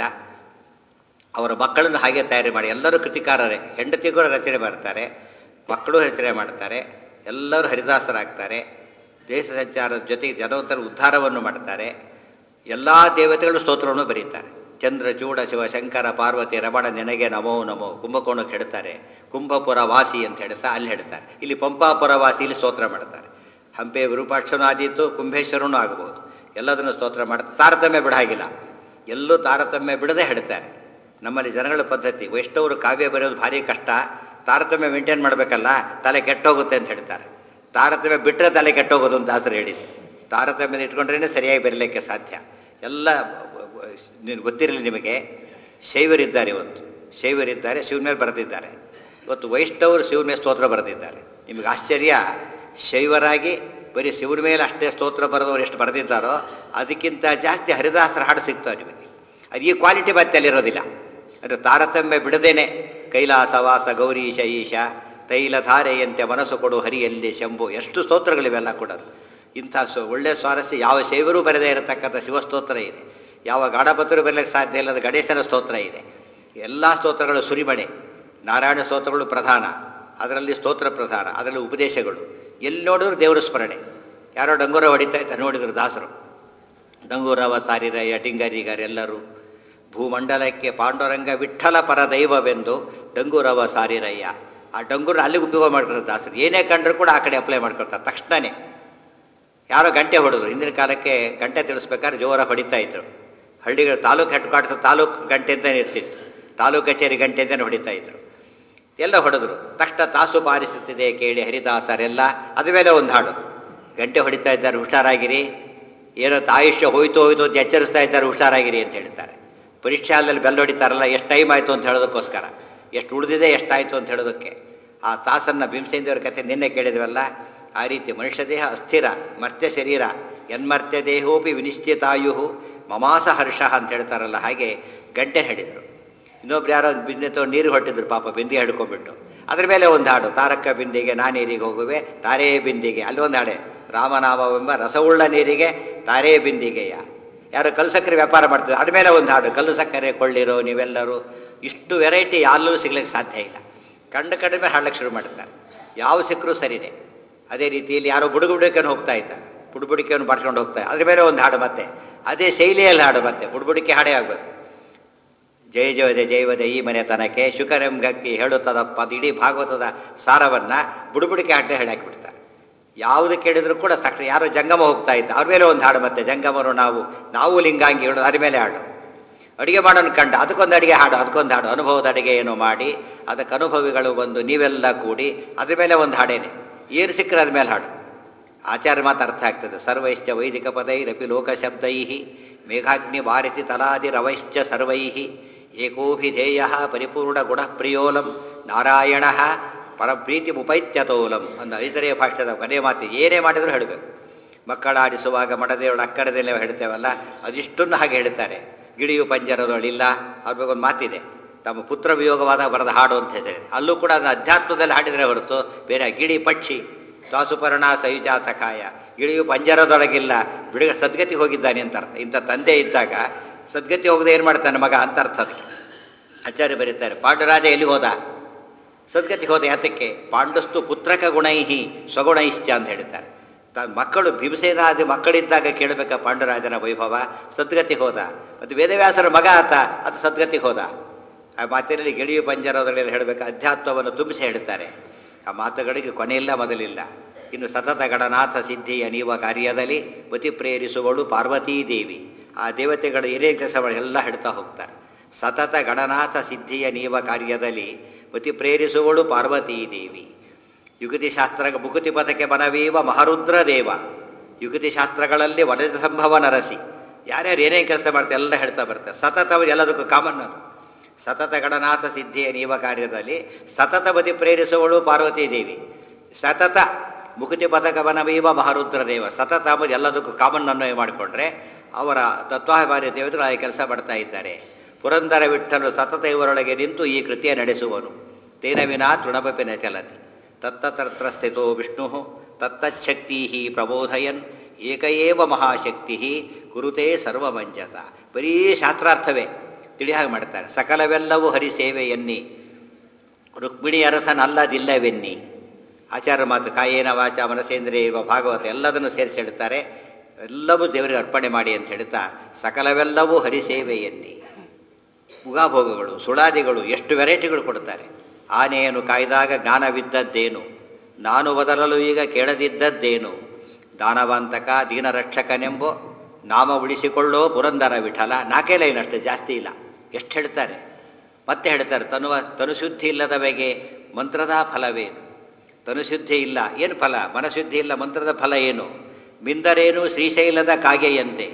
Speaker 1: ಅವರ ಮಕ್ಕಳನ್ನು ಹಾಗೆ ತಯಾರಿ ಮಾಡಿ ಎಲ್ಲರೂ ಕೃತಿಕಾರರೇ ಹೆಂಡತಿಗೂ ರಚನೆ ಮಾಡ್ತಾರೆ ಮಕ್ಕಳು ರಚನೆ ಮಾಡ್ತಾರೆ ಎಲ್ಲರೂ ಹರಿದಾಸರಾಗ್ತಾರೆ ದೇಶ ಸಂಚಾರದ ಜೊತೆಗೆ ಜನೋತ್ತರ ಉದ್ಧಾರವನ್ನು ಮಾಡ್ತಾರೆ ಎಲ್ಲ ದೇವತೆಗಳು ಸ್ತೋತ್ರವನ್ನು ಬರೀತಾರೆ ಚಂದ್ರ ಚೂಡ ಶಿವ ಶಂಕರ ಪಾರ್ವತಿ ರಮಣ ನೆನಗೆ ನಮೋ ನಮೋ ಕುಂಭಕೋಣಕ್ಕೆ ಹೇಳ್ತಾರೆ ಕುಂಭಪುರ ವಾಸಿ ಅಂತ ಹೇಳ್ತಾ ಅಲ್ಲಿ ಹೇಳ್ತಾರೆ ಇಲ್ಲಿ ಪಂಪಾಪುರ ವಾಸಿ ಇಲ್ಲಿ ಸ್ತೋತ್ರ ಮಾಡ್ತಾರೆ ಹಂಪೆ ವಿರೂಪಾಕ್ಷನೂ ಆದೀತು ಕುಂಭೇಶ್ವರನೂ ಆಗಬಹುದು ಎಲ್ಲದನ್ನು ಸ್ತೋತ್ರ ಮಾಡ್ತಾರೆ ತಾರತಮ್ಯ ಬಿಡಾಗಿಲ್ಲ ಎಲ್ಲೂ ತಾರತಮ್ಯ ಬಿಡದೆ ಹೇಳ್ತಾರೆ ನಮ್ಮಲ್ಲಿ ಜನಗಳ ಪದ್ಧತಿ ವೈಷ್ಣವರು ಕಾವ್ಯ ಬರೆಯೋದು ಭಾರಿ ಕಷ್ಟ ತಾರತಮ್ಯ ಮೇಂಟೈನ್ ಮಾಡಬೇಕಲ್ಲ ತಲೆ ಕೆಟ್ಟೋಗುತ್ತೆ ಅಂತ ಹೇಳ್ತಾರೆ ತಾರತಮ್ಯ ಬಿಟ್ಟರೆ ತಲೆ ಕೆಟ್ಟೋಗೋದು ಅಂತ ದಾಸರು ಹೇಳಿದ್ದು ತಾರತಮ್ಯದ ಇಟ್ಕೊಂಡ್ರೇ ಸರಿಯಾಗಿ ಬರಲಿಕ್ಕೆ ಸಾಧ್ಯ ಎಲ್ಲ ನೀನು ಗೊತ್ತಿರಲಿ ನಿಮಗೆ ಶೈವರಿದ್ದಾರೆ ಇವತ್ತು ಶೈವರಿದ್ದಾರೆ ಶಿವನ ಮೇಲೆ ಬರೆದಿದ್ದಾರೆ ಇವತ್ತು ವೈಷ್ಣವರು ಶಿವನ ಮೇಲೆ ಸ್ತೋತ್ರ ಬರೆದಿದ್ದಾರೆ ನಿಮಗೆ ಆಶ್ಚರ್ಯ ಶೈವರಾಗಿ ಬರೀ ಶಿವನ ಮೇಲೆ ಅಷ್ಟೇ ಸ್ತೋತ್ರ ಬರೆದವರು ಎಷ್ಟು ಬರೆದಿದ್ದಾರೋ ಅದಕ್ಕಿಂತ ಜಾಸ್ತಿ ಹರಿದಾಸರ ಹಾಡು ಸಿಗ್ತಾವೆ ನಿಮಗೆ ಅದು ಈ ಕ್ವಾಲಿಟಿ ಮತ್ತೆ ಅಲ್ಲಿರೋದಿಲ್ಲ ಅಂದರೆ ತಾರತಮ್ಯ ಬಿಡದೇನೆ ಕೈಲಾಸವಾಸ ಗೌರೀಶ ಈಶ ತೈಲಧಾರೆಯಂತೆ ಮನಸ್ಸು ಕೊಡು ಹರಿಯಲ್ಲಿ ಶಂಭು ಎಷ್ಟು ಸ್ತೋತ್ರಗಳಿವೆಲ್ಲ ಕೂಡ ಇಂಥ ಸ್ವ ಒಳ್ಳೆಯ ಸ್ವಾರಸ್ಯ ಯಾವ ಶೈವರು ಬರೆದೇ ಇರತಕ್ಕಂಥ ಶಿವಸ್ತೋತ್ರ ಇದೆ ಯಾವ ಗಾಢಪತ್ರರು ಬರಲಿಕ್ಕೆ ಸಾಧ್ಯ ಇಲ್ಲದ ಗಣೇಶನ ಸ್ತೋತ್ರ ಇದೆ ಎಲ್ಲ ಸ್ತೋತ್ರಗಳು ಸುರಿಮಣೆ ನಾರಾಯಣ ಸ್ತೋತ್ರಗಳು ಪ್ರಧಾನ ಅದರಲ್ಲಿ ಸ್ತೋತ್ರ ಪ್ರಧಾನ ಅದರಲ್ಲಿ ಉಪದೇಶಗಳು ಎಲ್ಲಿ ನೋಡಿದ್ರು ದೇವರ ಸ್ಮರಣೆ ಯಾರೋ ಡಂಗೂರ ಹೊಡಿತಾ ಇದ್ದ ನೋಡಿದ್ರು ದಾಸರು ಡಂಗೂರವ ಸಾರಿರಯ್ಯ ಟಿಂಗರಿಗರೆಲ್ಲರೂ ಭೂಮಂಡಲಕ್ಕೆ ಪಾಂಡುರಂಗ ವಿಠಲ ಪರ ದೈವವೆಂದು ಡಂಗೂರವ ಸಾರಿರಯ್ಯ ಆ ಡಂಗೂರ ಅಲ್ಲಿಗೆ ಉಪಯೋಗ ಮಾಡ್ಕೊಳ್ತಾರೆ ದಾಸರು ಏನೇ ಕಂಡ್ರೂ ಕೂಡ ಆ ಕಡೆ ಅಪ್ಲೈ ಮಾಡ್ಕೊಳ್ತಾರೆ ತಕ್ಷಣವೇ ಯಾರೋ ಗಂಟೆ ಹೊಡೆದ್ರು ಹಿಂದಿನ ಕಾಲಕ್ಕೆ ಗಂಟೆ ತಿಳಿಸ್ಬೇಕಾದ್ರೆ ಜೋರ ಹೊಡಿತಾ ಇದ್ರು ಹಳ್ಳಿಗಳು ತಾಲೂಕು ಹೆಡ್ ಕ್ವಾರ್ಟರ್ಸ್ ತಾಲೂಕು ಗಂಟೆ ಅಂತಲೇ ಇರ್ತಿತ್ತು ತಾಲೂಕು ಕಚೇರಿ ಗಂಟೆ ಅಂತಲೇ ಹೊಡಿತಾ ಇದ್ರು ಎಲ್ಲ ಹೊಡೆದ್ರು ತಕ್ಷಣ ತಾಸು ಬಾರಿಸುತ್ತಿದೆ ಕೇಳಿ ಹರಿದಾಸರೆಲ್ಲ ಅದ ಮೇಲೆ ಒಂದು ಹಾಡು ಗಂಟೆ ಹೊಡಿತಾ ಇದ್ದಾರೆ ಹುಷಾರಾಗಿರಿ ಏನೋ ಆಯುಷ್ಯ ಹೋಯ್ತು ಹೋಯ್ತು ಅಂತ ಎಚ್ಚರಿಸ್ತಾ ಇದ್ದಾರೆ ಹುಷಾರಾಗಿರಿ ಅಂತ ಹೇಳ್ತಾರೆ ಪರೀಕ್ಷಾಲದಲ್ಲಿ ಬೆಲ್ಲ ಹೊಡಿತಾರಲ್ಲ ಎಷ್ಟು ಟೈಮ್ ಆಯಿತು ಅಂತ ಹೇಳೋದಕ್ಕೋಸ್ಕರ ಎಷ್ಟು ಉಳಿದಿದೆ ಎಷ್ಟಾಯಿತು ಅಂತ ಹೇಳೋದಕ್ಕೆ ಆ ತಾಸನ್ನು ಭೀಮಸೇಂದ್ರವ್ರ ಕಥೆ ನಿನ್ನೆ ಕೇಳಿದ್ವಲ್ಲ ಆ ರೀತಿ ಮನುಷ್ಯ ದೇಹ ಅಸ್ಥಿರ ಮರ್ತ್ಯ ಶರೀರ ಯನ್ಮರ್ತ್ಯ ದೇಹೋಪಿ ವಿನಿಶ್ಚಿತಾಯು ಮಮಾಸ ಹರ್ಷ ಅಂತ ಹೇಳ್ತಾರಲ್ಲ ಹಾಗೆ ಗಂಟೆ ಹಿಡಿದ್ರು ಇನ್ನೊಬ್ರು ಯಾರೋ ಒಂದು ಬಿಂದೆ ತಗೊಂಡು ನೀರು ಹೊಟ್ಟಿದ್ರು ಪಾಪ ಬಿಂದಿಗೆ ಹಿಡ್ಕೊಂಡ್ಬಿಟ್ಟು ಅದ್ರ ಮೇಲೆ ಒಂದು ಹಾಡು ತಾರಕ ಬಿಂದಿಗೆ ನಾನೀರಿಗೆ ಹೋಗುವೆ ತಾರೇ ಬಿಂದಿಗೆ ಅಲ್ಲಿ ಒಂದು ಹಾಡೆ ರಾಮನಾಮವೆಂಬ ರಸವುಳ್ಳ ನೀರಿಗೆ ತಾರೇ ಬಿಂದಿಗೆಯ ಯಾರು ಕಲ್ಲು ಸಕ್ಕರೆ ವ್ಯಾಪಾರ ಮಾಡ್ತಾರೆ ಅದ್ರ ಮೇಲೆ ಒಂದು ಹಾಡು ಕಲ್ಲು ಸಕ್ಕರೆ ಕೊಳ್ಳಿರೋ ನೀವೆಲ್ಲರೂ ಇಷ್ಟು ವೆರೈಟಿ ಯಾಲ್ಲೂ ಸಿಗ್ಲಿಕ್ಕೆ ಸಾಧ್ಯ ಇಲ್ಲ ಕಂಡು ಕಡಿಮೆ ಹಾಡ್ಲಿಕ್ಕೆ ಶುರು ಮಾಡ್ತಾರೆ ಯಾವ ಸಿಕ್ಕರೂ ಸರಿನೇ ಅದೇ ರೀತಿಯಲ್ಲಿ ಯಾರೋ ಬುಡುಗುಡಿಕೆಯನ್ನು ಹೋಗ್ತಾ ಇದ್ದ ಬುಡುಬುಡಿಕೆಯನ್ನು ಮಾಡ್ಕೊಂಡು ಹೋಗ್ತಾ ಇದ್ದ. ಅದ್ರ ಮೇಲೆ ಒಂದು ಹಾಡು ಮತ್ತೆ ಅದೇ ಶೈಲಿಯಲ್ಲಿ ಹಾಡು ಮತ್ತೆ ಬುಡುಬುಡಿಕೆ ಹಾಡೇ ಆಗಬೇಕು ಜಯ ಜಯದೆ ಜೈವದೆ ಈ ಮನೆತನಕ್ಕೆ ಶುಕರೆಂಗಕ್ಕಿ ಹೇಳುತ್ತದಪ್ಪ ಅದು ಇಡೀ ಭಾಗವತದ ಸಾರವನ್ನು ಬುಡುಬುಡಿಕೆ ಹಾಟೆ ಹೇಳಿ ಹಾಕಿಬಿಡ್ತಾರೆ ಯಾವುದು ಕೇಳಿದ್ರು ಕೂಡ ತಕ್ಷಣ ಯಾರೋ ಜಂಗಮ ಹೋಗ್ತಾ ಇದ್ದ ಅವ್ರ ಮೇಲೆ ಒಂದು ಹಾಡು ಮತ್ತೆ ಜಂಗಮರು ನಾವು ನಾವು ಲಿಂಗಾಂಗಿ ಹೇಳೋದು ಅದ್ರ ಮೇಲೆ ಹಾಡು ಅಡುಗೆ ಮಾಡೋನು ಕಂಡ ಅದಕ್ಕೊಂದು ಅಡುಗೆ ಹಾಡು ಅದಕ್ಕೊಂದು ಹಾಡು ಅನುಭವದ ಅಡುಗೆ ಏನು ಮಾಡಿ ಅದಕ್ಕೆ ಅನುಭವಿಗಳು ಬಂದು ನೀವೆಲ್ಲ ಕೂಡಿ ಅದ್ರ ಮೇಲೆ ಒಂದು ಹಾಡೇನೆ ಏನು ಸಿಕ್ಕರೆ ಅದ್ರ ಮೇಲೆ ಹಾಡು ಆಚಾರ್ಯ ಮಾತು ಅರ್ಥ ಆಗ್ತದೆ ಸರ್ವೈಶ್ಚ ವೈದಿಕ ಪದೈರಪಿ ಲೋಕಶಬ್ದೈ ಮೇಘಾಗ್ನಿ ಭಾರತಿ ತಲಾದಿರವೈಶ್ಚ ಸರ್ವೈ ಏಕೋಭಿಧೇಯ ಪರಿಪೂರ್ಣ ಗುಣಪ್ರಿಯೋಲಂ ನಾರಾಯಣ ಪರಪ್ರೀತಿ ಮುಪೈತ್ಯತೋಲಂ ಒಂದು ಐತರೆಯ ಭಾಷ್ಯದ ಕೊನೆ ಮಾತು ಏನೇ ಮಾಡಿದರೂ ಹೇಳಬೇಕು ಮಕ್ಕಳಾಡಿಸುವಾಗ ಮಠದೇವಳ ಅಕ್ಕರದಲ್ಲೇ ಹೇಳ್ತೇವಲ್ಲ ಅದಿಷ್ಟನ್ನು ಹಾಗೆ ಹೇಳ್ತಾರೆ ಗಿಳಿಯು ಪಂಜರದೊಳಿಲ್ಲ ಅವ್ರ ಬಗ್ಗೆ ಒಂದು ಮಾತಿದೆ ತಮ್ಮ ಪುತ್ರ ವಿಯೋಗವಾದ ಬರೆದ ಹಾಡು ಅಂತ ಹೇಳಿ ಅಲ್ಲೂ ಕೂಡ ಅದನ್ನ ಅಧ್ಯಾತ್ಮದಲ್ಲಿ ಹಾಡಿದರೆ ಹೊರತು ಬೇರೆ ಗಿಳಿ ಪಕ್ಷಿ ದಾಸುಪರ್ಣ ಸಯುಜ ಸಖಾಯ ಗಿಳಿಯು ಪಂಜರದೊಳಗಿಲ್ಲ ಬಿಡುಗ ಸದ್ಗತಿ ಹೋಗಿದ್ದಾನೆ ಅಂತ ಅರ್ಥ ಇಂಥ ತಂದೆ ಇದ್ದಾಗ ಸದ್ಗತಿ ಹೋಗದೆ ಏನು ಮಾಡ್ತಾನೆ ಮಗ ಅಂತ ಅರ್ಥ ಅದಕ್ಕೆ ಆಚಾರ್ಯ ಬರೀತಾರೆ ಪಾಂಡುರಾಜ ಎಲ್ಲಿ ಹೋದ ಸದ್ಗತಿ ಹೋದ ಯಾತಕ್ಕೆ ಪಾಂಡುಸ್ತು ಪುತ್ರಕ ಗುಣೈಹಿ ಸ್ವಗುಣೈಶ್ಚ ಅಂತ ಹೇಳ್ತಾರೆ ತ ಮಕ್ಕಳು ಭೀಮಸೇನಾದಿ ಮಕ್ಕಳಿದ್ದಾಗ ಕೇಳಬೇಕ ಪಾಂಡುರಾಜನ ವೈಭವ ಸದ್ಗತಿ ಹೋದ ಮತ್ತು ವೇದವ್ಯಾಸರ ಮಗ ಆತ ಅದು ಸದ್ಗತಿ ಹೋದ ಆ ಮಾತಿನಲ್ಲಿ ಗೆಳೆಯ ಪಂಜರದಲ್ಲಿ ಹೇಳಬೇಕು ಅಧ್ಯಾತ್ಮವನ್ನು ತುಂಬಿಸಿ ಹೇಳ್ತಾರೆ ಆ ಮಾತುಗಳಿಗೆ ಕೊನೆಯಿಲ್ಲ ಮೊದಲಿಲ್ಲ ಇನ್ನು ಸತತ ಗಣನಾಥ ಸಿದ್ಧಿಯ ನೀವ ಕಾರ್ಯದಲ್ಲಿ ಪತಿ ಪ್ರೇರಿಸುವಳು ಪಾರ್ವತೀ ದೇವಿ ಆ ದೇವತೆಗಳ ಹಿರಿಯ ಕೆಲಸಗಳು ಎಲ್ಲ ಹೇಳ್ತಾ ಹೋಗ್ತಾರೆ ಸತತ ಗಣನಾಥ ಸಿದ್ಧಿಯ ನೀವ ಕಾರ್ಯದಲ್ಲಿ ಪತಿ ಪ್ರೇರಿಸುವಳು ಪಾರ್ವತೀ ದೇವಿ ಯುಗತಿ ಶಾಸ್ತ್ರ ಮುಕುತಿ ಪಥಕ್ಕೆ ಮನವೀವ ಮಹರುದ್ರ ದೇವ ಯುಗತಿ ಶಾಸ್ತ್ರಗಳಲ್ಲಿ ವನಜ ಸಂಭವ ನರಸಿ ಯಾರ್ಯಾರು ಏನೇನು ಕೆಲಸ ಮಾಡ್ತಾರೆ ಎಲ್ಲ ಹೇಳ್ತಾ ಬರ್ತಾರೆ ಸತತ ಎಲ್ಲದಕ್ಕೂ ಕಾಮನ್ ಅದು ಸತತ ಗಣನಾಥ ಸಿದ್ಧಿಯ ನೀವ ಕಾರ್ಯದಲ್ಲಿ ಸತತ ಬದಿ ಪ್ರೇರಿಸುವಳು ಪಾರ್ವತೀ ದೇವಿ ಸತತ ಮುಕುತಿ ಪಥಕ ವನವೀವ ಮಹರುದ್ರ ದೇವ ಸತತ ಅಂಬುದು ಎಲ್ಲದಕ್ಕೂ ಕಾಮನ್ ಅನ್ವಯ ಮಾಡಿಕೊಂಡ್ರೆ ಅವರ ತತ್ವಾಭಿಮಾನಿ ದೇವತೆಗಳು ಆ ಕೆಲಸ ಮಾಡ್ತಾ ಇದ್ದಾರೆ ಪುರಂದರ ವಿಠಲು ಸತತ ಇವರೊಳಗೆ ನಿಂತು ಈ ಕೃತಿಯ ನಡೆಸುವನು ತೇನ ವಿನಾ ತೃಣಪಪಿನ ಚಲತಿ ತತ್ತತ್ರ ಸ್ಥಿತೋ ವಿಷ್ಣು ತತ್ತಚ್ಛಕ್ತಿ ಪ್ರಬೋಧಯನ್ ಏಕಏವ ಮಹಾಶಕ್ತಿ ಕುರುತೆ ಸರ್ವಮಂಜಸ ಬರೀ ಶಾಸ್ತ್ರಾರ್ಥವೇ ತಿಳಿ ಹಾಗೆ ಮಾಡ್ತಾರೆ ಸಕಲವೆಲ್ಲವೂ ಹರಿಸೇವೆಯನ್ನಿ ರುಕ್ಮಿಣಿ ಅರಸನಲ್ಲದಿಲ್ಲವೆನ್ನಿ ಆಚಾರ್ಯ ಮಾತು ಕಾಯೇನ ವಾಚ ಮನಸೇಂದ್ರಿಯ ಇವ ಭಾಗವತ ಎಲ್ಲದನ್ನು ಸೇರಿಸಿ ಹೇಳ್ತಾರೆ ಎಲ್ಲವೂ ದೇವರಿಗೆ ಅರ್ಪಣೆ ಮಾಡಿ ಅಂತ ಹೇಳ್ತಾ ಸಕಲವೆಲ್ಲವೂ ಹರಿಸೇವೆಯನ್ನಿ ಉಗಾಭೋಗಗಳು ಸುಳಾದಿಗಳು ಎಷ್ಟು ವೆರೈಟಿಗಳು ಕೊಡ್ತಾರೆ ಆನೆಯನ್ನು ಕಾಯ್ದಾಗ ಜ್ಞಾನವಿದ್ದದ್ದೇನು ನಾನು ಬದಲಲು ಈಗ ಕೇಳದಿದ್ದದ್ದೇನು ದಾನವಂತಕ ದೀನರಕ್ಷಕನೆಂಬೋ ನಾಮ ಉಳಿಸಿಕೊಳ್ಳೋ ಪುರಂದರ ವಿಠಲ ನಾಲ್ಕೇ ಲೈನ್ ಅಷ್ಟೇ ಜಾಸ್ತಿ ಇಲ್ಲ ಎಷ್ಟು ಹೇಳ್ತಾರೆ ಮತ್ತೆ ಹೇಳ್ತಾರೆ ತನುವ ತನುಶುದ್ಧಿ ಇಲ್ಲದವೆಗೆ ಮಂತ್ರದ ಫಲವೇನು ತನುಶುದ್ಧಿ ಇಲ್ಲ ಏನು ಫಲ ಮನಶುದ್ಧಿ ಇಲ್ಲ ಮಂತ್ರದ ಫಲ ಏನು ಮಿಂದರೇನು ಶ್ರೀಶೈಲದ ಕಾಗೆಯಂತೆ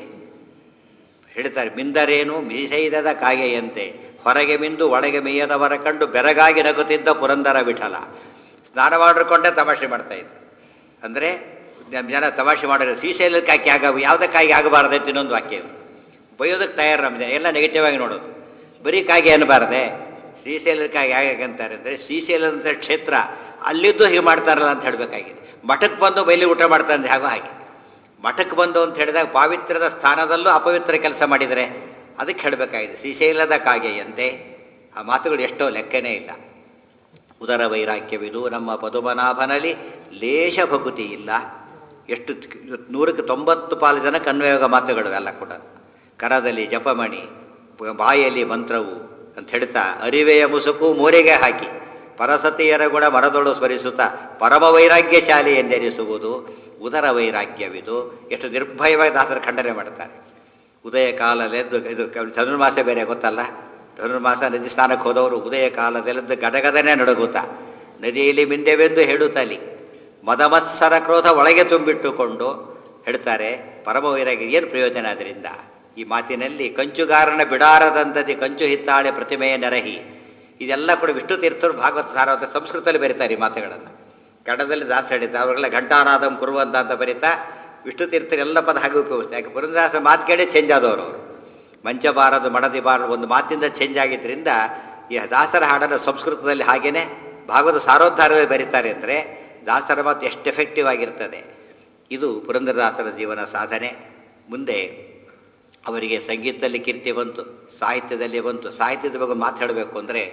Speaker 1: ಹೇಳ್ತಾರೆ ಮಿಂದರೇನು ಮೀಸೈದದ ಕಾಗೆಯಂತೆ ಹೊರಗೆ ಮಿಂದು ಒಳಗೆ ಮೇಯದವರ ಕಂಡು ಬೆರಗಾಗಿ ನಗುತ್ತಿದ್ದ ಪುರಂದರ ವಿಠಲ ಸ್ನಾನ ಮಾಡಿಕೊಂಡೇ ತಮಾಷೆ ಮಾಡ್ತಾ ಇದ್ರು ಅಂದರೆ ನಮ್ಮ ಜನ ತಮಾಷೆ ಮಾಡಿದ್ರೆ ಶ್ರೀಶೈಲದ ಕಾಕಿ ಆಗ ಯಾವುದಕ್ಕಾಗಿ ಆಗಬಾರ್ದೈತೆ ಇನ್ನೊಂದು ವಾಕ್ಯ ಇವ್ರು. ಬೈಯೋದಕ್ಕೆ ತಯಾರು ನಮ್ಮ ಜನ ಎಲ್ಲ ನೆಗೆಟಿವ್ ಆಗಿ ನೋಡೋದು ಬರೀ ಕಾಗೆ ಅನ್ನಬಾರ್ದೆ ಶ್ರೀಶೈಲದ ಕಾಗೆ ಹೇಗೆ ಅಂತಾರೆ ಅಂದರೆ ಶ್ರೀಶೈಲದಂಥ ಕ್ಷೇತ್ರ ಅಲ್ಲಿದ್ದು ಹೀಗೆ ಮಾಡ್ತಾರಲ್ಲ ಅಂತ ಹೇಳಬೇಕಾಗಿದೆ ಮಠಕ್ಕೆ ಬಂದು ಬೈಲಿ ಊಟ ಮಾಡ್ತಾರೆ ಅಂದ್ರೆ ಹಾಗೋ ಹಾಗೆ ಮಠಕ್ಕೆ ಬಂದು ಅಂತ ಹೇಳಿದಾಗ ಪಾವಿತ್ರ್ಯದ ಸ್ಥಾನದಲ್ಲೂ ಅಪವಿತ್ರ ಕೆಲಸ ಮಾಡಿದರೆ ಅದಕ್ಕೆ ಹೇಳಬೇಕಾಗಿದೆ ಶ್ರೀಶೈಲದ ಕಾಗೆಯಂತೆ ಆ ಮಾತುಗಳು ಎಷ್ಟೋ ಲೆಕ್ಕನೇ ಇಲ್ಲ ಉದರ ವೈರಾಗ್ಯವಿದು ನಮ್ಮ ಪದುಮನಾಭನಲ್ಲಿ ಲೇಷ ಭಕುತಿ ಇಲ್ಲ ಎಷ್ಟು ಇವತ್ತು ನೂರಕ್ಕೆ ತೊಂಬತ್ತು ಪಾಲು ಜನಕ್ಕೆ ಅನ್ವಯೋಗ ಮಾತುಗಳು ಎಲ್ಲ ಕೂಡ ಕರದಲ್ಲಿ ಜಪಮಣಿ ಪ- ಬಾಯಲ್ಲಿ ಮಂತ್ರವು ಅಂತ ಹೇಳ್ತಾ ಅರಿವೆಯ ಮುಸುಕು ಮೋರೆಗೆ ಹಾಕಿ ಪರಸತಿಯರ ಗುಣ ಮರದೊಳು ಸ್ಮರಿಸುತ್ತಾ ಪರಮ ವೈರಾಗ್ಯ ಶಾಲೆ ಎಂದೆನಿಸುವುದು ಉದರ ವೈರಾಗ್ಯವಿದು ಎಷ್ಟು ನಿರ್ಭಯವಾಗಿ ದಾಸರು ಖಂಡನೆ ಮಾಡ್ತಾರೆ ಉದಯ ಕಾಲದೆದ್ದು ಇದು ಕ- ಧನುರ್ಮಾಸ ಬೇರೆ ಗೊತ್ತಲ್ಲ ಧನುರ್ಮಾಸ ನದಿ ಸ್ನಾನಕ್ಕೆ ಹೋದವರು ಉದಯ ಕಾಲದೆಲ್ಲದ್ದು ಗಡಗದನೆ ನಡುಗುತ್ತಾ ನದಿಯಲ್ಲಿ ಮಿಂದೆವೆಂದು ಹೇಳುತ್ತಲಿ ಮದಮತ್ಸರ ಕ್ರೋಧ ಒಳಗೆ ತುಂಬಿಟ್ಟುಕೊಂಡು ಹೇಳ್ತಾರೆ ಪರಮ ವೈರಾಗ್ಯ ಏನು ಪ್ರಯೋಜನ ಅದರಿಂದ ಈ ಮಾತಿನಲ್ಲಿ ಕಂಚುಗಾರನ ಬಿಡಾರದಂತದಿ ಕಂಚು ಹಿತ್ತಾಳೆ ಪ್ರತಿಮೆಯ ನೆರಹಿ ಇದೆಲ್ಲ ಕೂಡ ವಿಷ್ಣು ತೀರ್ಥರು ಭಾಗವತ ಸಾರವತ ಸಂಸ್ಕೃತದಲ್ಲಿ ಬರೀತಾರೆ ಈ ಮಾತುಗಳನ್ನು ಕನ್ನಡದಲ್ಲಿ ದಾಸ ಹೇಳಿದ್ದ ಅವರೆಲ್ಲ ಘಂಟಾನಾದಂ ಕುರುವಂತ ಅಂತ ಬರೀತಾ ವಿಷ್ಣು ತೀರ್ಥರು ಎಲ್ಲ ಪದ ಹಾಗೆ ಉಪಯೋಗಿಸ್ತಾರೆ ಯಾಕೆ ಪುರಂದಾಸ ಮಾತು ಕೇಳಿ ಚೇಂಜ್ ಆದವರು ಅವರು ಮಂಚಬಾರದು ಮಡದಿಬಾರದು ಒಂದು ಮಾತಿಂದ ಚೇಂಜ್ ಆಗಿದ್ದರಿಂದ ಈ ದಾಸರ ಹಾಡನ್ನು ಸಂಸ್ಕೃತದಲ್ಲಿ ಹಾಗೇನೆ ಭಾಗವತ ಸಾರೋದ್ಧಾರದಲ್ಲಿ ಬರೀತಾರೆ ಅಂದರೆ ದಾಸರ ಮಾತು ಎಷ್ಟು ಎಫೆಕ್ಟಿವ್ ಆಗಿರ್ತದೆ ಇದು ಪುರಂದರದಾಸರ ಜೀವನ ಸಾಧನೆ ಮುಂದೆ ಅವರಿಗೆ ಸಂಗೀತದಲ್ಲಿ ಕೀರ್ತಿ ಬಂತು ಸಾಹಿತ್ಯದಲ್ಲಿ ಬಂತು ಸಾಹಿತ್ಯದ ಬಗ್ಗೆ ಮಾತಾಡಬೇಕು ಅಂದರೆ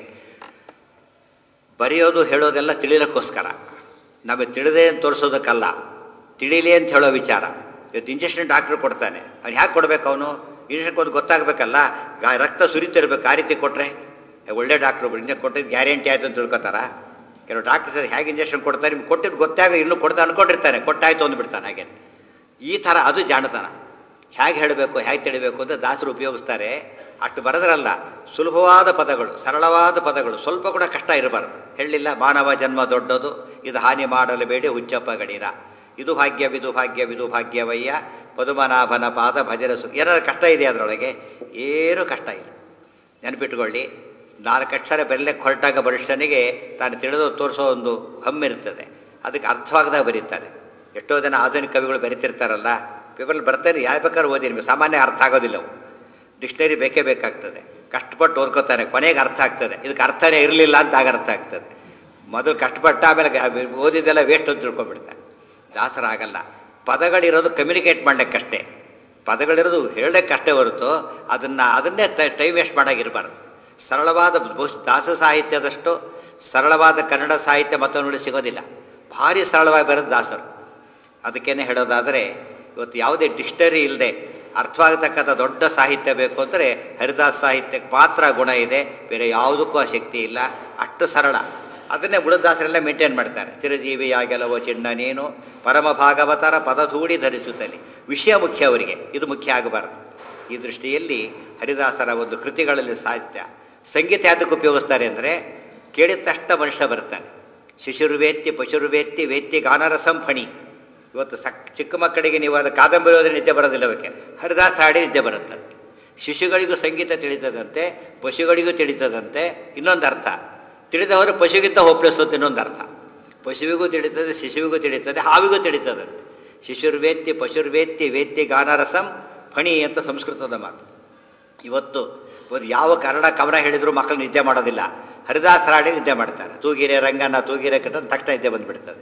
Speaker 1: ಬರೆಯೋದು ಹೇಳೋದೆಲ್ಲ ತಿಳಿಯೋಕ್ಕೋಸ್ಕರ ನಮಗೆ ತಿಳಿದೆ ಅಂತ ತೋರಿಸೋದಕ್ಕಲ್ಲ ತಿಳಿಲಿ ಅಂತ ಹೇಳೋ ವಿಚಾರ ಇವತ್ತು ಇಂಜೆಕ್ಷನ್ ಡಾಕ್ಟ್ರು ಕೊಡ್ತಾನೆ ಅವ್ನು ಹ್ಯಾಕೆ ಕೊಡ್ಬೇಕು ಅವನು ಇಂಜೆಕ್ಷನ್ ಕೊಟ್ಟು ಗೊತ್ತಾಗಬೇಕಲ್ಲ ಗಾ ರಕ್ತ ಸುರಿತಿರ್ಬೇಕು ಆ ರೀತಿ ಕೊಟ್ಟರೆ ಒಳ್ಳೆ ಡಾಕ್ಟ್ರು ಇಂಜೆಕ್ಷನ್ ಕೊಟ್ಟಿದ್ದು ಗ್ಯಾರಂಟಿ ಆಯಿತು ಅಂತ ತಿಳ್ಕೊತಾರ ಕೆಲವು ಡಾಕ್ಟರ್ಸ್ ಹೇಗೆ ಇಂಜೆಕ್ಷನ್ ಕೊಡ್ತಾರೆ ನಿಮ್ಗೆ ಕೊಟ್ಟಿದ್ದು ಗೊತ್ತಾಗ ಇನ್ನೂ ಕೊಡ್ತಾ ಅನ್ಕೊಂಡಿರ್ತಾನೆ ಕೊಟ್ಟಾಯ್ತು ಅಂದ್ಬಿಡ್ತಾನೆ ಹಾಗೆ ಈ ಥರ ಅದು ಜಾಣತನ ಹೇಗೆ ಹೇಳಬೇಕು ಹೇಗೆ ತಿಳಿಬೇಕು ಅಂತ ದಾಸರು ಉಪಯೋಗಿಸ್ತಾರೆ ಅಷ್ಟು ಬರೆದ್ರಲ್ಲ ಸುಲಭವಾದ ಪದಗಳು ಸರಳವಾದ ಪದಗಳು ಸ್ವಲ್ಪ ಕೂಡ ಕಷ್ಟ ಇರಬಾರ್ದು ಹೇಳಿಲ್ಲ ಮಾನವ ಜನ್ಮ ದೊಡ್ಡದು ಇದು ಹಾನಿ ಮಾಡಲು ಬೇಡಿ ಹುಚ್ಚಪ್ಪ ಗಡಿರ ಇದು ಭಾಗ್ಯವಿದು ಭಾಗ್ಯವಿದು ಭಾಗ್ಯವಯ್ಯ ಪದುಮನಾಭನ ಪಾದ ಭಜನ ಸು ಏನಾದ್ರು ಕಷ್ಟ ಇದೆ ಅದರೊಳಗೆ ಏನೂ ಕಷ್ಟ ಇಲ್ಲ ನೆನಪಿಟ್ಕೊಳ್ಳಿ ನಾಲ್ಕು ಅಕ್ಷರ ಬೆರಲೆಕ್ಕೆ ಹೊರಟಾಗ ಬಲಿಷ್ಠನಿಗೆ ತಾನು ತಿಳಿದು ತೋರಿಸೋ ಒಂದು ಹಮ್ಮಿರ್ತದೆ ಅದಕ್ಕೆ ಅರ್ಥವಾಗದಾಗ ಬರೀತಾರೆ ಎಷ್ಟೋ ಜನ ಆಧುನಿಕ ಕವಿಗಳು ಬರೀತಿರ್ತಾರಲ್ಲ ಪೇಪರಲ್ಲಿ ಬರ್ತಾರೆ ಯಾರು ಬೇಕಾದ್ರೂ ಓದಿ ನಿಮಗೆ ಸಾಮಾನ್ಯ ಅರ್ಥ ಆಗೋದಿಲ್ಲ ಅವು ಡಿಕ್ಷನರಿ ಬೇಕೇ ಬೇಕಾಗ್ತದೆ ಕಷ್ಟಪಟ್ಟು ಓದ್ಕೋತಾನೆ ಕೊನೆಗೆ ಅರ್ಥ ಆಗ್ತದೆ ಇದಕ್ಕೆ ಅರ್ಥನೇ ಇರಲಿಲ್ಲ ಅಂತ ಆಗ ಅರ್ಥ ಆಗ್ತದೆ ಮೊದಲು ಕಷ್ಟಪಟ್ಟ ಆಮೇಲೆ ಗ- ಓದಿದ್ದೆಲ್ಲ ವೇಸ್ಟ್ ಅಂತ ತಿಳ್ಕೊಂಡ್ಬಿಡ್ತಾನೆ ದಾಸರಾಗಲ್ಲ ಪದಗಳಿರೋದು ಕಮ್ಯುನಿಕೇಟ್ ಮಾಡ್ಲಿಕ್ಕಷ್ಟೇ ಪದಗಳಿರೋದು ಹೇಳಲಿಕ್ಕಷ್ಟೇ ಹೊರತು ಅದನ್ನು ಅದನ್ನೇ ಟೈಮ್ ವೇಸ್ಟ್ ಮಾಡೋಗಿರಬಾರ್ದು ಸರಳವಾದ ಬಹುಶಃ ದಾಸ ಸಾಹಿತ್ಯದಷ್ಟು ಸರಳವಾದ ಕನ್ನಡ ಸಾಹಿತ್ಯ ಮತ್ತೊಂದು ಸಿಗೋದಿಲ್ಲ ಭಾರಿ ಸರಳವಾಗಿ ಬರೋದು ದಾಸರು ಅದಕ್ಕೇನೆ ಹೇಳೋದಾದರೆ ಇವತ್ತು ಯಾವುದೇ ಡಿಕ್ಷನರಿ ಇಲ್ಲದೆ ಅರ್ಥವಾಗತಕ್ಕಂಥ ದೊಡ್ಡ ಸಾಹಿತ್ಯ ಬೇಕು ಅಂದರೆ ಹರಿದಾಸ್ ಸಾಹಿತ್ಯಕ್ಕೆ ಮಾತ್ರ ಗುಣ ಇದೆ ಬೇರೆ ಯಾವುದಕ್ಕೂ ಆ ಶಕ್ತಿ ಇಲ್ಲ ಅಷ್ಟು ಸರಳ ಅದನ್ನೇ ಬುಡದಾಸರೆಲ್ಲ ಮೇಂಟೈನ್ ಮಾಡ್ತಾರೆ ಚಿರಜೀವಿಯಾಗೆಲವೋ ಚಿಣ್ಣ ನೀನು ಪರಮ ಭಾಗವತರ ಪದಧೂಡಿ ಧರಿಸುತ್ತಲಿ ವಿಷಯ ಮುಖ್ಯ ಅವರಿಗೆ ಇದು ಮುಖ್ಯ ಆಗಬಾರದು ಈ ದೃಷ್ಟಿಯಲ್ಲಿ ಹರಿದಾಸರ ಒಂದು ಕೃತಿಗಳಲ್ಲಿ ಸಾಹಿತ್ಯ ಸಂಗೀತ ಯಾತಕ್ಕೆ ಉಪಯೋಗಿಸ್ತಾರೆ ಅಂದರೆ ಕೇಳಿದ ತಕ್ಷಣ ಮನುಷ್ಯ ಬರ್ತಾನೆ ಶಿಶುರ್ವೇತ್ತಿ ಪಶುರ್ವೇತ್ತಿ ವೇತ್ತಿ ಗಾನರಸಂ ಫಣಿ ಇವತ್ತು ಸಕ್ ಚಿಕ್ಕ ಮಕ್ಕಳಿಗೆ ನೀವು ಅದು ಕಾದಂಬರಿ ಹೋದರೆ ನಿದ್ದೆ ಬರೋದಿಲ್ಲ ಅವಕ್ಕೆ ಹರಿದಾಸ ಹಾಡಿ ನಿದ್ದೆ ಬರುತ್ತೆ ಶಿಶುಗಳಿಗೂ ಸಂಗೀತ ತಿಳಿತದಂತೆ ಪಶುಗಳಿಗೂ ತಿಳಿತದಂತೆ ಇನ್ನೊಂದು ಅರ್ಥ ತಿಳಿದವರು ಪಶುಗಿಂತ ಹೋಪ್ಲೆಸ್ ಅಂತ ಇನ್ನೊಂದು ಅರ್ಥ ಪಶುವಿಗೂ ತಿಳಿತದೆ ಶಿಶುವಿಗೂ ತಿಳಿತದೆ ಹಾವಿಗೂ ತಿಳಿತದಂತೆ ಶಿಶುರ್ವೇತ್ತಿ ಪಶುರ್ವೇತ್ತಿ ವೇತ್ತಿ ಗಾನರಸಂ ಫಣಿ ಅಂತ ಸಂಸ್ಕೃತದ ಮಾತು ಇವತ್ತು ಒಂದು ಯಾವ ಕನ್ನಡ ಕವನ ಹೇಳಿದ್ರು ಮಕ್ಕಳು ನಿದ್ದೆ ಮಾಡೋದಿಲ್ಲ ಹರಿದಾಸರ ಹಾಡಿ ನಿದ್ದೆ ಮಾಡ್ತಾರೆ ತೂಗಿರೆ ರಂಗನ ತೂಗಿರೆ ಕಟ್ಟ ತಕ್ಷಣ ನಿದ್ದೆ ಬಂದುಬಿಡ್ತದೆ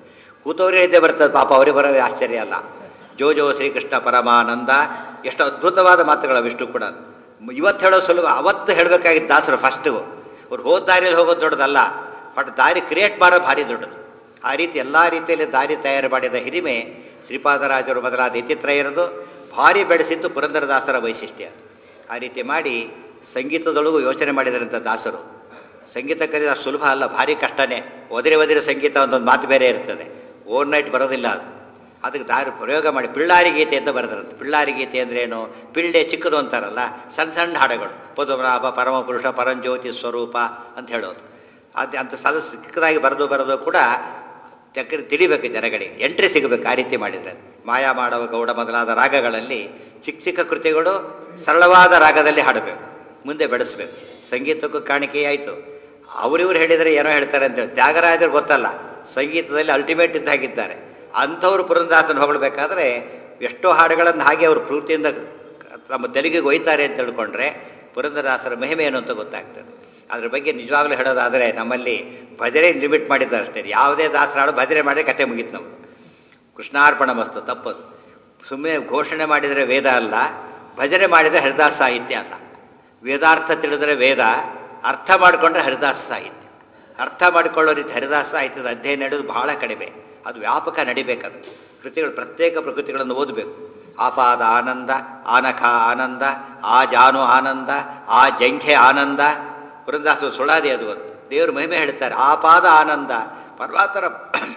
Speaker 1: ಕೂತವ್ರಿಗೆ ಹೇಳಿದ್ದೆ ಬರ್ತದೆ ಪಾಪ ಅವ್ರಿಗೆ ಬರೋದು ಆಶ್ಚರ್ಯ ಅಲ್ಲ ಜೋ ಜೋ ಶ್ರೀಕೃಷ್ಣ ಪರಮಾನಂದ ಎಷ್ಟು ಅದ್ಭುತವಾದ ಮಾತುಗಳು ಅವಿಷ್ಟು ಕೂಡ ಇವತ್ತು ಹೇಳೋ ಸುಲಭ ಅವತ್ತು ಹೇಳಬೇಕಾಗಿದ್ದ ದಾಸರು ಫಸ್ಟು ಅವ್ರು ಹೋದ ದಾರಿಯಲ್ಲಿ ಹೋಗೋದು ದೊಡ್ಡದಲ್ಲ ಬಟ್ ದಾರಿ ಕ್ರಿಯೇಟ್ ಮಾಡೋ ಭಾರಿ ದೊಡ್ಡದು ಆ ರೀತಿ ಎಲ್ಲ ರೀತಿಯಲ್ಲಿ ದಾರಿ ತಯಾರು ಮಾಡಿದ ಹಿರಿಮೆ ಶ್ರೀಪಾದರಾಜರು ಮೊದಲಾದ ಇತಿತ್ರಯರದು ಭಾರಿ ಬೆಳೆಸಿದ್ದು ಪುರಂದರದಾಸರ ವೈಶಿಷ್ಟ್ಯ ಆ ರೀತಿ ಮಾಡಿ ಸಂಗೀತದೊಳಗೂ ಯೋಚನೆ ಮಾಡಿದರಂಥ ದಾಸರು ಸಂಗೀತ ಕಲಿಯೋದು ಸುಲಭ ಅಲ್ಲ ಭಾರಿ ಕಷ್ಟನೇ ಒದಿರೆ ಒದಿರೆ ಸಂಗೀತ ಒಂದೊಂದು ಮಾತು ಬೇರೆ ಇರ್ತದೆ ಓವರ್ ನೈಟ್ ಬರೋದಿಲ್ಲ ಅದು ಅದಕ್ಕೆ ದಾರಿ ಪ್ರಯೋಗ ಮಾಡಿ ಪಿಳ್ಳಾರಿ ಗೀತೆ ಅಂತ ಬರೆದ್ರಂತೆ ಪಿಳ್ಳಾರಿ ಗೀತೆ ಅಂದ್ರೆ ಏನು ಪಿಳ್ಳೆ ಚಿಕ್ಕದು ಅಂತಾರಲ್ಲ ಸಣ್ಣ ಸಣ್ಣ ಹಾಡುಗಳು ಪದುಮನಾಭ ಪರಮಪುರುಷ ಪರಂಜ್ಯೋತಿ ಸ್ವರೂಪ ಅಂತ ಹೇಳೋದು ಅದು ಅಂತ ಸದ ಚಿಕ್ಕದಾಗಿ ಬರೆದು ಬರೆದು ಕೂಡ ಚಕ್ರ ತಿಳಿಬೇಕು ಜನಗಳಿಗೆ ಎಂಟ್ರಿ ಸಿಗಬೇಕು ಆ ರೀತಿ ಮಾಡಿದರೆ ಮಾಯಾ ಮಾಡವ ಗೌಡ ಮೊದಲಾದ ರಾಗಗಳಲ್ಲಿ ಚಿಕ್ಕ ಚಿಕ್ಕ ಕೃತಿಗಳು ಸರಳವಾದ ರಾಗದಲ್ಲಿ ಹಾಡಬೇಕು ಮುಂದೆ ಬೆಳೆಸಬೇಕು ಸಂಗೀತಕ್ಕೂ ಕಾಣಿಕೆ ಆಯಿತು ಅವರಿವ್ರು ಹೇಳಿದರೆ ಏನೋ ಹೇಳ್ತಾರೆ ಅಂತೇಳಿ ತ್ಯಾಗರಾಜರು ಗೊತ್ತಲ್ಲ ಸಂಗೀತದಲ್ಲಿ ಅಲ್ಟಿಮೇಟ್ ಇದ್ದಾಗಿದ್ದಾರೆ ಅಂಥವ್ರು ಪುರಂದಾಸನ ಹೊಗಳಬೇಕಾದ್ರೆ ಎಷ್ಟೋ ಹಾಡುಗಳನ್ನು ಹಾಗೆ ಅವರು ಪ್ರೀತಿಯಿಂದ ತಮ್ಮ ತೆಲುಗಿಗೆ ಒಯ್ತಾರೆ ಅಂತ ತಿಳ್ಕೊಂಡ್ರೆ ಪುರಂದರದಾಸರ ಮಹಿಮೆ ಏನು ಅಂತ ಗೊತ್ತಾಗ್ತದೆ ಅದ್ರ ಬಗ್ಗೆ ನಿಜವಾಗ್ಲೂ ಹೇಳೋದಾದರೆ ನಮ್ಮಲ್ಲಿ ಭಜನೆ ಲಿಮಿಟ್ ಮಾಡಿದ್ದಾರೆ ಅಷ್ಟೇ ಯಾವುದೇ ದಾಸರ ಹಾಡು ಭಜನೆ ಮಾಡಿದ್ರೆ ಕತೆ ಮುಗೀತು ನಮ್ಮದು ಕೃಷ್ಣಾರ್ಪಣ ಮಸ್ತು ತಪ್ಪದು ಸುಮ್ಮನೆ ಘೋಷಣೆ ಮಾಡಿದರೆ ವೇದ ಅಲ್ಲ ಭಜನೆ ಮಾಡಿದರೆ ಹರಿದಾಸ ಸಾಹಿತ್ಯ ಅಲ್ಲ ವೇದಾರ್ಥ ತಿಳಿದರೆ ವೇದ ಅರ್ಥ ಮಾಡಿಕೊಂಡ್ರೆ ಹರಿದಾಸ ಸಾಹಿತ್ಯ ಅರ್ಥ ಮಾಡಿಕೊಳ್ಳೋ ರೀತಿ ಹರಿದಾಸ ಸಾಹಿತ್ಯದ ಅಧ್ಯಯನ ನಡೆಯೋದು ಬಹಳ ಕಡಿಮೆ ಅದು ವ್ಯಾಪಕ ನಡಿಬೇಕದು ಕೃತಿಗಳು ಪ್ರತ್ಯೇಕ ಪ್ರಕೃತಿಗಳನ್ನು ಓದಬೇಕು ಆಪಾದ ಆನಂದ ಆನಖ ಆನಂದ ಆ ಜಾನು ಆನಂದ ಆ ಜಂಘೆ ಆನಂದ ಪುರಂದಾಸ ಸುಳ್ಳಾದಿ ಅದು ಒಂದು ದೇವರು ಮಹಿಮೆ ಹೇಳ್ತಾರೆ ಆಪಾದ ಆನಂದ ಪರ್ವತರ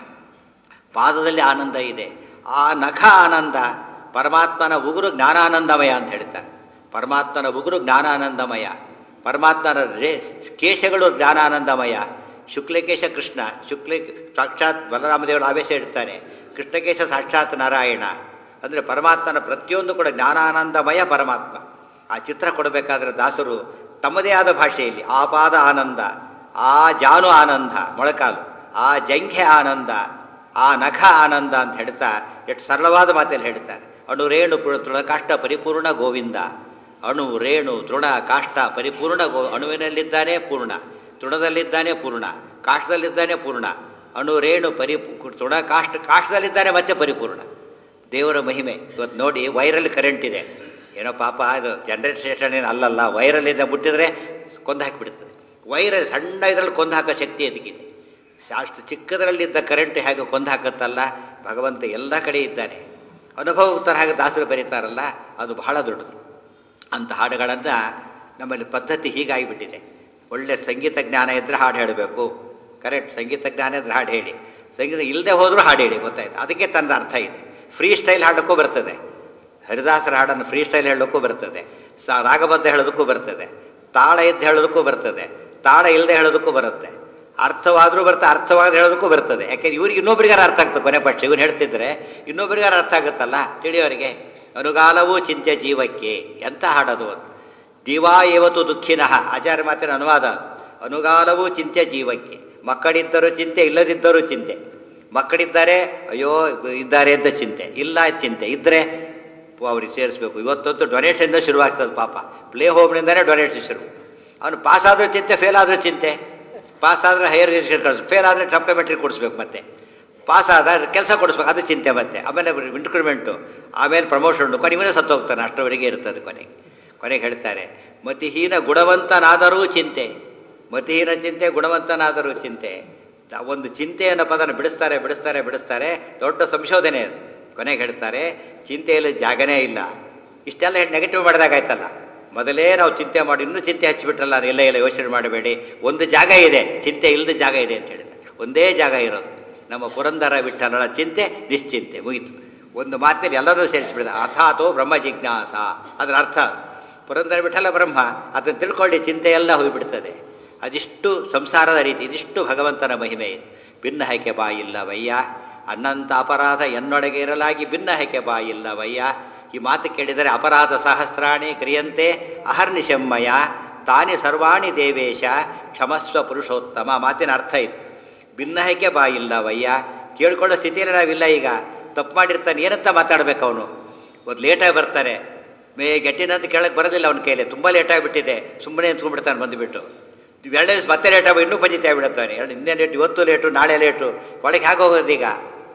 Speaker 1: ಪಾದದಲ್ಲಿ ಆನಂದ ಇದೆ ಆ ನಖ ಆನಂದ ಪರಮಾತ್ಮನ ಉಗುರು ಜ್ಞಾನಾನಂದಮಯ ಅಂತ ಹೇಳ್ತಾರೆ ಪರಮಾತ್ಮನ ಉಗುರು ಜ್ಞಾನಾನಂದಮಯ ಪರಮಾತ್ಮನ ರೇ ಕೇಶಗಳು ಜ್ಞಾನಾನಂದಮಯ ಶುಕ್ಲಕೇಶ ಕೃಷ್ಣ ಶುಕ್ಲ ಸಾಕ್ಷಾತ್ ಬಲರಾಮದೇವರು ಆವೇಶ ಇಡ್ತಾನೆ ಕೃಷ್ಣಕೇಶ ಸಾಕ್ಷಾತ್ ನಾರಾಯಣ ಅಂದರೆ ಪರಮಾತ್ಮನ ಪ್ರತಿಯೊಂದು ಕೂಡ ಜ್ಞಾನಾನಂದಮಯ ಪರಮಾತ್ಮ ಆ ಚಿತ್ರ ಕೊಡಬೇಕಾದ್ರೆ ದಾಸರು ತಮ್ಮದೇ ಆದ ಭಾಷೆಯಲ್ಲಿ ಆಪಾದ ಆನಂದ ಆ ಜಾನು ಆನಂದ ಮೊಳಕಾಲು ಆ ಜಂಘೆ ಆನಂದ ಆ ನಖ ಆನಂದ ಅಂತ ಹೇಳ್ತಾ ಎಷ್ಟು ಸರಳವಾದ ಮಾತಲ್ಲಿ ಹೇಳ್ತಾರೆ ಅಣು ರೇಣು ಪುರ- ತೃಣಕಾಷ್ಟ ಪರಿಪೂರ್ಣ ಗೋವಿಂದ ಅಣು ರೇಣು ತೃಣ ಕಾಷ್ಟ ಪರಿಪೂರ್ಣ ಗೋ ಅಣುವಿನಲ್ಲಿದ್ದಾನೆ ಪೂರ್ಣ ತೃಣದಲ್ಲಿದ್ದಾನೆ ಪೂರ್ಣ ಕಾಷ್ಟದಲ್ಲಿದ್ದಾನೆ ಪೂರ್ಣ ಅಣು ರೇಣು ಪರಿ ತೃಣ ಕಾಷ್ಟ ಕಾಷ್ಟದಲ್ಲಿದ್ದಾನೆ ಮತ್ತೆ ಪರಿಪೂರ್ಣ ದೇವರ ಮಹಿಮೆ ಇವತ್ತು ನೋಡಿ ವೈರಲ್ ಕರೆಂಟ್ ಇದೆ ಏನೋ ಪಾಪ ಅದು ಜನರೇಟ್ ಸ್ಟೇಷನ್ ಏನು ಅಲ್ಲಲ್ಲ ವೈರಲ್ಲಿಂದ ಮುಟ್ಟಿದ್ರೆ ಕೊಂದು ಹಾಕಿಬಿಡ್ತದೆ ವೈರಲ್ ಸಣ್ಣ ಇದರಲ್ಲಿ ಕೊಂದು ಹಾಕೋ ಶಕ್ತಿ ಅದಕ್ಕಿದೆ ಅಷ್ಟು ಚಿಕ್ಕದರಲ್ಲಿದ್ದ ಕರೆಂಟ್ ಹೇಗೆ ಕೊಂದು ಹಾಕುತ್ತಲ್ಲ ಭಗವಂತ ಎಲ್ಲ ಕಡೆ ಇದ್ದಾನೆ ಅನುಭವ ಹಾಗೆ ದಾಸರು ಬರೀತಾರಲ್ಲ ಅದು ಬಹಳ ದೊಡ್ಡದು ಅಂಥ ಹಾಡುಗಳನ್ನು ನಮ್ಮಲ್ಲಿ ಪದ್ಧತಿ ಹೀಗಾಗಿಬಿಟ್ಟಿದೆ ಒಳ್ಳೆ ಸಂಗೀತ ಜ್ಞಾನ ಇದ್ದರೆ ಹಾಡು ಹೇಳಬೇಕು ಕರೆಕ್ಟ್ ಸಂಗೀತ ಜ್ಞಾನ ಇದ್ದರೆ ಹಾಡು ಹೇಳಿ ಸಂಗೀತ ಇಲ್ಲದೆ ಹೋದರೂ ಹಾಡು ಹೇಳಿ ಗೊತ್ತಾಯ್ತು ಅದಕ್ಕೆ ತನ್ನ ಅರ್ಥ ಇದೆ ಫ್ರೀ ಸ್ಟೈಲ್ ಹಾಡೋಕ್ಕೂ ಬರ್ತದೆ ಹರಿದಾಸರ ಹಾಡನ್ನು ಫ್ರೀ ಸ್ಟೈಲ್ ಹೇಳೋಕ್ಕೂ ಬರ್ತದೆ ಸ ರಾಗಬದ್ಧ ಹೇಳೋದಕ್ಕೂ ಬರ್ತದೆ ತಾಳ ಇದ್ದು ಹೇಳೋದಕ್ಕೂ ಬರ್ತದೆ ತಾಳ ಇಲ್ಲದೆ ಹೇಳೋದಕ್ಕೂ ಬರುತ್ತೆ ಅರ್ಥವಾದರೂ ಬರ್ತದೆ ಅರ್ಥವಾದ ಹೇಳೋದಕ್ಕೂ ಬರ್ತದೆ ಯಾಕೆಂದ್ರೆ ಇವ್ರಿಗೆ ಇನ್ನೊಬ್ರಿಗಾರ ಅರ್ಥ ಆಗ್ತದೆ ಕೊನೆ ಪಕ್ಷ ಇವ್ರು ಹೇಳ್ತಿದ್ರೆ ಇನ್ನೊಬ್ರಿಗಾರ ಅರ್ಥ ಆಗುತ್ತಲ್ಲ ತಿಳಿಯೋರಿಗೆ ಅನುಗಾಲವೂ ಚಿಂತೆ ಜೀವಕ್ಕೆ ಎಂತ ಹಾಡೋದು ಅದು ದಿವಾ ಇವತ್ತು ದುಃಖಿನಃ ಆಚಾರ್ಯ ಮಾತಿನ ಅನುವಾದ ಅದು. ಅನುಗಾಲವೂ ಚಿಂತೆ ಜೀವಕ್ಕೆ ಮಕ್ಕಳಿದ್ದರೂ ಚಿಂತೆ ಇಲ್ಲದಿದ್ದರೂ ಚಿಂತೆ ಮಕ್ಕಳಿದ್ದಾರೆ ಅಯ್ಯೋ ಇದ್ದಾರೆ ಅಂತ ಚಿಂತೆ ಇಲ್ಲ ಚಿಂತೆ ಇದ್ದರೆ ಅವ್ರಿಗೆ ಸೇರಿಸ್ಬೇಕು ಇವತ್ತಂತೂ ಡೊನೇಷನ್ ಶುರುವಾಗ್ತದೆ ಪಾಪ ಪ್ಲೇ ಹೋಮ್ನಿಂದನೇ ಡೊನೇಷನ್ ಶುರು ಅವನು ಪಾಸ್ ಆದರೂ ಚಿಂತೆ ಫೇಲ್ ಆದರೂ ಚಿಂತೆ ಪಾಸ್ ಆದರೆ ಹೈಯರ್ ಎಜುಕೇಷನ್ ಕಳಿಸ್ ಫೇಲ್ ಆದರೆ ಸಪ್ಲಿಮೆಂಟ್ರಿ ಕೊಡಿಸ್ಬೇಕು ಮತ್ತೆ ಪಾಸ್ ಆದ ಕೆಲಸ ಕೊಡಿಸ್ಬೇಕು ಅದು ಚಿಂತೆ ಮತ್ತೆ ಆಮೇಲೆ ಇನ್ಕ್ರಿಮೆಂಟು ಆಮೇಲೆ ಪ್ರಮೋಷನ್ ಕೊನೆಗೆ ಸತ್ತು ಹೋಗ್ತಾನೆ ಅಷ್ಟರವರೆಗೆ ಇರ್ತದೆ ಕೊನೆಗೆ ಕೊನೆಗೆ ಹೇಳ್ತಾರೆ ಮತಿಹೀನ ಗುಣವಂತನಾದರೂ ಚಿಂತೆ ಮತಿಹೀನ ಚಿಂತೆ ಗುಣವಂತನಾದರೂ ಚಿಂತೆ ದ- ಒಂದು ಚಿಂತೆ ಅನ್ನೋ ಪದನ ಬಿಡಿಸ್ತಾರೆ ಬಿಡಿಸ್ತಾರೆ ಬಿಡಿಸ್ತಾರೆ ದೊಡ್ಡ ಸಂಶೋಧನೆ ಅದು ಕೊನೆಗೆ ಹೇಳ್ತಾರೆ ಚಿಂತೆಯಲ್ಲಿ ಜಾಗನೇ ಇಲ್ಲ ಇಷ್ಟೆಲ್ಲ ಹೇಳಿ ನೆಗೆಟಿವ್ ಮಾಡಿದಾಗಾಯ್ತಲ್ಲ ಮೊದಲೇ ನಾವು ಚಿಂತೆ ಮಾಡಿ ಇನ್ನೂ ಚಿಂತೆ ಹಚ್ಚಿಬಿಟ್ರಲ್ಲ ಅದು ಎಲ್ಲ ಎಲ್ಲ ಯೋಚನೆ ಮಾಡಬೇಡಿ ಒಂದು ಜಾಗ ಇದೆ ಚಿಂತೆ ಇಲ್ಲದ ಜಾಗ ಇದೆ ಅಂತ ಹೇಳಿದ್ದಾರೆ ಒಂದೇ ಜಾಗ ಇರೋದು ನಮ್ಮ ಪುರಂದರ ವಿಠಲನ ಚಿಂತೆ ನಿಶ್ಚಿಂತೆ ಮುಗೀತು ಒಂದು ಮಾತಿನಲ್ಲಿ ಎಲ್ಲರೂ ಸೇರಿಸ್ಬಿಡಿದ ಅಥಾತೋ ಬ್ರಹ್ಮ ಜಿಜ್ಞಾಸ ಅದರ ಅರ್ಥ ಪುರಂದರ ವಿಠಲ ಬ್ರಹ್ಮ ಅದನ್ನು ತಿಳ್ಕೊಳ್ಳಿ ಚಿಂತೆ ಎಲ್ಲ ಹೋಗಿಬಿಡ್ತದೆ ಅದಿಷ್ಟು ಸಂಸಾರದ ರೀತಿ ಇದಿಷ್ಟು ಭಗವಂತನ ಮಹಿಮೆ ಇದು ಭಿನ್ನ ಹೈಕೆ ಬಾಯಿಲ್ಲವಯ್ಯ ಅನಂತ ಅಪರಾಧ ಎನ್ನೊಳಗೆ ಇರಲಾಗಿ ಭಿನ್ನ ಹೈಕೆ ಬಾಯಿಲ್ಲವಯ್ಯ ಈ ಮಾತು ಕೇಳಿದರೆ ಅಪರಾಧ ಸಹಸ್ರಾಣಿ ಕ್ರಿಯಂತೆ ಅಹರ್ನಿಶಮ್ಮಯ ತಾನಿ ಸರ್ವಾಣಿ ದೇವೇಶ ಕ್ಷಮಸ್ವ ಪುರುಷೋತ್ತಮ ಮಾತಿನ ಅರ್ಥ ಇದು ಭಿನ್ನಹಕ್ಕೆ ಬಾಯಿಲ್ಲವಯ್ಯ ಕೇಳ್ಕೊಳ್ಳೋ ಸ್ಥಿತಿಯಲ್ಲಿ ನಾವಿಲ್ಲ ಈಗ ತಪ್ಪು ಮಾಡಿರ್ತಾನೆ ಏನಂತ ಮಾತಾಡ್ಬೇಕು ಅವನು ಒಂದು ಲೇಟಾಗಿ ಬರ್ತಾರೆ ಮೇ ಗೆಟ್ಟಿನಂತ ಕೇಳಕ್ಕೆ ಬರೋದಿಲ್ಲ ಅವನ ಕೈಲಿ ತುಂಬ ಲೇಟಾಗಿಬಿಟ್ಟಿದೆ ಸುಮ್ಮನೆ ನಿಂತ್ಕೊಂಡ್ಬಿಡ್ತಾನೆ ಬಂದುಬಿಟ್ಟು ಎರಡು ದಿವಸ ಮತ್ತೆ ಲೇಟ್ ಆಗಿ ಇನ್ನೂ ಪಂಜಿತಿ ಆಗಿಬಿಡುತ್ತಾನೆ ಎರಡು ಹಿಂದೆ ಲೇಟ್ ಇವತ್ತು ಲೇಟು ನಾಳೆ ಲೇಟು ಒಳಗೆ ಹೇಗೆ ಹೋಗೋದು ಈಗ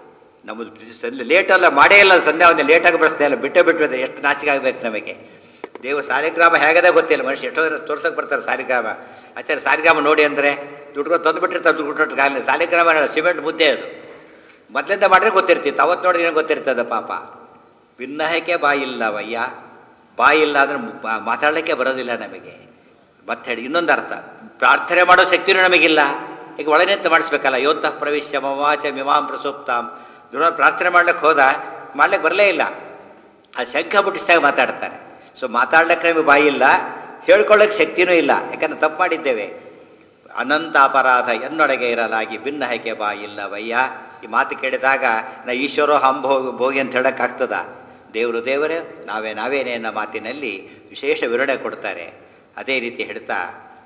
Speaker 1: ನಮ್ಮದು ಸಂಧ್ಯೆ ಲೇಟಲ್ಲ ಮಾಡೇ ಇಲ್ಲ ಸಂಧ್ಯಾ ಒಂದು ಲೇಟಾಗಿ ಬರೆಸ್ತಾ ಇಲ್ಲ ಬಿಟ್ಟೇ ಬಿಟ್ಟು ಎಷ್ಟು ನಾಚಿಕೆ ಆಗ್ಬೇಕು ನಮಗೆ ದೇವ ಸಾಲಿಗ್ರಾಮ ಹೇಗದೆ ಗೊತ್ತಿಲ್ಲ ಮನುಷ್ಯ ಎಷ್ಟೋ ತೋರ್ಸಕ್ಕೆ ಬರ್ತಾರೆ ಸಾಲಿಗ್ರಾಮ ಆಚಾರ್ಯ ಸಾಲಿಗ್ರಾಮ ನೋಡಿ ಅಂದರೆ ದುಡ್ಡು ತಂದು ಬಿಟ್ಟಿರ್ತಾರೆ ದುಡ್ಡು ಕೊಟ್ಟರೆ ಸಾಲಿಗ್ರಾಮ ಸಿಮೆಂಟ್ ಮುದ್ದೆ ಅದು ಮೊದಲಿಂದ ಮಾಡಿದ್ರೆ ಗೊತ್ತಿರ್ತಿತ್ತು ಅವತ್ತು ನೋಡಿ ಏನೋ ಗೊತ್ತಿರ್ತದೆ ಪಾಪ ಭಿನ್ನಹಕ್ಕೆ ಬಾಯಿಲ್ಲವಯ್ಯ ಬಾಯಿಲ್ಲ ಅಂದರೆ ಮಾತಾಡಲಿಕ್ಕೆ ಬರೋದಿಲ್ಲ ನಮಗೆ ಮತ್ತೆ ಹೇಳಿ ಇನ್ನೊಂದು ಅರ್ಥ ಪ್ರಾರ್ಥನೆ ಮಾಡೋ ಶಕ್ತಿನೂ ನಮಗಿಲ್ಲ ಈಗ ಒಳಗೆ ನಿಂತು ಮಾಡಿಸ್ಬೇಕಲ್ಲ ಯೋಂತಃ ಪ್ರವೇಶ ಮವಾಚ ಮಿಮಾಂ ಪ್ರಸೂಪ್ತಾಂ ದುರ ಪ್ರಾರ್ಥನೆ ಮಾಡ್ಲಿಕ್ಕೆ ಹೋದ ಮಾಡ್ಲಿಕ್ಕೆ ಬರಲೇ ಇಲ್ಲ ಆ ಶಂಖ ಮುಟ್ಟಿಸಿದಾಗ ಮಾತಾಡ್ತಾರೆ ಸೊ ಮಾತಾಡ್ಲಿಕ್ಕೆ ನಮಗೆ ಬಾಯಿ ಇಲ್ಲ ಹೇಳ್ಕೊಳ್ಳೋಕೆ ಶಕ್ತಿನೂ ಇಲ್ಲ ಯಾಕಂದ್ರೆ ತಪ್ಪು ಮಾಡಿದ್ದೇವೆ ಅನಂತ ಅಪರಾಧ ಎನ್ನೊಳಗೆ ಇರಲಾಗಿ ಭಿನ್ನ ಹೈಕೆ ಬಾಯಿಲ್ಲವಯ್ಯ ಈ ಮಾತು ಕೇಳಿದಾಗ ನಾ ಈಶ್ವರೋ ಹಂಭೋ ಭೋಗಿ ಅಂತ ಹೇಳೋಕ್ಕಾಗ್ತದ ದೇವರು ದೇವರೇ ನಾವೇ ನಾವೇನೇ ಅನ್ನೋ ಮಾತಿನಲ್ಲಿ ವಿಶೇಷ ವಿವರಣೆ ಕೊಡ್ತಾರೆ ಅದೇ ರೀತಿ ಹೇಳ್ತಾ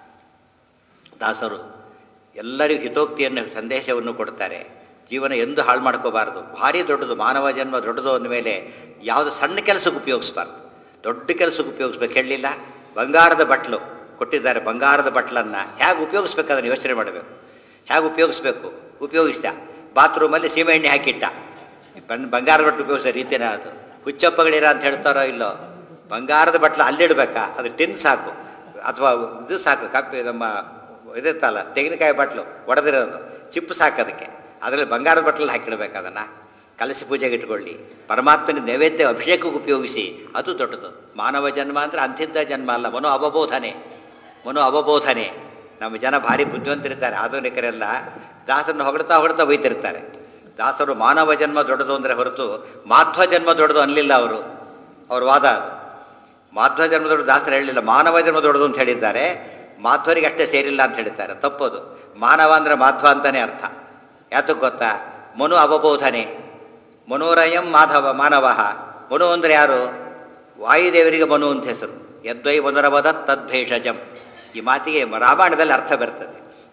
Speaker 1: ದಾಸರು ಎಲ್ಲರಿಗೂ ಹಿತೋಕ್ತಿಯನ್ನು ಸಂದೇಶವನ್ನು ಕೊಡ್ತಾರೆ ಜೀವನ ಎಂದು ಹಾಳು ಮಾಡ್ಕೋಬಾರ್ದು ಭಾರಿ ದೊಡ್ಡದು ಮಾನವ ಜನ್ಮ ದೊಡ್ಡದು ಅಂದಮೇಲೆ ಯಾವುದು ಸಣ್ಣ ಕೆಲಸಕ್ಕೆ ಉಪಯೋಗಿಸ್ಬಾರ್ದು ದೊಡ್ಡ ಕೆಲಸಕ್ಕೆ ಉಪಯೋಗಿಸ್ಬೇಕು ಹೇಳಲಿಲ್ಲ ಬಂಗಾರದ ಬಟ್ಲು ಕೊಟ್ಟಿದ್ದಾರೆ ಬಂಗಾರದ ಬಟ್ಲನ್ನು ಹೇಗೆ ಉಪಯೋಗಿಸ್ಬೇಕು ಅದನ್ನು ಯೋಚನೆ ಮಾಡಬೇಕು ಹೇಗೆ ಉಪಯೋಗಿಸ್ಬೇಕು ಉಪಯೋಗಿಸ್ದ ಬಾತ್ರೂಮಲ್ಲಿ ಸೀಮೆ ಎಣ್ಣೆ ಹಾಕಿಟ್ಟ ಬನ್ ಬಂಗಾರದ ಬಟ್ಲು ಉಪಯೋಗಿಸೋ ರೀತಿನೇ ಅದು ಹುಚ್ಚಪ್ಪಗಳಿರ ಅಂತ ಹೇಳ್ತಾರೋ ಇಲ್ಲೋ ಬಂಗಾರದ ಬಟ್ಲು ಅಲ್ಲಿಡ್ಬೇಕಾ ಅದು ಟಿನ್ ಸಾಕು ಅಥವಾ ಇದು ಸಾಕು ಕಪ್ಪಿ ನಮ್ಮ ಇದಿರ್ತಲ್ಲ ತೆಂಗಿನಕಾಯಿ ಬಟ್ಲು ಒಡೆದಿರೋದು ಚಿಪ್ಪು ಸಾಕು ಅದಕ್ಕೆ ಅದರಲ್ಲಿ ಬಂಗಾರದ ಬಟ್ಲಲ್ಲಿ ಹಾಕಿಡ್ಬೇಕು ಅದನ್ನು ಕಲಸಿ ಪೂಜೆಗೆ ಇಟ್ಕೊಳ್ಳಿ ಪರಮಾತ್ಮನ ನೈವೇದ್ಯ ಅಭಿಷೇಕಕ್ಕೆ ಉಪಯೋಗಿಸಿ ಅದು ದೊಡ್ಡದು ಮಾನವ ಜನ್ಮ ಅಂದರೆ ಅಂಥಿದ್ದ ಜನ್ಮ ಅಲ್ಲ ಮನೋ ಅವಬೋಧನೆ ಮನೋ ಅವಬೋಧನೆ ನಮ್ಮ ಜನ ಭಾರಿ ಬುದ್ಧಿವಂತರಿರ್ತಾರೆ ಆಧುನಿಕರೆಲ್ಲ ದಾಸರನ್ನು ಹೊಗಳ್ತಾ ಹೊಗಳ್ತಾ ಬೈತಿರ್ತಾರೆ ದಾಸರು ಮಾನವ ಜನ್ಮ ದೊಡ್ಡದು ಅಂದರೆ ಹೊರತು ಮಾಧ್ವ ಜನ್ಮ ದೊಡ್ಡದು ಅನ್ನಲಿಲ್ಲ ಅವರು ಅವ್ರ ವಾದ ಅದು ಮಾಧ್ವ ಜನ್ಮ ದೊಡ್ಡದು ದಾಸರು ಹೇಳಲಿಲ್ಲ ಮಾನವ ಜನ್ಮ ದೊಡ್ಡದು ಅಂತ ಹೇಳಿದ್ದಾರೆ ಮಾಧ್ವರಿಗೆ ಅಷ್ಟೇ ಸೇರಿಲ್ಲ ಅಂತ ಹೇಳಿದ್ದಾರೆ ತಪ್ಪದು ಮಾನವ ಅಂದರೆ ಮಾಧ್ವ ಅಂತಲೇ ಅರ್ಥ ಯಾತಕ್ಕೆ ಗೊತ್ತಾ ಮನು ಅವಬೋಧನೆ ಮನೋರಯಂ ಮಾಧವ ಮಾನವ ಮನು ಅಂದರೆ ಯಾರು ವಾಯುದೇವರಿಗೆ ಮನು ಅಂತ ಹೆಸರು ಯದ್ವೈ ಮನುರವದ ತದ್ಭೇಷಜಂ ಈ ಮಾತಿಗೆ ರಾಮಾಯಣದಲ್ಲಿ ಅರ್ಥ ಬರ್ತದೆ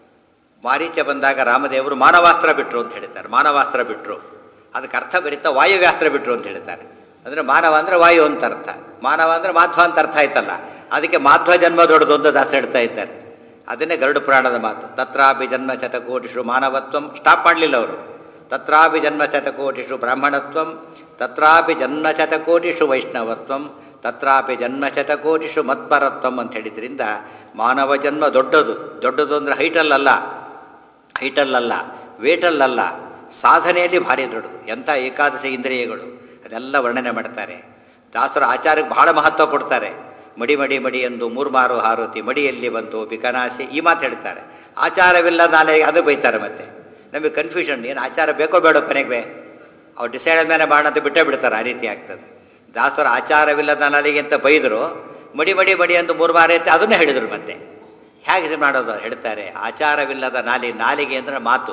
Speaker 1: ಮಾರೀಚ ಬಂದಾಗ ರಾಮದೇವರು ಮಾನವಾಸ್ತ್ರ ಬಿಟ್ಟರು ಅಂತ ಹೇಳ್ತಾರೆ ಮಾನವಾಸ್ತ್ರ ಬಿಟ್ಟರು ಅದಕ್ಕೆ ಅರ್ಥ ಬರೀತಾ ವಾಯುವ್ಯಾಸ್ತ್ರ ಬಿಟ್ಟರು ಅಂತ ಹೇಳ್ತಾರೆ ಅಂದರೆ ಮಾನವ ಅಂದರೆ ವಾಯು ಅಂತ ಅರ್ಥ ಮಾನವ ಅಂದರೆ ಮಾಧ್ವ ಅಂತ ಅರ್ಥ ಆಯ್ತಲ್ಲ ಅದಕ್ಕೆ ಮಾಧ್ವ ಜನ್ಮ ದೊಡ್ಡದು ಅಂತ ದಾಸ ಹೇಳ್ತಾ ಇದ್ದಾರೆ ಅದನ್ನೇ ಗರುಡ ಪುರಾಣದ ಮಾತು ತತ್ರಾಪಿ ಜನ್ಮ ಶತಕೋಟಿಷು ಮಾನವತ್ವಂ ಸ್ಟಾಪ್ ಮಾಡಲಿಲ್ಲ ಅವರು ತತ್ರಾಪಿ ಜನ್ಮ ಶತಕೋಟಿಷು ಬ್ರಾಹ್ಮಣತ್ವಂ ತತ್ರಾಪಿ ಜನ್ಮ ಶತಕೋಟಿಷು ವೈಷ್ಣವತ್ವಂ ತತ್ರಾಪಿ ಜನ್ಮ ಶತಕೋಟಿಷು ಮತ್ಪರತ್ವಂ ಅಂತ ಹೇಳಿದ್ರಿಂದ ಮಾನವ ಜನ್ಮ ದೊಡ್ಡದು ದೊಡ್ಡದು ಅಂದರೆ ಹೈಟಲ್ಲಲ್ಲ ಹೈಟಲ್ಲಲ್ಲ ವೇಟಲ್ಲಲ್ಲ ಸಾಧನೆಯಲ್ಲಿ ಭಾರಿ ದೊಡ್ಡದು ಎಂಥ ಏಕಾದಶಿ ಇಂದ್ರಿಯಗಳು ಅದೆಲ್ಲ ವರ್ಣನೆ ಮಾಡ್ತಾರೆ ದಾಸರು ಆಚಾರಕ್ಕೆ ಬಹಳ ಮಹತ್ವ ಕೊಡ್ತಾರೆ ಮಡಿ ಮಡಿ ಮಡಿ ಎಂದು ಮೂರ್ಮಾರು ಹಾರುತಿ ಮಡಿಯಲ್ಲಿ ಬಂತು ಬಿಕನಾಸಿ ಈ ಮಾತು ಹೇಳ್ತಾರೆ ಆಚಾರವಿಲ್ಲ ನಾಳೆ ಅದು ಬೈತಾರೆ ಮತ್ತೆ ನಮಗೆ ಕನ್ಫ್ಯೂಷನ್ ಏನು ಆಚಾರ ಬೇಕೋ ಬೇಡೋ ಕೊನೆಗೆ ಬೇ ಅವ್ರು ಡಿಸೈಡ್ ಮೇಲೆ ಮಾಡೋಣ ಅಂತ ಬಿಟ್ಟೇ ಬಿಡ್ತಾರೆ ಆ ರೀತಿ ಆಗ್ತದೆ ದಾಸರು ಆಚಾರವಿಲ್ಲದ ನಾಲಿಗೆ ಅಂತ ಬೈದರು ಮಡಿ ಮಡಿ ಮಡಿ ಎಂದು ಮೂರು ಮಾರ ಐತೆ ಅದನ್ನೇ ಹೇಳಿದರು ಮತ್ತೆ ಹೇಗೆ ಮಾಡೋದು ಹೇಳ್ತಾರೆ ಆಚಾರವಿಲ್ಲದ ನಾಲಿ ನಾಲಿಗೆ ಅಂದರೆ ಮಾತು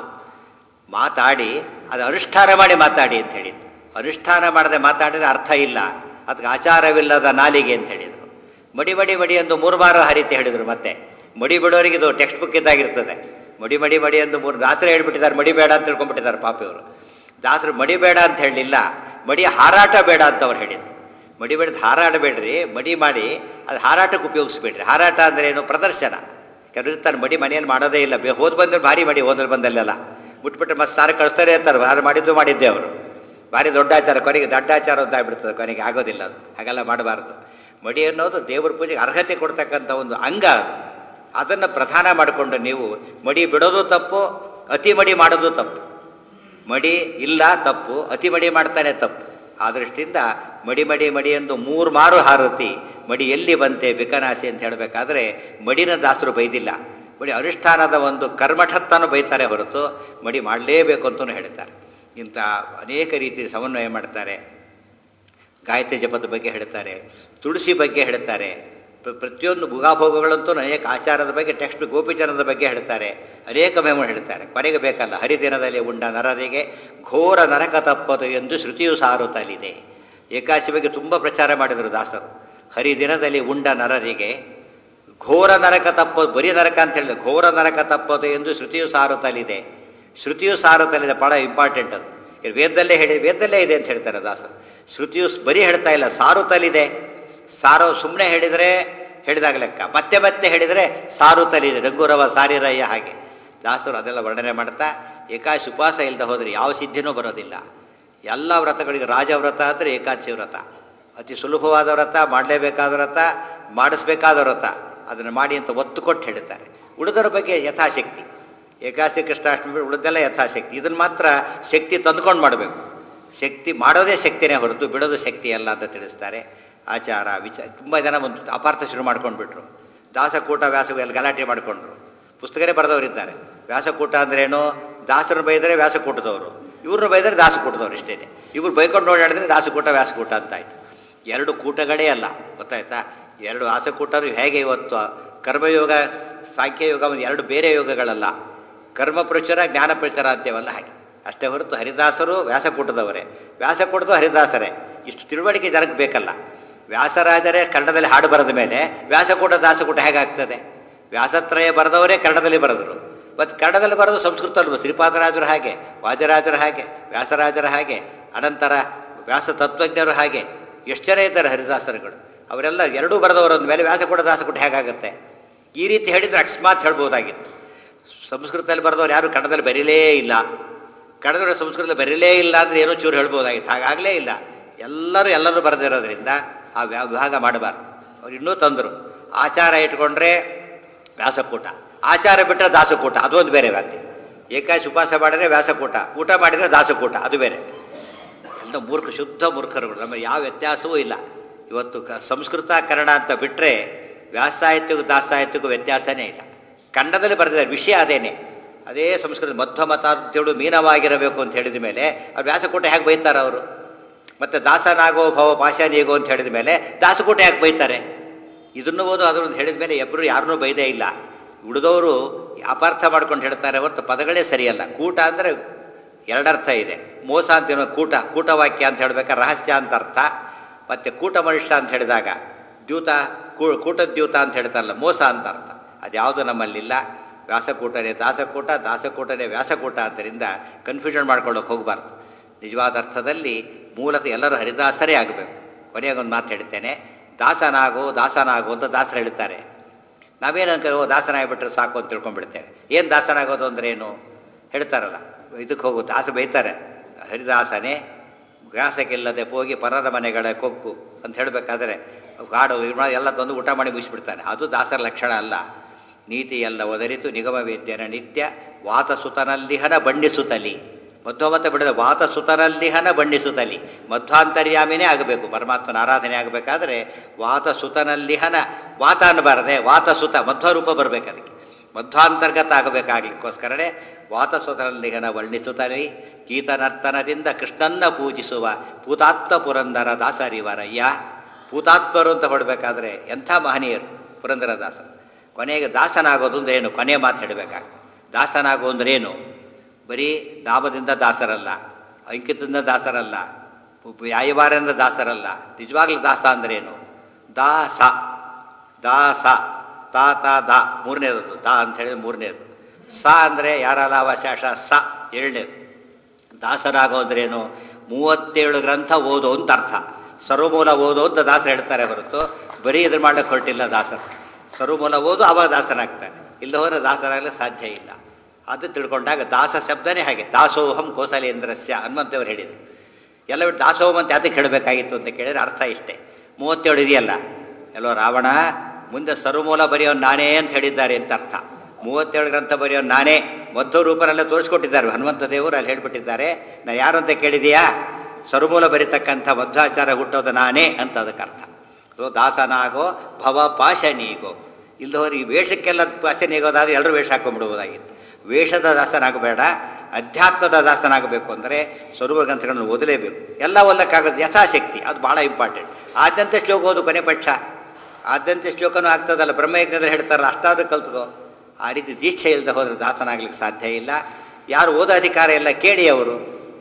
Speaker 1: ಮಾತಾಡಿ ಅದು ಅನುಷ್ಠಾನ ಮಾಡಿ ಮಾತಾಡಿ ಅಂತ ಹೇಳಿದ್ದು ಅನುಷ್ಠಾನ ಮಾಡದೆ ಮಾತಾಡಿದ್ರೆ ಅರ್ಥ ಇಲ್ಲ ಅದಕ್ಕೆ ಆಚಾರವಿಲ್ಲದ ನಾಲಿಗೆ ಅಂತ ಹೇಳಿದರು ಮಡಿ ಮಡಿ ಮಡಿ ಎಂದು ಮೂರು ಮಾರು ಹರಿತಿ ಹೇಳಿದರು ಮತ್ತೆ ಮಡಿ ಬಿಡೋರಿಗೆ ಇದು ಟೆಕ್ಸ್ಟ್ ಬುಕ್ ಇದ್ದಾಗಿರ್ತದೆ ಮಡಿ ಮಡಿ ಮಡಿ ಎಂದು ಮೂರು ದಾಸರು ಹೇಳ್ಬಿಟ್ಟಿದ್ದಾರೆ ಮಡಿ ಬೇಡ ಅಂತ ತಿಳ್ಕೊಂಡ್ಬಿಟ್ಟಿದ್ದಾರೆ ಪಾಪಿಯವರು ದಾಸರು ಮಡಿ ಬೇಡ ಅಂತ ಹೇಳಲಿಲ್ಲ ಮಡಿ ಹಾರಾಟ ಬೇಡ ಅಂತ ಅವ್ರು ಹೇಳಿದರು ಮಡಿ ಬೇಡದ ಹಾರಾಟ ಬೇಡ್ರಿ ಮಡಿ ಮಾಡಿ ಅದು ಹಾರಾಟಕ್ಕೆ ಉಪಯೋಗಿಸ್ಬೇಡ್ರಿ ಹಾರಾಟ ಅಂದರೆ ಏನು ಪ್ರದರ್ಶನ ಕೆಲವರು ಇರ್ತಾರೆ ಮಡಿ ಮನೆಯಲ್ಲಿ ಮಾಡೋದೇ ಇಲ್ಲ ಬೇ ಹೋದ್ ಬಂದ್ರೆ ಭಾರಿ ಮಡಿ ಹೋದ್ರೆ ಬಂದಲ್ಲೆಲ್ಲ ಮುಟ್ಬಿಟ್ಟು ಮತ್ತೆ ಸಾರು ಕಳಿಸ್ತಾರೆ ಇರ್ತಾರೆ ಭಾರಿ ಮಾಡಿದ್ದು ಮಾಡಿದ್ದೆ ಅವರು ಭಾರಿ ದೊಡ್ಡ ಆಚಾರ ಕೊನೆಗೆ ದಡ್ಡಾಚಾರ ಅಂತ ಆಗ್ಬಿಡ್ತದೆ ಕೊನೆಗೆ ಆಗೋದಿಲ್ಲ ಅದು ಹಾಗೆಲ್ಲ ಮಾಡಬಾರ್ದು ಮಡಿ ಅನ್ನೋದು ದೇವ್ರ ಪೂಜೆಗೆ ಅರ್ಹತೆ ಕೊಡ್ತಕ್ಕಂಥ ಒಂದು ಅಂಗ ಅದು ಅದನ್ನು ಪ್ರಧಾನ ಮಾಡಿಕೊಂಡು ನೀವು ಮಡಿ ಬಿಡೋದು ತಪ್ಪು ಅತಿ ಮಡಿ ಮಾಡೋದು ತಪ್ಪು ಮಡಿ ಇಲ್ಲ ತಪ್ಪು ಅತಿ ಮಡಿ ಮಾಡ್ತಾನೆ ತಪ್ಪು ಆ ದೃಷ್ಟಿಯಿಂದ ಮಡಿ ಮಡಿ ಮಡಿ ಎಂದು ಮೂರು ಮಾರು ಹಾರುತಿ ಮಡಿ ಎಲ್ಲಿ ಬಂತೆ ಬಿಕನಾಸಿ ಅಂತ ಹೇಳಬೇಕಾದ್ರೆ ಮಡಿನ ದಾಸರು ಬೈದಿಲ್ಲ ಮಡಿ ಅನುಷ್ಠಾನದ ಒಂದು ಕರ್ಮಠತ್ತನ್ನು ಬೈತಾರೆ ಹೊರತು ಮಡಿ ಮಾಡಲೇಬೇಕು ಅಂತಲೂ ಹೇಳ್ತಾರೆ ಇಂಥ ಅನೇಕ ರೀತಿ ಸಮನ್ವಯ ಮಾಡ್ತಾರೆ ಗಾಯತ್ರಿ ಜಪದ ಬಗ್ಗೆ ಹೇಳ್ತಾರೆ ತುಳಸಿ ಬಗ್ಗೆ ಹೇಳ್ತಾರೆ ಪ್ರ- ಪ್ರತಿಯೊಂದು ಭುಗಾಭೋಗಗಳಂತೂ ಅನೇಕ ಆಚಾರದ ಬಗ್ಗೆ ಟೆಕ್ಸ್ಟ್ ಗೋಪಿಚನದ ಬಗ್ಗೆ ಹೇಳ್ತಾರೆ ಅನೇಕ ಮೇಮ ಹೇಳ್ತಾರೆ ಕೊನೆಗೆ ಬೇಕಲ್ಲ ಹರಿದಿನದಲ್ಲಿ ಉಂಡ ನರರಿಗೆ ಘೋರ ನರಕ ತಪ್ಪದು ಎಂದು ಶ್ರುತಿಯು ಸಾರುತ್ತಲಿದೆ ಏಕಾಶಿ ಬಗ್ಗೆ ತುಂಬ ಪ್ರಚಾರ ಮಾಡಿದರು ದಾಸರು ಹರಿದಿನದಲ್ಲಿ ಉಂಡ ನರರಿಗೆ ಘೋರ ನರಕ ತಪ್ಪೋದು ಬರೀ ನರಕ ಅಂತ ಹೇಳಿದೆ ಘೋರ ನರಕ ತಪ್ಪೋದು ಎಂದು ಶ್ರುತಿಯು ಸಾರುತ್ತಲಿದೆ ಶ್ರುತಿಯು ಸಾರುತ್ತಲಿದೆ ಭಾಳ ಇಂಪಾರ್ಟೆಂಟ್ ಅದು ಇದು ವೇದದಲ್ಲೇ ಹೇಳಿ ವೇದದಲ್ಲೇ ಇದೆ ಅಂತ ಹೇಳ್ತಾರೆ ದಾಸರು ಶ್ರುತಿಯು ಸ್- ಬರೀ ಹೇಳ್ತಾ ಇಲ್ಲ ಸಾರುತ್ತಲಿದೆ ಸಾರೋ ಸುಮ್ಮನೆ ಹೇಳಿದರೆ ಹೇಳಿದಾಗ ಲೆಕ್ಕ ಮತ್ತೆ ಮತ್ತೆ ಹೇಳಿದರೆ ಸಾರುತ್ತಲಿದೆ ರಂಗುರವ ಸಾರಿರಯ್ಯ ಹಾಗೆ ದಾಸರು ಅದೆಲ್ಲ ವರ್ಣನೆ ಮಾಡ್ತಾ ಏಕಾಶಿ ಉಪವಾಸ ಇಲ್ಲದೆ ಹೋದರೆ ಯಾವ ಸಿದ್ಧಿನೂ ಬರೋದಿಲ್ಲ ಎಲ್ಲ ವ್ರತಗಳಿಗೆ ರಾಜವ್ರತ ಅಂದರೆ ಏಕಾದಶಿ ವ್ರತ ಅತಿ ಸುಲಭವಾದ ವ್ರತ ಮಾಡಲೇಬೇಕಾದ ವ್ರತ ಮಾಡಿಸ್ಬೇಕಾದ ವ್ರತ ಅದನ್ನು ಮಾಡಿ ಅಂತ ಒತ್ತು ಕೊಟ್ಟು ಹೇಳ್ತಾರೆ ಉಳಿದರ ಬಗ್ಗೆ ಯಥಾಶಕ್ತಿ ಏಕಾದಶಿ ಕೃಷ್ಣಾಷ್ಟಮಿ ಉಳಿದೆಲ್ಲ ಯಥಾಶಕ್ತಿ ಇದನ್ನು ಮಾತ್ರ ಶಕ್ತಿ ತಂದುಕೊಂಡು ಮಾಡಬೇಕು ಶಕ್ತಿ ಮಾಡೋದೇ ಶಕ್ತಿನೇ ಹೊರತು ಬಿಡೋದು ಶಕ್ತಿ ಅಲ್ಲ ಅಂತ ತಿಳಿಸ್ತಾರೆ ಆಚಾರ ವಿಚ ತುಂಬ ಜನ ಒಂದು ಅಪಾರ್ಥ ಶುರು ಮಾಡ್ಕೊಂಡ್ಬಿಟ್ರು ದಾಸಕೂಟ ವ್ಯಾಸ ಎಲ್ಲ ಗಲಾಟೆ ಮಾಡಿಕೊಂಡ್ರು ಪುಸ್ತಕನೇ ಬರೆದವರಿದ್ದಾರೆ ವ್ಯಾಸಕೂಟ ಅಂದ್ರೇನು ದಾಸರು ಬೈದರೆ ವ್ಯಾಸಕೂಟದವರು ಇವ್ರನ್ನ ಬೈದರೆ ದಾಸಕೂಟದವ್ರು ಇಷ್ಟೇ ಇವ್ರು ಬೈಕೊಂಡು ಓಡಾಡಿದ್ರೆ ದಾಸಕೂಟ ವ್ಯಾಸಕೂಟ ಅಂತಾಯ್ತು ಎರಡು ಕೂಟಗಳೇ ಅಲ್ಲ ಗೊತ್ತಾಯ್ತಾ ಎರಡು ಆಸಕೂಟರು ಹೇಗೆ ಇವತ್ತು ಕರ್ಮಯೋಗ ಸಾಂಖ್ಯಯೋಗ ಒಂದು ಎರಡು ಬೇರೆ ಯೋಗಗಳಲ್ಲ ಕರ್ಮ ಪ್ರಚುರ ಜ್ಞಾನ ಪ್ರಚಾರ ಅಂತೇವಲ್ಲ ಹಾಗೆ ಅಷ್ಟೇ ಹೊರತು ಹರಿದಾಸರು ವ್ಯಾಸಕೂಟದವರೇ ವ್ಯಾಸಕೂಟದ ಹರಿದಾಸರೇ ಇಷ್ಟು ತಿಳುವಳಿಕೆ ಜನಕ್ಕೆ ಬೇಕಲ್ಲ ವ್ಯಾಸರಾಜರೇ ಕನ್ನಡದಲ್ಲಿ ಹಾಡು ಬರೆದ ಮೇಲೆ ವ್ಯಾಸಕೂಟ ದಾಸಕೂಟ ಹೇಗಾಗ್ತದೆ ವ್ಯಾಸತ್ರಯ ಬರೆದವರೇ ಕನ್ನಡದಲ್ಲಿ ಬರೆದರು ಮತ್ತು ಕನ್ನಡದಲ್ಲಿ ಬರೆದು ಸಂಸ್ಕೃತದಲ್ಲಿ ಶ್ರೀಪಾದರಾಜರು ಹಾಗೆ ವಾಜರಾಜರು ಹಾಗೆ ವ್ಯಾಸರಾಜರ ಹಾಗೆ ಅನಂತರ ವ್ಯಾಸ ತತ್ವಜ್ಞರು ಹಾಗೆ ಎಷ್ಟು ಜನ ಇದ್ದಾರೆ ಹರಿದಾಸರುಗಳು ಅವರೆಲ್ಲ ಎರಡೂ ಬರೆದವರಂದ ಮೇಲೆ ವ್ಯಾಸಕೂಟ ದಾಸಕೂಟ ಹೇಗಾಗುತ್ತೆ ಈ ರೀತಿ ಹೇಳಿದರೆ ಅಕಸ್ಮಾತ್ ಹೇಳ್ಬೋದಾಗಿತ್ತು ಸಂಸ್ಕೃತದಲ್ಲಿ ಬರೆದವ್ರು ಯಾರು ಕನ್ನಡದಲ್ಲಿ ಬರೀಲೇ ಇಲ್ಲ ಕನ್ನಡದಲ್ಲಿ ಸಂಸ್ಕೃತದಲ್ಲಿ ಬರೀಲೇ ಇಲ್ಲ ಅಂದರೆ ಏನೋ ಚೂರು ಹೇಳ್ಬೋದಾಗಿತ್ತು ಹಾಗಾಗಲೇ ಇಲ್ಲ ಎಲ್ಲರೂ ಎಲ್ಲರೂ ಬರೆದಿರೋದ್ರಿಂದ ಆ ವ್ಯಾ- ವಿಭಾಗ ಮಾಡಬಾರ್ದು ಅವ್ರು ಇನ್ನೂ ತಂದರು ಆಚಾರ ಇಟ್ಕೊಂಡ್ರೆ ವ್ಯಾಸಕೂಟ ಆಚಾರ ಬಿಟ್ಟರೆ ದಾಸಕೂಟ ಅದೊಂದು ಬೇರೆ ವ್ಯಾಪ್ತಿ ಏಕಾಶಿ ಉಪವಾಸ ಮಾಡಿದ್ರೆ ವ್ಯಾಸಕೂಟ ಊಟ ಮಾಡಿದರೆ ದಾಸಕೂಟ ಅದು ಬೇರೆ ಎಲ್ಲ ಮೂರ್ಖ ಶುದ್ಧ ಮೂರ್ಖರುಗಳು ನಮ್ಮ ಯಾವ ವ್ಯತ್ಯಾಸವೂ ಇಲ್ಲ ಇವತ್ತು ಕ ಸಂಸ್ಕೃತ ಕನ್ನಡ ಅಂತ ಬಿಟ್ಟರೆ ವ್ಯಾಸಾಹಿತ್ಯಕ್ಕೂ ದಾಸಾಹಿತ್ಯಕ್ಕೂ ವ್ಯತ್ಯಾಸನೇ ಇಲ್ಲ ಕನ್ನಡದಲ್ಲಿ ಬರೆದಿದ್ದಾರೆ ವಿಷಯ ಅದೇನೆ ಅದೇ ಸಂಸ್ಕೃತ ಮಧ್ವ ಮತಾಂತೇಳು ಮೀನವಾಗಿರಬೇಕು ಅಂತ ಹೇಳಿದ ಮೇಲೆ ಅವ್ರು ವ್ಯಾಸಕೂಟ ಹೇಗೆ ಬೈತಾರೆ ಅವರು ಮತ್ತು ದಾಸನಾಗೋ ಭವ ಪಾಷಾನಿಗೋ ಅಂತ ಹೇಳಿದ ಮೇಲೆ ದಾಸಕೂಟ ಯಾಕೆ ಬೈತಾರೆ ಇದನ್ನು ಓದು ಅದನ್ನು ಹೇಳಿದ ಮೇಲೆ ಇಬ್ಬರು ಯಾರನ್ನೂ ಬೈದೇ ಇಲ್ಲ ಉಳಿದವರು ಅಪಾರ್ಥ ಮಾಡ್ಕೊಂಡು ಹೇಳ್ತಾರೆ ಹೊರತು ಪದಗಳೇ ಸರಿಯಲ್ಲ ಕೂಟ ಅಂದರೆ ಎರಡರ್ಥ ಇದೆ ಮೋಸ ಅಂತ ಏನೋ ಕೂಟ ಕೂಟವಾಕ್ಯ ಅಂತ ಹೇಳ್ಬೇಕಾದ್ರೆ ರಹಸ್ಯ ಅಂತ ಅರ್ಥ ಮತ್ತು ಕೂಟ ಮನುಷ್ಯ ಅಂತ ಹೇಳಿದಾಗ ದ್ಯೂತ ಕೂ ಕೂಟದ್ಯೂತ ಅಂತ ಹೇಳ್ತಾರಲ್ಲ ಮೋಸ ಅಂತ ಅರ್ಥ ಅದ್ಯಾವುದು ನಮ್ಮಲ್ಲಿಲ್ಲ ವ್ಯಾಸಕೂಟನೇ ದಾಸಕೂಟ ದಾಸಕೂಟನೇ ವ್ಯಾಸಕೂಟ ಆದ್ದರಿಂದ ಕನ್ಫ್ಯೂಷನ್ ಮಾಡ್ಕೊಳ್ಳೋಕೆ ಹೋಗಬಾರ್ದು ನಿಜವಾದ ಅರ್ಥದಲ್ಲಿ ಮೂಲತಃ ಎಲ್ಲರೂ ಹರಿದಾಸರೇ ಆಗಬೇಕು ಕೊನೆಯಾಗೊಂದು ಮಾತು ಹೇಳ್ತೇನೆ ದಾಸನಾಗೋ ದಾಸನಾಗೋ ಅಂತ ದಾಸರು ಹೇಳ್ತಾರೆ ನಾವೇನು ಅನ್ಕೋ ದಾಸನಾಗ್ಬಿಟ್ರೆ ಸಾಕು ಅಂತ ತಿಳ್ಕೊಂಡ್ಬಿಡ್ತೇವೆ ಏನು ದಾಸನಾಗೋದು ಅಂದ್ರೆ ಏನು ಹೇಳ್ತಾರಲ್ಲ ಇದಕ್ಕೆ ಹೋಗು ದಾಸ ಬೈತಾರೆ ಹರಿದಾಸನೇ ವ್ಯಾಸಕ್ಕಿಲ್ಲದೆ ಹೋಗಿ ಪರರ ಮನೆಗಳ ಕೊಕ್ಕು ಅಂತ ಹೇಳಬೇಕಾದ್ರೆ ಕಾಡು ಇದ್ ಮಾಡಿ ಎಲ್ಲ ತಂದು ಊಟ ಮಾಡಿ ಮುಗಿಸ್ಬಿಡ್ತಾನೆ ಅದು ದಾಸರ ಲಕ್ಷಣ ಅಲ್ಲ ನೀತಿಯೆಲ್ಲ ಒದರಿತು ನಿಗಮ ವೇದ್ಯನ ನಿತ್ಯ ವಾತಸುತನಲ್ಲಿಹನ ಬಣ್ಣಿಸುತ್ತಲಿ ಮಧ್ವಮತ ಬಿಡದ ವಾತಸುತನಲ್ಲಿಹನ ಬಣ್ಣಿಸುತ್ತಲಿ ಮಧ್ವಾಂತರ್ಯಾಮಿನೇ ಆಗಬೇಕು ಪರಮಾತ್ಮನ ಆರಾಧನೆ ಆಗಬೇಕಾದ್ರೆ ವಾತಸುತನಲ್ಲಿಹನ ವಾತ ಅನ್ನಬಾರದೆ ವಾತಸುತ ಮಧ್ವರೂಪ ಬರಬೇಕು ಅದಕ್ಕೆ ಮಧ್ವಾಂತರ್ಗತ ಆಗಬೇಕಾಗ್ಲಿಕ್ಕೋಸ್ಕರನೇ ವಾತಸುತನಲ್ಲಿಹನ ವರ್ಣಿಸುತ್ತಲಿ ಗೀತನರ್ತನದಿಂದ ಕೃಷ್ಣನ್ನ ಪೂಜಿಸುವ ಪೂತಾತ್ಮ ಪುರಂದರ ದಾಸರಿವರಯ್ಯ ಪೂತಾತ್ಮರು ಅಂತ ಹೊಡಬೇಕಾದ್ರೆ ಎಂಥ ಮಹನೀಯರು ಪುರಂದರದಾಸರು ಕೊನೆಗೆ ದಾಸನಾಗೋದು ಅಂದ್ರೆ ಏನು ಕೊನೆ ಮಾತು ಹೇಳಬೇಕಾಗ ದಾಸನಾಗೋ ಅಂದ್ರೆ ಏನು ಬರೀ ನಾಮದಿಂದ ದಾಸರಲ್ಲ ಅಂಕಿತದಿಂದ ದಾಸರಲ್ಲ ಯಾಯವಾರದಿಂದ ದಾಸರಲ್ಲ ನಿಜವಾಗ್ಲೂ ದಾಸ ಅಂದ್ರೇನು ದಾಸ ದಾಸ ತಾ ತಾ ದಾ ಮೂರನೇದು ದಾ ಅಂತ ಹೇಳಿದ್ರೆ ಮೂರನೇದು ಸ ಅಂದರೆ ಯಾರಲಾವಶಾಷ ಸ ಏಳನೇದು ದಾಸರಾಗೋದ್ರೇನು ಮೂವತ್ತೇಳು ಗ್ರಂಥ ಓದೋ ಅಂತ ಅರ್ಥ ಸರ್ವಮೂಲ ಓದೋ ಅಂತ ದಾಸರು ಹೇಳ್ತಾರೆ ಹೊರತು ಬರೀ ಇದ್ರ ಮಾಡಕ್ಕೆ ಹೊರಟಿಲ್ಲ ದಾಸರು ಸರ್ವಮೂಲ ಓದು ಅವಾಗ ದಾಸನಾಗ್ತಾನೆ ಇಲ್ಲ ಹೋದ್ರೆ ದಾಸರಾಗಲಿಕ್ಕೆ ಸಾಧ್ಯ ಇಲ್ಲ ಅದು ತಿಳ್ಕೊಂಡಾಗ ದಾಸ ಶಬ್ದನೇ ಹಾಗೆ ದಾಸೋಹಂ ಕೋಸಲೇಂದ್ರಸ್ಯ ಹನುಮಂತೇವರು ಹೇಳಿದರು ಎಲ್ಲ ಬಿಟ್ಟು ದಾಸೋಹಂ ಅಂತ ಅದಕ್ಕೆ ಹೇಳಬೇಕಾಗಿತ್ತು ಅಂತ ಕೇಳಿದ್ರೆ ಅರ್ಥ ಇಷ್ಟೇ ಮೂವತ್ತೇಳು ಇದೆಯಲ್ಲ ಎಲ್ಲೋ ರಾವಣ ಮುಂದೆ ಸರ್ವಮೂಲ ಬರೆಯೋನು ನಾನೇ ಅಂತ ಹೇಳಿದ್ದಾರೆ ಅಂತ ಅರ್ಥ ಮೂವತ್ತೇಳು ಗ್ರಂಥ ಬರೆಯೋನು ನಾನೇ ಮಧ್ವ ರೂಪನೆಲ್ಲ ತೋರಿಸ್ಕೊಟ್ಟಿದ್ದಾರೆ ಹನುಮಂತ ದೇವರು ಅಲ್ಲಿ ಹೇಳ್ಬಿಟ್ಟಿದ್ದಾರೆ ನಾ ಯಾರು ಅಂತ ಕೇಳಿದೀಯಾ ಸರ್ವಮೂಲ ಬರೀತಕ್ಕಂಥ ಮಧ್ವಾಚಾರ ಹುಟ್ಟೋದು ನಾನೇ ಅಂತ ಅದಕ್ಕೆ ಅರ್ಥ ಸೊ ದಾಸನಾಗೋ ಭವ ಪಾಶನೀಗೋ ಇಲ್ಲದವ್ರು ಈ ವೇಷಕ್ಕೆಲ್ಲ ಪಾಶನೀಗೋದಾದ್ರೆ ಎಲ್ಲರೂ ವೇಷ ಹಾಕೊಂಡ್ಬಿಡ್ಬೋದಾಗಿತ್ತು ವೇಷದ ದಾಸನಾಗಬೇಡ ಅಧ್ಯಾತ್ಮದ ದಾಸನಾಗಬೇಕು ಅಂದರೆ ಸರ್ವ ಗ್ರಂಥಗಳನ್ನು ಓದಲೇಬೇಕು ಎಲ್ಲ ಓದಕ್ಕಾಗೋದು ಯಥಾಶಕ್ತಿ ಅದು ಭಾಳ ಇಂಪಾರ್ಟೆಂಟ್ ಆದ್ಯಂತ ಶ್ಲೋಕ ಓದು ಕೊನೆ ಪಕ್ಷ ಆದ್ಯಂತ ಶ್ಲೋಕನೂ ಆಗ್ತದಲ್ಲ ಬ್ರಹ್ಮಯಜ್ಞದಲ್ಲಿ ಹೇಳ್ತಾರಲ್ಲ ಅಷ್ಟಾದ್ರೂ ಕಲ್ತ್ಕೋ ಆ ರೀತಿ ದೀಕ್ಷೆ ಇಲ್ಲದೆ ಹೋದರೆ ದಾಸನಾಗ್ಲಿಕ್ಕೆ ಸಾಧ್ಯ ಇಲ್ಲ ಯಾರು ಓದೋ ಅಧಿಕಾರ ಇಲ್ಲ ಕೇಳಿ ಅವರು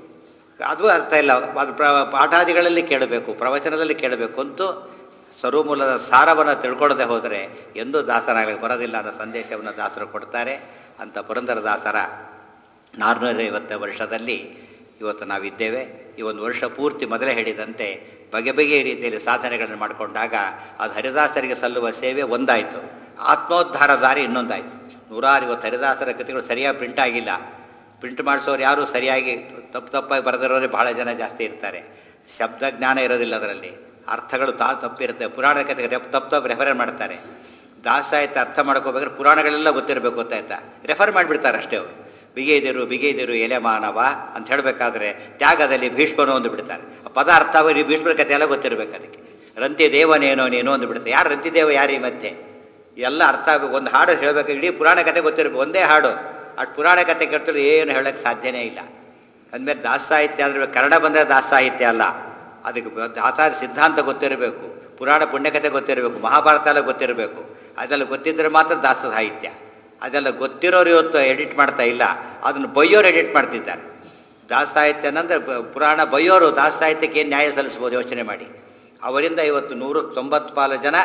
Speaker 1: ಅದು ಅರ್ಥ ಇಲ್ಲ ಅದು ಪ್ರ ಪಾಠಾದಿಗಳಲ್ಲಿ ಕೇಳಬೇಕು ಪ್ರವಚನದಲ್ಲಿ ಕೇಳಬೇಕು ಅಂತೂ ಸರ್ವಮೂಲದ ಸಾರವನ್ನು ತಿಳ್ಕೊಳ್ಳದೆ ಹೋದರೆ ಎಂದೂ ದಾಸನಾಗಲಿಕ್ಕೆ ಬರೋದಿಲ್ಲ ಅನ್ನೋ ಸಂದೇಶವನ್ನು ದಾಸರು ಕೊಡ್ತಾರೆ ಅಂತ ಪುರಂದರದಾಸರ ನಾನ್ನೂರೈವತ್ತು ವರ್ಷದಲ್ಲಿ ಇವತ್ತು ನಾವಿದ್ದೇವೆ ಈ ಒಂದು ವರ್ಷ ಪೂರ್ತಿ ಮೊದಲೇ ಹೇಳಿದಂತೆ ಬಗೆ ಬಗೆಯ ರೀತಿಯಲ್ಲಿ ಸಾಧನೆಗಳನ್ನು ಮಾಡಿಕೊಂಡಾಗ ಅದು ಹರಿದಾಸರಿಗೆ ಸಲ್ಲುವ ಸೇವೆ ಒಂದಾಯಿತು ಆತ್ಮೋದ್ಧಾರ ದಾರಿ ಇನ್ನೊಂದಾಯಿತು ನೂರಾರು ಇವತ್ತು ಹರಿದಾಸರ ಕೃತಿಗಳು ಸರಿಯಾಗಿ ಪ್ರಿಂಟ್ ಆಗಿಲ್ಲ ಪ್ರಿಂಟ್ ಮಾಡಿಸೋರು ಯಾರು ಸರಿಯಾಗಿ ತಪ್ಪು ತಪ್ಪಾಗಿ ಬರೆದಿರೋರೇ ಬಹಳ ಜನ ಜಾಸ್ತಿ ಇರ್ತಾರೆ ಶಬ್ದ ಜ್ಞಾನ ಇರೋದಿಲ್ಲ ಅದರಲ್ಲಿ ಅರ್ಥಗಳು ತಾ ತಪ್ಪಿರುತ್ತೆ ಪುರಾಣ ಕಥೆಗೆ ರೆಪ್ ತಪ್ಪು ತಪ್ಪು ರೆಫರ್ ಮಾಡ್ತಾರೆ ದಾಸಾಹಿತ್ಯ ಅರ್ಥ ಮಾಡ್ಕೋಬೇಕಾದ್ರೆ ಪುರಾಣಗಳೆಲ್ಲ ಗೊತ್ತಿರಬೇಕು ಗೊತ್ತಾಯ್ತಾ ರೆಫರ್ ಮಾಡಿಬಿಡ್ತಾರೆ ಅಷ್ಟೇ ಅವರು ಬಿಗೈದಿರು ಬಿಗೈದಿರು ಎಲೆ ಮಾನವ ಅಂತ ಹೇಳಬೇಕಾದ್ರೆ ತ್ಯಾಗದಲ್ಲಿ ಭೀಷ್ಮನು ಒಂದು ಬಿಡ್ತಾರೆ ಆ ಪದ ಅರ್ಥ ಆಗಿ ಭೀಷ್ಮರ ಕಥೆ ಎಲ್ಲ ಗೊತ್ತಿರಬೇಕು ಅದಕ್ಕೆ ರಂತಿ ದೇವನೇನೋ ನೀನೋ ಒಂದು ಬಿಡುತ್ತೆ ಯಾರು ರಂತಿದೇವ ಯಾರೀ ಮತ್ತೆ ಎಲ್ಲ ಅರ್ಥ ಆಗಬೇಕು ಒಂದು ಹಾಡು ಹೇಳಬೇಕು ಇಡೀ ಪುರಾಣ ಕಥೆ ಗೊತ್ತಿರಬೇಕು ಒಂದೇ ಹಾಡು ಅಷ್ಟು ಪುರಾಣ ಕಥೆ ಕಟ್ಟಲು ಏನು ಹೇಳೋಕ್ಕೆ ಸಾಧ್ಯನೇ ಇಲ್ಲ ಅಂದಮೇಲೆ ದಾಸ ಸಾಹಿತ್ಯ ಅಂದರೆ ಕನ್ನಡ ಬಂದರೆ ದಾಸ ಸಾಹಿತ್ಯ ಅಲ್ಲ ಅದಕ್ಕೆ ಆಚಾರ ಸಿದ್ಧಾಂತ ಗೊತ್ತಿರಬೇಕು ಪುರಾಣ ಪುಣ್ಯಕಥೆ ಗೊತ್ತಿರಬೇಕು ಮಹಾಭಾರತ ಎಲ್ಲ ಗೊತ್ತಿರಬೇಕು ಅದೆಲ್ಲ ಗೊತ್ತಿದ್ದರೆ ಮಾತ್ರ ದಾಸ ಸಾಹಿತ್ಯ ಅದೆಲ್ಲ ಗೊತ್ತಿರೋರು ಇವತ್ತು ಎಡಿಟ್ ಮಾಡ್ತಾ ಇಲ್ಲ ಅದನ್ನು ಬೈಯೋರು ಎಡಿಟ್ ಮಾಡ್ತಿದ್ದಾರೆ ದಾಸ ಸಾಹಿತ್ಯ ಅಂದರೆ ಪುರಾಣ ಬೈಯೋರು ದಾಸ ಸಾಹಿತ್ಯಕ್ಕೆ ಏನು ನ್ಯಾಯ ಸಲ್ಲಿಸ್ಬೋದು ಯೋಚನೆ ಮಾಡಿ ಅವರಿಂದ ಇವತ್ತು ನೂರು ತೊಂಬತ್ತು ಪಾಲು ಜನ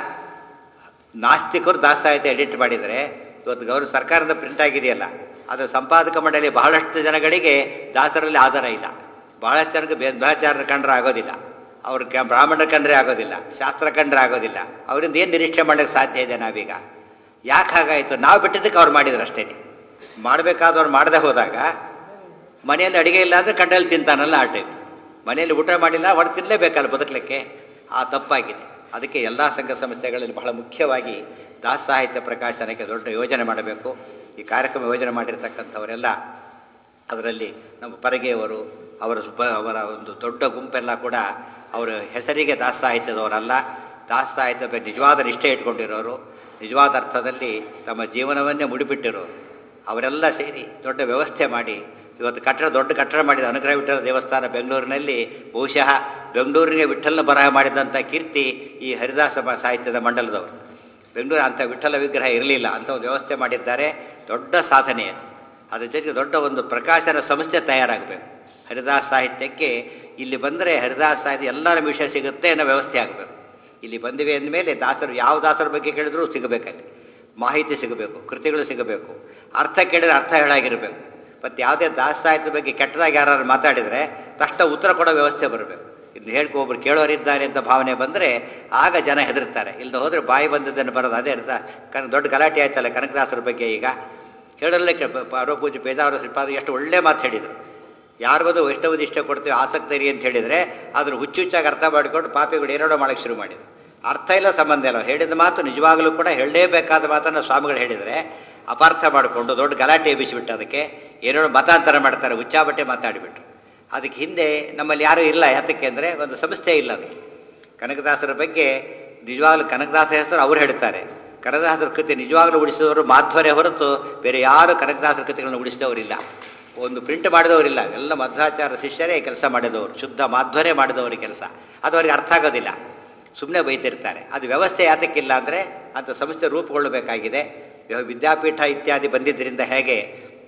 Speaker 1: ನಾಸ್ತಿಕರು ದಾಸ ಸಾಹಿತ್ಯ ಎಡಿಟ್ ಮಾಡಿದರೆ ಇವತ್ತು ಗೌರ ಸರ್ಕಾರದ ಪ್ರಿಂಟ್ ಆಗಿದೆಯಲ್ಲ ಅದು ಸಂಪಾದಕ ಮಂಡಳಿ ಬಹಳಷ್ಟು ಜನಗಳಿಗೆ ದಾಸರಲ್ಲಿ ಆಧಾರ ಇಲ್ಲ ಬಹಳಷ್ಟು ಜನಕ್ಕೆ ಬೇಧಾಚಾರ್ಯರ ಕಂಡ್ರೆ ಆಗೋದಿಲ್ಲ ಅವ್ರ ಕ ಬ್ರಾಹ್ಮಣರ ಕಂಡ್ರೆ ಆಗೋದಿಲ್ಲ ಶಾಸ್ತ್ರ ಕಂಡ್ರೆ ಆಗೋದಿಲ್ಲ ಅವರಿಂದ ಏನು ನಿರೀಕ್ಷೆ ಮಾಡೋಕ್ಕೆ ಸಾಧ್ಯ ಇದೆ ನಾವೀಗ ಯಾಕೆ ಹಾಗಾಯಿತು ನಾವು ಬಿಟ್ಟಿದ್ದಕ್ಕೆ ಅವ್ರು ಮಾಡಿದ್ರು ಅಷ್ಟೇ ಮಾಡಬೇಕಾದವ್ರು ಮಾಡದೆ ಹೋದಾಗ ಮನೆಯಲ್ಲಿ ಅಡುಗೆ ಇಲ್ಲ ಅಂದರೆ ಕಡ್ಡಲ್ಲಿ ತಿಂತಾನಲ್ಲ ಆ ಟೈಪ್ ಮನೆಯಲ್ಲಿ ಊಟ ಮಾಡಿಲ್ಲ ಹೊಡೆ ತಿನ್ನಲೇಬೇಕಲ್ಲ ಬದುಕಲಿಕ್ಕೆ ಆ ತಪ್ಪಾಗಿದೆ ಅದಕ್ಕೆ ಎಲ್ಲ ಸಂಘ ಸಂಸ್ಥೆಗಳಲ್ಲಿ ಬಹಳ ಮುಖ್ಯವಾಗಿ ದಾಸ ಸಾಹಿತ್ಯ ಪ್ರಕಾಶನಕ್ಕೆ ದೊಡ್ಡ ಯೋಜನೆ ಮಾಡಬೇಕು ಈ ಕಾರ್ಯಕ್ರಮ ಯೋಜನೆ ಮಾಡಿರ್ತಕ್ಕಂಥವರೆಲ್ಲ ಅದರಲ್ಲಿ ನಮ್ಮ ಪರಗೆಯವರು ಅವರ ಸುಬ್ಬ ಅವರ ಒಂದು ದೊಡ್ಡ ಗುಂಪೆಲ್ಲ ಕೂಡ ಅವರ ಹೆಸರಿಗೆ ದಾಸ ಸಾಹಿತ್ಯದವರಲ್ಲ ದಾಸ ಸಾಹಿತ್ಯ ಬಗ್ಗೆ ನಿಜವಾದ ನಿಷ್ಠೆ ಇಟ್ಕೊಂಡಿರೋರು ನಿಜವಾದ ಅರ್ಥದಲ್ಲಿ ತಮ್ಮ ಜೀವನವನ್ನೇ ಮುಡಿಬಿಟ್ಟಿರೋರು ಅವರೆಲ್ಲ ಸೇರಿ ದೊಡ್ಡ ವ್ಯವಸ್ಥೆ ಮಾಡಿ ಇವತ್ತು ಕಟ್ಟಡ ದೊಡ್ಡ ಕಟ್ಟಡ ಮಾಡಿದ ಅನುಗ್ರಹ ವಿಠಲ ದೇವಸ್ಥಾನ ಬೆಂಗಳೂರಿನಲ್ಲಿ ಬಹುಶಃ ಬೆಂಗಳೂರಿಗೆ ವಿಠಲನ ಬರಹ ಮಾಡಿದಂಥ ಕೀರ್ತಿ ಈ ಹರಿದಾಸ ಮ- ಸಾಹಿತ್ಯದ ಮಂಡಲದವರು ಬೆಂಗಳೂರು ಅಂಥ ವಿಠಲ ವಿಗ್ರಹ ಇರಲಿಲ್ಲ ಅಂಥ ಒಂದು ವ್ಯವಸ್ಥೆ ಮಾಡಿದ್ದಾರೆ ದೊಡ್ಡ ಸಾಧನೆ ಅದು ಅದ್ರ ಜೊತೆಗೆ ದೊಡ್ಡ ಒಂದು ಪ್ರಕಾಶನ ಸಂಸ್ಥೆ ತಯಾರಾಗಬೇಕು ಹರಿದಾಸ ಸಾಹಿತ್ಯಕ್ಕೆ ಇಲ್ಲಿ ಬಂದರೆ ಹರಿದಾಸ ಸಾಹಿತ್ಯ ಎಲ್ಲರ ವಿಷಯ ಸಿಗುತ್ತೆ ಅನ್ನೋ ವ್ಯವಸ್ಥೆ ಆಗಬೇಕು ಇಲ್ಲಿ ಬಂದಿವೆ ಅಂದಮೇಲೆ ದಾಸರು ಯಾವ ದಾಸರ ಬಗ್ಗೆ ಕೇಳಿದ್ರೂ ಸಿಗಬೇಕಲ್ಲಿ ಮಾಹಿತಿ ಸಿಗಬೇಕು ಕೃತಿಗಳು ಸಿಗಬೇಕು ಅರ್ಥ ಕೇಳಿದ್ರೆ ಅರ್ಥ ಹೇಳಾಗಿರಬೇಕು ಮತ್ತು ಯಾವುದೇ ದಾಸ ಸಾಹಿತ್ಯದ ಬಗ್ಗೆ ಕೆಟ್ಟದಾಗಿ ಯಾರು ಮಾತಾಡಿದರೆ ತಕ್ಷಣ ಉತ್ತರ ಕೊಡೋ ವ್ಯವಸ್ಥೆ ಬರಬೇಕು ಇನ್ನು ಹೇಳ್ಕೊ ಒಬ್ರು ಕೇಳೋರಿದ್ದಾರೆ ಅಂತ ಭಾವನೆ ಬಂದರೆ ಆಗ ಜನ ಹೆದರ್ತಾರೆ ಇಲ್ಲದೆ ಹೋದರೆ ಬಾಯಿ ಬಂದದ್ದನ್ನು ಬರೋದು ಅದೇ ಅರ್ಥ ಕನ್ ದೊಡ್ಡ ಗಲಾಟೆ ಆಯ್ತಲ್ಲ ಕನಕದಾಸರ ಬಗ್ಗೆ ಈಗ ಹೇಳಲ್ಲೇ ಪಾರೋ ಪೂಜೆ ಬೇದಾವರ ಶ್ರೀಪಾದ ಎಷ್ಟು ಒಳ್ಳೆ ಮಾತು ಹೇಳಿದರು ಯಾರು ಬಂದು ವೈಷ್ಣವದ ಇಷ್ಟ ಕೊಡ್ತೀವಿ ಆಸಕ್ತರಿ ಅಂತ ಹೇಳಿದರೆ ಅದನ್ನು ಹುಚ್ಚುಚ್ಚಾಗಿ ಅರ್ಥ ಮಾಡಿಕೊಂಡು ಪಾಪಿಗಳು ಏನಾಡೋ ಮಾಡೋಕ್ಕೆ ಶುರು ಮಾಡಿದ್ರು ಅರ್ಥ ಇಲ್ಲ ಸಂಬಂಧ ಇಲ್ಲ ಹೇಳಿದ ಮಾತು ನಿಜವಾಗಲೂ ಕೂಡ ಹೇಳಲೇಬೇಕಾದ ಮಾತನ್ನು ಸ್ವಾಮಿಗಳು ಹೇಳಿದರೆ ಅಪಾರ್ಥ ಮಾಡಿಕೊಂಡು ದೊಡ್ಡ ಗಲಾಟೆ ಎಬ್ಬಿಸಿಬಿಟ್ಟು ಅದಕ್ಕೆ ಏನೇನೋ ಮತಾಂತರ ಮಾಡ್ತಾರೆ ಹುಚ್ಚಾಬಟ್ಟೆ ಮಾತಾಡಿಬಿಟ್ರು ಅದಕ್ಕೆ ಹಿಂದೆ ನಮ್ಮಲ್ಲಿ ಯಾರೂ ಇಲ್ಲ ಯಾತಕ್ಕೆ ಅಂದರೆ ಒಂದು ಸಂಸ್ಥೆ ಇಲ್ಲ ಅದಕ್ಕೆ ಕನಕದಾಸರ ಬಗ್ಗೆ ನಿಜವಾಗ್ಲೂ ಕನಕದಾಸ ಹೆಸರು ಅವ್ರು ಹೇಳ್ತಾರೆ ಕನಕದಾಸರ ಕೃತಿ ನಿಜವಾಗ್ಲೂ ಉಳಿಸಿದವರು ಮಾಧ್ವರೇ ಹೊರತು ಬೇರೆ ಯಾರು ಕನಕದಾಸರ ಕೃತಿಗಳನ್ನು ಉಳಿಸಿದವರಿಲ್ಲ ಒಂದು ಪ್ರಿಂಟ್ ಮಾಡಿದವರಿಲ್ಲ ಎಲ್ಲ ಮಧ್ವಾಚಾರ ಶಿಷ್ಯರೇ ಕೆಲಸ ಮಾಡಿದವರು ಶುದ್ಧ ಮಾಧ್ವರೇ ಮಾಡಿದವರು ಕೆಲಸ ಅದು ಅವರಿಗೆ ಅರ್ಥ ಆಗೋದಿಲ್ಲ ಸುಮ್ಮನೆ ಬೈತಿರ್ತಾರೆ ಅದು ವ್ಯವಸ್ಥೆ ಯಾತಕ್ಕಿಲ್ಲ ಅಂದರೆ ಅಂಥ ಸಂಸ್ಥೆ ರೂಪುಗೊಳ್ಳಬೇಕಾಗಿದೆ ಇವಾಗ ವಿದ್ಯಾಪೀಠ ಇತ್ಯಾದಿ ಬಂದಿದ್ದರಿಂದ ಹೇಗೆ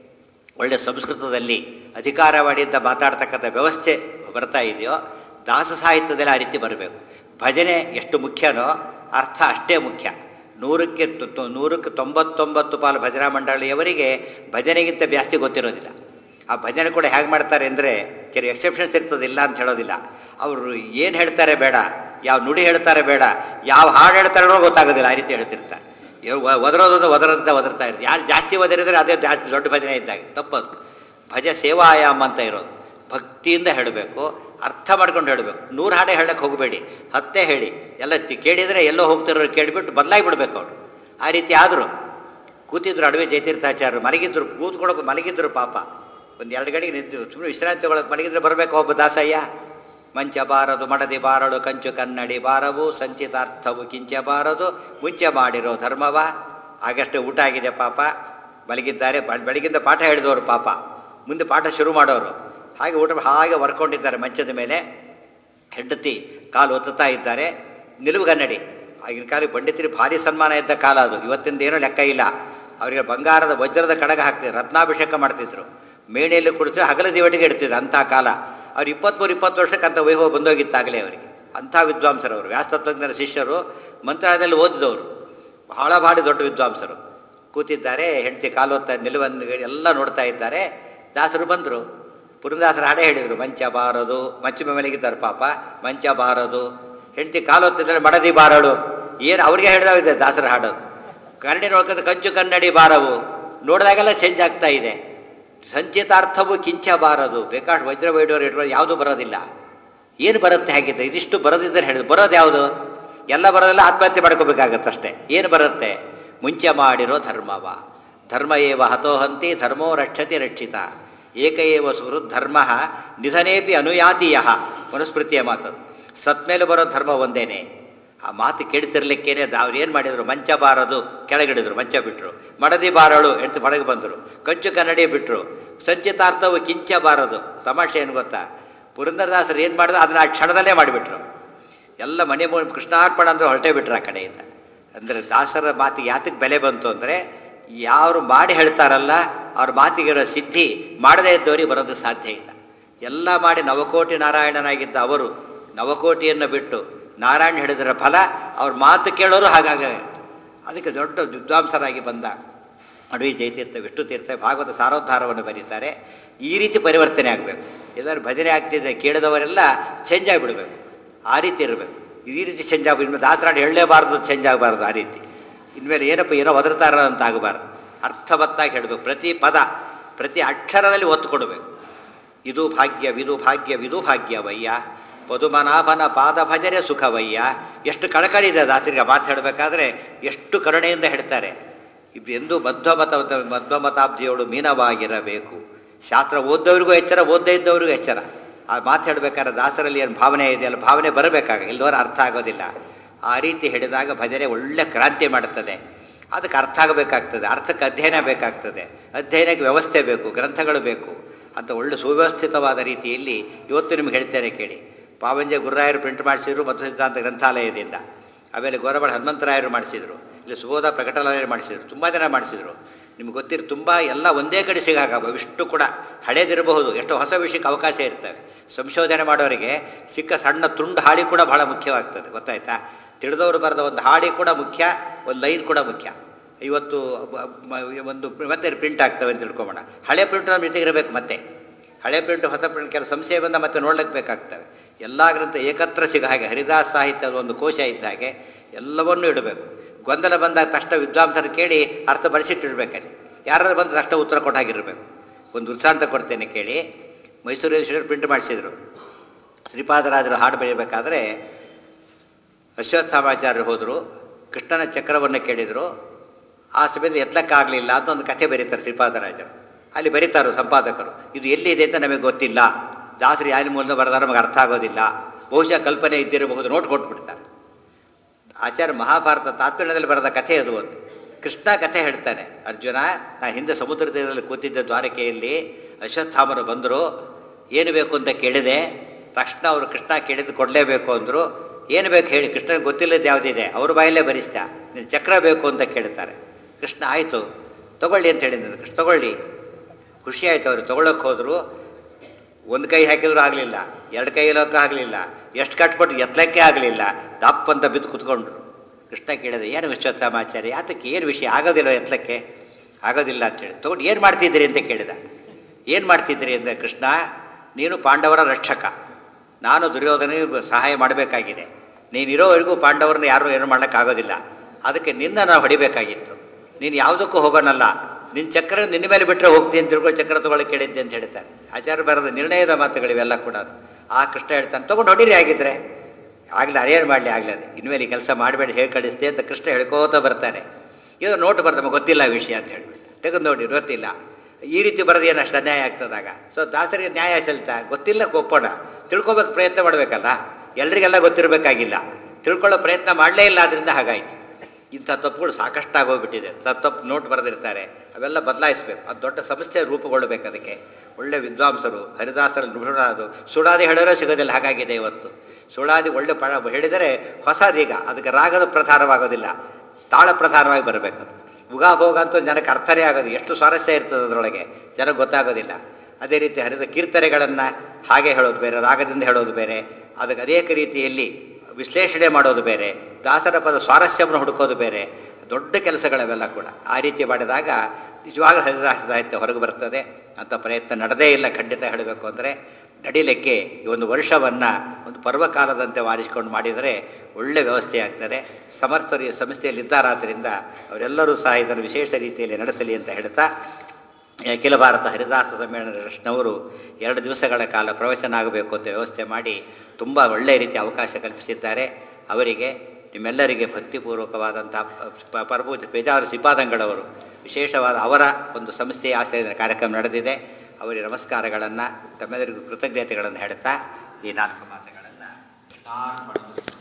Speaker 1: ಒಳ್ಳೆ ಸಂಸ್ಕೃತದಲ್ಲಿ ಅಧಿಕಾರವಾಡಿಯಿಂದ ಮಾತಾಡ್ತಕ್ಕಂಥ ವ್ಯವಸ್ಥೆ ಬರ್ತಾ ಇದೆಯೋ ದಾಸ ಸಾಹಿತ್ಯದಲ್ಲಿ ಆ ರೀತಿ ಬರಬೇಕು ಭಜನೆ ಎಷ್ಟು ಮುಖ್ಯನೋ ಅರ್ಥ ಅಷ್ಟೇ ಮುಖ್ಯ ನೂರಕ್ಕೆ ತು- ತು- ನೂರಕ್ಕೆ ತೊಂಬತ್ತೊಂಬತ್ತು ಪಾಲು ಭಜನಾ ಮಂಡಳಿಯವರಿಗೆ ಭಜನೆಗಿಂತ ಜಾಸ್ತಿ ಗೊತ್ತಿರೋದಿಲ್ಲ ಆ ಭಜನೆ ಕೂಡ ಹೇಗೆ ಮಾಡ್ತಾರೆ ಅಂದರೆ ಕೆಲವು ಎಕ್ಸೆಪ್ಷನ್ಸ್ ಇರ್ತದಿಲ್ಲ ಅಂತ ಹೇಳೋದಿಲ್ಲ ಅವರು ಏನು ಹೇಳ್ತಾರೆ ಬೇಡ ಯಾವ ನುಡಿ ಹೇಳ್ತಾರೆ ಬೇಡ ಯಾವ ಹಾಡು ಹೇಳ್ತಾರೆ ಅನ್ನೋದು ಗೊತ್ತಾಗೋದಿಲ್ಲ ಆ ರೀತಿ ಹೇಳ್ತಿರ್ತಾರೆ ಇವ್ರು ವ- ಒದರೋದು ಒದರದಂತ ಒದರ್ತಾ ಇರ್ತಾರೆ ಯಾರು ಜಾಸ್ತಿ ಒದರಿದ್ರೆ ಅದೇ ಜಾಸ್ತಿ ದೊಡ್ಡ ಭಜನೆ ಇದ್ದಾಗ ತಪ್ಪದು ಭಜ ಸೇವಾಯಾಮ ಅಂತ ಇರೋದು ಭಕ್ತಿಯಿಂದ ಹೇಳಬೇಕು ಅರ್ಥ ಮಾಡ್ಕೊಂಡು ಹೇಳಬೇಕು ನೂರು ಹಾಡೇ ಹೇಳಕ್ಕೆ ಹೋಗಬೇಡಿ ಹತ್ತೇ ಹೇಳಿ ಎಲ್ಲ ತಿ- ಕೇಳಿದರೆ ಎಲ್ಲೋ ಹೋಗ್ತಿರೋರು ಕೇಳಿಬಿಟ್ಟು ಬದಲಾಗಿ ಬಿಡಬೇಕು ಅವರು ಆ ರೀತಿ ಆದರು ಕೂತಿದ್ರು ಅಡವೆ ಜಯತೀರ್ಥಾಚಾರ್ಯರು ಮಲಗಿದ್ರು ಕೂತ್ಕೊಳ್ಳೋಕೆ ಮಲಗಿದ್ರು ಪಾಪ ಒಂದು ಎರಡು ಗಡಿಗೆ ನಿಂತು ಸುಮ್ಮನೆ ವಿಶ್ರಾಂತಿ ತಗೊಳಕ್ಕೆ ಮಲಗಿದ್ರೆ ಬರಬೇಕು ಒಬ್ಬ ದಾಸಯ್ಯ ಮಂಚ ಬಾರದು ಮಡದಿ ಬಾರಡು ಕಂಚು ಕನ್ನಡಿ ಬಾರವು ಸಂಚಿತಾರ್ಥವು ಕಿಂಚ ಬಾರದು ಮುಂಚೆ ಮಾಡಿರೋ ಧರ್ಮವ ಆಗಷ್ಟೇ ಊಟ ಆಗಿದೆ ಪಾಪ ಮಲಗಿದ್ದಾರೆ ಬ- ಬೆಳಗಿಂದ ಪಾಠ ಹೇಳಿದವರು ಪಾಪ ಮುಂದೆ ಪಾಠ ಶುರು ಮಾಡೋರು ಹಾಗೆ ಊಟ ಹಾಗೆ ವರ್ಕೊಂಡಿದ್ದಾರೆ ಮಂಚದ ಮೇಲೆ ಹೆಂಡತಿ ಕಾಲು ಒತ್ತುತ್ತಾ ಇದ್ದಾರೆ ನಿಲುವುಗನ್ನಡಿ ಆಗಿನ ಕಾಲಕ್ಕೆ ಪಂಡಿತರಿಗೆ ಭಾರಿ ಸನ್ಮಾನ ಇದ್ದ ಕಾಲ ಅದು ಇವತ್ತಿಂದ ಏನೋ ಲೆಕ್ಕ ಇಲ್ಲ ಅವರಿಗೆ ಬಂಗಾರದ ವಜ್ರದ ಕಡಗ ಹಾಕ್ತಿದ್ರು ರತ್ನಾಭಿಷೇಕ ಮಾಡ್ತಿದ್ರು ಮೇಣೆಯಲ್ಲಿ ಕುಡಿದು ಹಗಲ ದಿವಟಿಗೆ ಇಡ್ತಿದ್ರು ಅಂಥ ಕಾಲ ಅವ್ರು ಇಪ್ಪತ್ತ್ಮೂರು ಇಪ್ಪತ್ತು ವರ್ಷಕ್ಕೆ ಅಂಥ ವೈಭವ ಬಂದೋಗಿತ್ತಾಗಲೇ ಅವರಿಗೆ ಅಂಥ ವಿದ್ವಾಂಸರವರು ವ್ಯಾಸತತ್ವಜ್ಞರ ಶಿಷ್ಯರು ಮಂತ್ರಾಲಯದಲ್ಲಿ ಓದಿದವರು ಬಹಳ ಭಾರಿ ದೊಡ್ಡ ವಿದ್ವಾಂಸರು ಕೂತಿದ್ದಾರೆ ಹೆಂಡತಿ ಕಾಲು ಹೊತ್ತ ನಿಲುವನ್ನು ಎಲ್ಲ ನೋಡ್ತಾ ಇದ್ದಾರೆ ದಾಸರು ಬಂದರು ಪುರಂದಾಸರ ಹಾಡೇ ಹೇಳಿದರು ಮಂಚ ಬಾರದು ಮಂಚ ಮಲಗಿದ್ದಾರೆ ಪಾಪ ಮಂಚ ಬಾರದು ಹೆಂಡತಿ ಕಾಲು ಹೊತ್ತಿದ್ದಾರೆ ಮಡದಿ ಬಾರಳು ಏನು ಅವ್ರಿಗೆ ಹೇಳಿದಾವಿದೆ ದಾಸರ ಹಾಡೋದು ಕನ್ನಡಿ ನೋಡ್ಕೊಂಡು ಕಂಚು ಕನ್ನಡಿ ಬಾರವು ನೋಡಿದಾಗೆಲ್ಲ ಚೇಂಜ್ ಆಗ್ತಾ ಇದೆ ಸಂಚಿತಾರ್ಥವು ಕಿಂಚಬಾರದು ಬೇಕಾಷ್ಟು ವಜ್ರ ವೈಡೋರು ಇಡುವರು ಯಾವುದೂ ಬರೋದಿಲ್ಲ ಏನು ಬರುತ್ತೆ ಹಾಗಿದ್ರೆ ಇದಿಷ್ಟು ಬರೋದಿದ್ದರೆ ಹೇಳಿದ್ರು ಬರೋದು ಯಾವುದು ಎಲ್ಲ ಬರೋದೆಲ್ಲ ಆತ್ಮಹತ್ಯೆ ಮಾಡ್ಕೋಬೇಕಾಗತ್ತಷ್ಟೇ ಏನು ಬರುತ್ತೆ ಮುಂಚೆ ಮಾಡಿರೋ ಧರ್ಮವ ಧರ್ಮ ಏವ ಹತೋಹಂತಿ ಧರ್ಮೋ ರಕ್ಷತಿ ರಕ್ಷಿತ ಏಕ ಏವ ಸುಹೃದ್ ಧರ್ಮ ನಿಧನೇಪಿ ಅನುಯಾತೀಯ ಮನುಸ್ಮೃತಿಯ ಮಾತು ಸತ್ಮೇಲೆ ಬರೋ ಧರ್ಮ ಒಂದೇನೆ ಆ ಮಾತು ಕೇಳ್ತಿರ್ಲಿಕ್ಕೇನೆ ಅವ್ರು ಏನು ಮಾಡಿದರು ಮಂಚ ಬಾರದು ಕೆಳಗಿಡಿದ್ರು ಮಂಚ ಬಿಟ್ಟರು ಮಡದಿ ಬಾರಳು ಎಡ್ತು ಹೊರಗೆ ಬಂದರು ಕಂಚು ಕನ್ನಡಿ ಬಿಟ್ಟರು ಸಂಚಿತಾರ್ಥವು ಕಿಂಚ ಬಾರದು ತಮಾಷೆ ಏನು ಗೊತ್ತಾ ಪುರಂದರದಾಸರು ಏನು ಮಾಡಿದ್ರು ಅದನ್ನ ಆ ಕ್ಷಣದಲ್ಲೇ ಮಾಡಿಬಿಟ್ರು ಎಲ್ಲ ಮನೆ ಮು- ಕೃಷ್ಣಾರ್ಪಣ ಅಂದ್ರೆ ಹೊರಟೇ ಬಿಟ್ರು ಆ ಕಡೆಯಿಂದ ಅಂದರೆ ದಾಸರ ಮಾತಿಗೆ ಯಾತಕ್ಕೆ ಬೆಲೆ ಬಂತು ಅಂದರೆ ಯಾರು ಮಾಡಿ ಹೇಳ್ತಾರಲ್ಲ ಅವ್ರ ಮಾತಿಗಿರೋ ಸಿದ್ಧಿ ಮಾಡದೇ ಇದ್ದವರಿಗೆ ಬರೋದು ಸಾಧ್ಯ ಇಲ್ಲ ಎಲ್ಲ ಮಾಡಿ ನವಕೋಟಿ ನಾರಾಯಣನಾಗಿದ್ದ ಅವರು ನವಕೋಟಿಯನ್ನು ಬಿಟ್ಟು ನಾರಾಯಣ ಹಿಡಿದರ ಫಲ ಅವ್ರ ಮಾತು ಕೇಳೋರು ಹಾಗಾಗಾಯಿತು ಅದಕ್ಕೆ ದೊಡ್ಡ ವಿದ್ವಾಂಸರಾಗಿ ಬಂದ ಅಡವಿ ಜಯತೀರ್ಥ ವಿಷ್ಣು ತೀರ್ಥ ಭಾಗವತ ಸಾರೋದ್ಧಾರವನ್ನು ಬರೀತಾರೆ ಈ ರೀತಿ ಪರಿವರ್ತನೆ ಆಗಬೇಕು ಎಲ್ಲರೂ ಭಜನೆ ಆಗ್ತಿದೆ ಕೇಳಿದವರೆಲ್ಲ ಚೇಂಜ್ ಆಗಿಬಿಡ್ಬೇಕು ಆ ರೀತಿ ಇರಬೇಕು ಈ ರೀತಿ ಚೇಂಜ್ ಆಗಬೇಕು ಇನ್ಮೇಲೆ ದಾಸರಾಡಿ ಹೇಳಲೇಬಾರ್ದು ಚೇಂಜ್ ಆಗಬಾರ್ದು ಆ ರೀತಿ ಇನ್ಮೇಲೆ ಏನಪ್ಪ ಏನೋ ಒದರ್ತಾರ ಅಂತ ಆಗಬಾರ್ದು ಅರ್ಥವತ್ತಾಗಿ ಹೇಳಬೇಕು ಪ್ರತಿ ಪದ ಪ್ರತಿ ಅಕ್ಷರದಲ್ಲಿ ಒತ್ತು ಕೊಡಬೇಕು ಇದು ಭಾಗ್ಯ ವಿದು ಭಾಗ್ಯ ವಿದು ಭಾಗ್ಯವಯ್ಯ ಪದುಮನಾಭನ ಪಾದ ಭಜನೆ ಸುಖವಯ್ಯ ಎಷ್ಟು ಕಳಕಳಿ ಇದೆ ದಾಸರಿಗೆ ಮಾತು ಹೇಳಬೇಕಾದ್ರೆ ಎಷ್ಟು ಕರುಣೆಯಿಂದ ಹೇಳ್ತಾರೆ ಇದು ಎಂದು ಮಧ್ವಮತ ಮಧ್ವಮತಾಬ್ದಿಯೋಳು ಮೀನವಾಗಿರಬೇಕು ಶಾಸ್ತ್ರ ಓದ್ದವ್ರಿಗೂ ಎಚ್ಚರ ಓದ್ದೇ ಇದ್ದವ್ರಿಗೂ ಎಚ್ಚರ ಆ ಮಾತು ಹೇಳಬೇಕಾದ್ರೆ ದಾಸರಲ್ಲಿ ಏನು ಭಾವನೆ ಇದೆಯಲ್ಲ ಭಾವನೆ ಬರಬೇಕಾಗ ಇಲ್ಲದವರ ಅರ್ಥ ಆಗೋದಿಲ್ಲ ಆ ರೀತಿ ಹೇಳಿದಾಗ ಭಜನೆ ಒಳ್ಳೆ ಕ್ರಾಂತಿ ಮಾಡುತ್ತದೆ ಅದಕ್ಕೆ ಅರ್ಥ ಆಗಬೇಕಾಗ್ತದೆ ಅರ್ಥಕ್ಕೆ ಅಧ್ಯಯನ ಬೇಕಾಗ್ತದೆ ಅಧ್ಯಯನಕ್ಕೆ ವ್ಯವಸ್ಥೆ ಬೇಕು ಗ್ರಂಥಗಳು ಬೇಕು ಅಂತ ಒಳ್ಳೆ ಸುವ್ಯವಸ್ಥಿತವಾದ ರೀತಿಯಲ್ಲಿ ಇವತ್ತು ನಿಮ್ಗೆ ಹೇಳ್ತೇನೆ ಕೇಳಿ ಪಾವಂಜೆ ಗುರುರಾಯರು ಪ್ರಿಂಟ್ ಮಾಡಿಸಿದ್ರು ಮತ್ತು ಸಿದ್ಧಾಂತ ಗ್ರಂಥಾಲಯದಿಂದ ಆಮೇಲೆ ಗೋರಬಾಳ ಹನುಮಂತರಾಯರು ಮಾಡಿಸಿದರು ಇಲ್ಲಿ ಸುಬೋಧ ಪ್ರಕಟಣಾಲಯರು ಮಾಡಿಸಿದರು ತುಂಬ ಜನ ಮಾಡಿಸಿದರು ನಿಮ್ಗೆ ಗೊತ್ತಿರೋ ತುಂಬ ಎಲ್ಲ ಒಂದೇ ಕಡೆ ಸಿಗಾಗವ ಇಷ್ಟು ಕೂಡ ಹಳೇದಿರಬಹುದು ಎಷ್ಟೋ ಹೊಸ ವಿಷಯಕ್ಕೆ ಅವಕಾಶ ಇರ್ತವೆ ಸಂಶೋಧನೆ ಮಾಡೋರಿಗೆ ಸಿಕ್ಕ ಸಣ್ಣ ತುಂಡು ಹಾಳಿ ಕೂಡ ಬಹಳ ಮುಖ್ಯವಾಗ್ತದೆ ಗೊತ್ತಾಯ್ತಾ ತಿಳಿದವರು ಬರೆದ ಒಂದು ಹಾಡಿ ಕೂಡ ಮುಖ್ಯ ಒಂದು ಲೈನ್ ಕೂಡ ಮುಖ್ಯ ಇವತ್ತು ಬ- ಮ- ಒಂದು ಮತ್ತೆ ಪ್ರಿಂಟ್ ಆಗ್ತವೆ ಅಂತ ತಿಳ್ಕೊಬೋಣ ಹಳೆ ಪ್ರಿಂಟ್ ನಮ್ಮ ಜೊತೆಗಿರಬೇಕು ಮತ್ತೆ ಹಳೆ ಪ್ರಿಂಟ್ ಹೊಸ ಪ್ರಿಂಟ್ ಕೆಲವು ಸಂಶಯ ಬಂದ ಮತ್ತೆ ನೋಡ್ಲಿಕ್ಕೆ ಬೇಕಾಗ್ತವೆ ಎಲ್ಲ ಗ್ರಂಥ ಏಕತ್ರ ಸಿಗ ಹಾಗೆ ಹರಿದಾಸ ಸಾಹಿತ್ಯದ ಒಂದು ಕೋಶ ಇದ್ದ ಹಾಗೆ ಎಲ್ಲವನ್ನೂ ಇಡಬೇಕು ಗೊಂದಲ ಬಂದಾಗ ತಕ್ಷಣ ವಿದ್ವಾಂಸರು ಕೇಳಿ ಅರ್ಥ ಬರೆಸಿಟ್ಟಿರ್ಬೇಕಲ್ಲಿ ಯಾರು ಬಂದು ತಕ್ಷಣ ಉತ್ತರ ಕೊಟ್ಟಾಗಿರ್ಬೇಕು ಒಂದು ದೃಷ್ಟಾಂತ ಕೊಡ್ತೇನೆ ಕೇಳಿ ಮೈಸೂರು ಯೂನಿವರ್ಸಿಟಿ ಪ್ರಿಂಟ್ ಮಾಡಿಸಿದರು ಶ್ರೀಪಾದರಾಜರು ಹಾಡು ಬೆಳಿಬೇಕಾದ್ರೆ ಅಶ್ವತ್ಥಾಮಾಚಾರ್ಯರು ಹೋದರು ಕೃಷ್ಣನ ಚಕ್ರವನ್ನು ಕೇಳಿದರು ಆ ಸಮಯದಲ್ಲಿ ಎತ್ತಕ್ಕಾಗಲಿಲ್ಲ ಅಂತ ಒಂದು ಕಥೆ ಬರೀತಾರೆ ಶ್ರೀಪಾದರಾಜರು ಅಲ್ಲಿ ಬರೀತಾರು ಸಂಪಾದಕರು ಇದು ಎಲ್ಲಿದೆ ಅಂತ ನಮಗೆ ಗೊತ್ತಿಲ್ಲ ದಾಸರು ಯಾರ ಮೂಲಕ ಬರೆದಾರ ನಮಗೆ ಅರ್ಥ ಆಗೋದಿಲ್ಲ ಬಹುಶಃ ಕಲ್ಪನೆ ಇದ್ದಿರಬಹುದು ನೋಟ್ ಕೊಟ್ಬಿಡ್ತಾರೆ ಆಚಾರ್ಯ ಮಹಾಭಾರತ ತಾತ್ಪರ್ಯದಲ್ಲಿ ಬರೆದ ಕಥೆ ಅದು ಒಂದು ಕೃಷ್ಣ ಕಥೆ ಹೇಳ್ತಾನೆ ಅರ್ಜುನ ನಾನು ಹಿಂದೆ ಸಮುದ್ರ ತೀರದಲ್ಲಿ ಕೂತಿದ್ದ ದ್ವಾರಕೆಯಲ್ಲಿ ಅಶ್ವತ್ಥಾಮರು ಬಂದರು ಏನು ಬೇಕು ಅಂತ ಕೇಳಿದೆ ತಕ್ಷಣ ಅವರು ಕೃಷ್ಣ ಕೇಳಿದ್ದು ಕೊಡಲೇಬೇಕು ಅಂದರು ಏನು ಬೇಕು ಹೇಳಿ ಕೃಷ್ಣನಿಗೆ ಗೊತ್ತಿಲ್ಲದ ಯಾವುದಿದೆ ಅವ್ರ ಬಾಯಲ್ಲೇ ಬರಿಸ್ದ ನೀನು ಚಕ್ರ ಬೇಕು ಅಂತ ಕೇಳ್ತಾರೆ ಕೃಷ್ಣ ಆಯಿತು ತಗೊಳ್ಳಿ ಅಂತ ಹೇಳಿದ್ದು ಕೃಷ್ಣ ತಗೊಳ್ಳಿ ಖುಷಿ ಆಯಿತು ಅವರು ತೊಗೊಳಕ್ಕೆ ಹೋದರು ಒಂದು ಕೈ ಹಾಕಿದ್ರು ಆಗಲಿಲ್ಲ ಎರಡು ಕೈ ಇಲ್ಲೋಕೆ ಆಗಲಿಲ್ಲ ಎಷ್ಟು ಕಟ್ಬಿಟ್ಟು ಎತ್ತಲಕ್ಕೆ ಆಗಲಿಲ್ಲ ದಪ್ಪ ಅಂತ ಬಿದ್ದು ಕುತ್ಕೊಂಡ್ರು ಕೃಷ್ಣ ಕೇಳಿದೆ ಏನು ವಿಶ್ವತ್ಥಾಮಾಚಾರ್ಯ ಯಾತಕ್ಕೆ ಏನು ವಿಷಯ ಆಗೋದಿಲ್ಲ ಎತ್ತಲಕ್ಕೆ ಆಗೋದಿಲ್ಲ ಅಂತೇಳಿ ತೊಗೊಂಡು ಏನು ಮಾಡ್ತಿದ್ದೀರಿ ಅಂತ ಕೇಳಿದ ಏನು ಮಾಡ್ತಿದ್ದೀರಿ ಅಂದರೆ ಕೃಷ್ಣ ನೀನು ಪಾಂಡವರ ರಕ್ಷಕ ನಾನು ದುರ್ಯೋಧನಿಗೆ ಸಹಾಯ ಮಾಡಬೇಕಾಗಿದೆ ನೀನಿರೋವರೆಗೂ ಪಾಂಡವರನ್ನ ಯಾರೂ ಏನು ಮಾಡೋಕ್ಕಾಗೋದಿಲ್ಲ ಅದಕ್ಕೆ ನಿನ್ನ ನಾವು ಹೊಡಿಬೇಕಾಗಿತ್ತು ನೀನು ಯಾವುದಕ್ಕೂ ಹೋಗೋಣಲ್ಲ ನಿನ್ನ ಚಕ್ರ ನಿನ್ನ ಮೇಲೆ ಬಿಟ್ಟರೆ ಹೋಗ್ತೀನಿ ಅಂತ ತಿಳ್ಕೊಂಡು ಚಕ್ರ ತೊಗೊಳಕ್ಕೆ ಕೇಳಿದ್ದೆ ಅಂತ ಹೇಳ್ತಾರೆ ಆಚಾರ್ಯ ಬರೆದ ನಿರ್ಣಯದ ಮಾತುಗಳಿವೆಲ್ಲ ಕೂಡ ಆ ಕೃಷ್ಣ ಹೇಳ್ತಾನೆ ತೊಗೊಂಡು ಹೊಡೀರಿ ಆಗಿದ್ರೆ ಆಗಲಿ ಅದೇನು ಮಾಡಲಿ ಆಗಲಿ ಅದು ಇನ್ಮೇಲೆ ಈ ಕೆಲಸ ಮಾಡಬೇಡಿ ಹೇಳಿ ಕಳಿಸ್ತೆ ಅಂತ ಕೃಷ್ಣ ಹೇಳ್ಕೋತ ಬರ್ತಾನೆ ಇದು ನೋಟ್ ಬರ್ದ ನಮಗೆ ಗೊತ್ತಿಲ್ಲ ಆ ವಿಷಯ ಅಂತ ಹೇಳ್ಬಿಟ್ಟು ತೆಗೆದು ನೋಡಿ ಗೊತ್ತಿಲ್ಲ ಈ ರೀತಿ ಬರೆದು ಏನು ಅಷ್ಟು ಅನ್ಯಾಯ ಆಗ್ತದಾಗ ಸೊ ದಾಸರಿಗೆ ನ್ಯಾಯ ಸಲ್ತಾ ಗೊತ್ತಿಲ್ಲ ಒಪ್ಪೋಣ ತಿಳ್ಕೊಬೇಕು ಪ್ರಯತ್ನ ಮಾಡಬೇಕಲ್ಲ ಎಲ್ರಿಗೆಲ್ಲ ಗೊತ್ತಿರಬೇಕಾಗಿಲ್ಲ ತಿಳ್ಕೊಳ್ಳೋ ಪ್ರಯತ್ನ ಮಾಡಲೇ ಇಲ್ಲ ಅದರಿಂದ ಹಾಗಾಯಿತು ಇಂಥ ತಪ್ಪುಗಳು ಸಾಕಷ್ಟು ಆಗೋಗ್ಬಿಟ್ಟಿದೆ ತ- ತಪ್ಪು ನೋಟ್ ಬರೆದಿರ್ತಾರೆ ಅವೆಲ್ಲ ಬದಲಾಯಿಸಬೇಕು ಅದು ದೊಡ್ಡ ಸಂಸ್ಥೆ ರೂಪುಗೊಳ್ಳಬೇಕು ಅದಕ್ಕೆ ಒಳ್ಳೆ ವಿದ್ವಾಂಸರು ಹರಿದಾಸರು ನಿಪುಣರಾದು ಸುಡಾದಿ ಹೇಳೋರೇ ಸಿಗೋದಿಲ್ಲ ಹಾಗಾಗಿದೆ ಇವತ್ತು ಸುಳಾದಿ ಒಳ್ಳೆ ಪಳ ಹೇಳಿದರೆ ಹೊಸದೀಗ ಅದಕ್ಕೆ ರಾಗದ ಪ್ರಧಾನವಾಗೋದಿಲ್ಲ ತಾಳ ಪ್ರಧಾನವಾಗಿ ಬರಬೇಕು ಅದು ಉಗಾಭೋಗ ಅಂತೂ ಜನಕ್ಕೆ ಅರ್ಥನೇ ಆಗೋದು ಎಷ್ಟು ಸ್ವಾರಸ್ಯ ಇರ್ತದೆ ಅದರೊಳಗೆ ಜನಕ್ಕೆ ಗೊತ್ತಾಗೋದಿಲ್ಲ ಅದೇ ರೀತಿ ಹರಿದ ಕೀರ್ತನೆಗಳನ್ನು ಹಾಗೆ ಹೇಳೋದು ಬೇರೆ ರಾಗದಿಂದ ಹೇಳೋದು ಬೇರೆ ಅದಕ್ಕೆ ಅನೇಕ ರೀತಿಯಲ್ಲಿ ವಿಶ್ಲೇಷಣೆ ಮಾಡೋದು ಬೇರೆ ದಾಸರ ಪದ ಸ್ವಾರಸ್ಯವನ್ನು ಹುಡುಕೋದು ಬೇರೆ ದೊಡ್ಡ ಕೆಲಸಗಳವೆಲ್ಲ ಕೂಡ ಆ ರೀತಿ ಮಾಡಿದಾಗ ನಿಜವಾಗ ಹರಿದಾಸ ಸಾಹಿತ್ಯ ಹೊರಗೆ ಬರ್ತದೆ ಅಂಥ ಪ್ರಯತ್ನ ನಡೆದೇ ಇಲ್ಲ ಖಂಡಿತ ಹೇಳಬೇಕು ಅಂದರೆ ನಡಿಲಿಕ್ಕೆ ಈ ಒಂದು ವರ್ಷವನ್ನು ಒಂದು ಪರ್ವಕಾಲದಂತೆ ವಾರಿಸಿಕೊಂಡು ಮಾಡಿದರೆ ಒಳ್ಳೆ ವ್ಯವಸ್ಥೆ ಆಗ್ತದೆ ಸಮರ್ಥರು ಈ ಸಂಸ್ಥೆಯಲ್ಲಿ ಇದ್ದಾರಾದ್ದರಿಂದ ಅವರೆಲ್ಲರೂ ಸಹ ಇದನ್ನು ವಿಶೇಷ ರೀತಿಯಲ್ಲಿ ನಡೆಸಲಿ ಅಂತ ಹೇಳ್ತಾ ಈ ಅಖಿಲ ಭಾರತ ಹರಿದಾಸ ಸಮ್ಮೇಳನ ಟ್ರಸ್ಟ್ನವರು ಎರಡು ದಿವಸಗಳ ಕಾಲ ಪ್ರವಚನ ಆಗಬೇಕು ಅಂತ ವ್ಯವಸ್ಥೆ ಮಾಡಿ ತುಂಬ ಒಳ್ಳೆಯ ರೀತಿ ಅವಕಾಶ ಕಲ್ಪಿಸಿದ್ದಾರೆ ಅವರಿಗೆ ನಿಮ್ಮೆಲ್ಲರಿಗೆ ಭಕ್ತಿಪೂರ್ವಕವಾದಂಥ ಪ- ಪರಪೂಜ ಪೇಜಾವರ ಸಿಪಾದಂಗಳವರು ವಿಶೇಷವಾದ ಅವರ ಒಂದು ಸಂಸ್ಥೆಯ ಆಶ್ರಯದ ಕಾರ್ಯಕ್ರಮ ನಡೆದಿದೆ ಅವರಿಗೆ ನಮಸ್ಕಾರಗಳನ್ನು ತಮ್ಮೆಲ್ಲರಿಗೂ ಕೃತಜ್ಞತೆಗಳನ್ನು ಹೇಳುತ್ತಾ ಈ ನಾಲ್ಕು ಮಾತುಗಳನ್ನು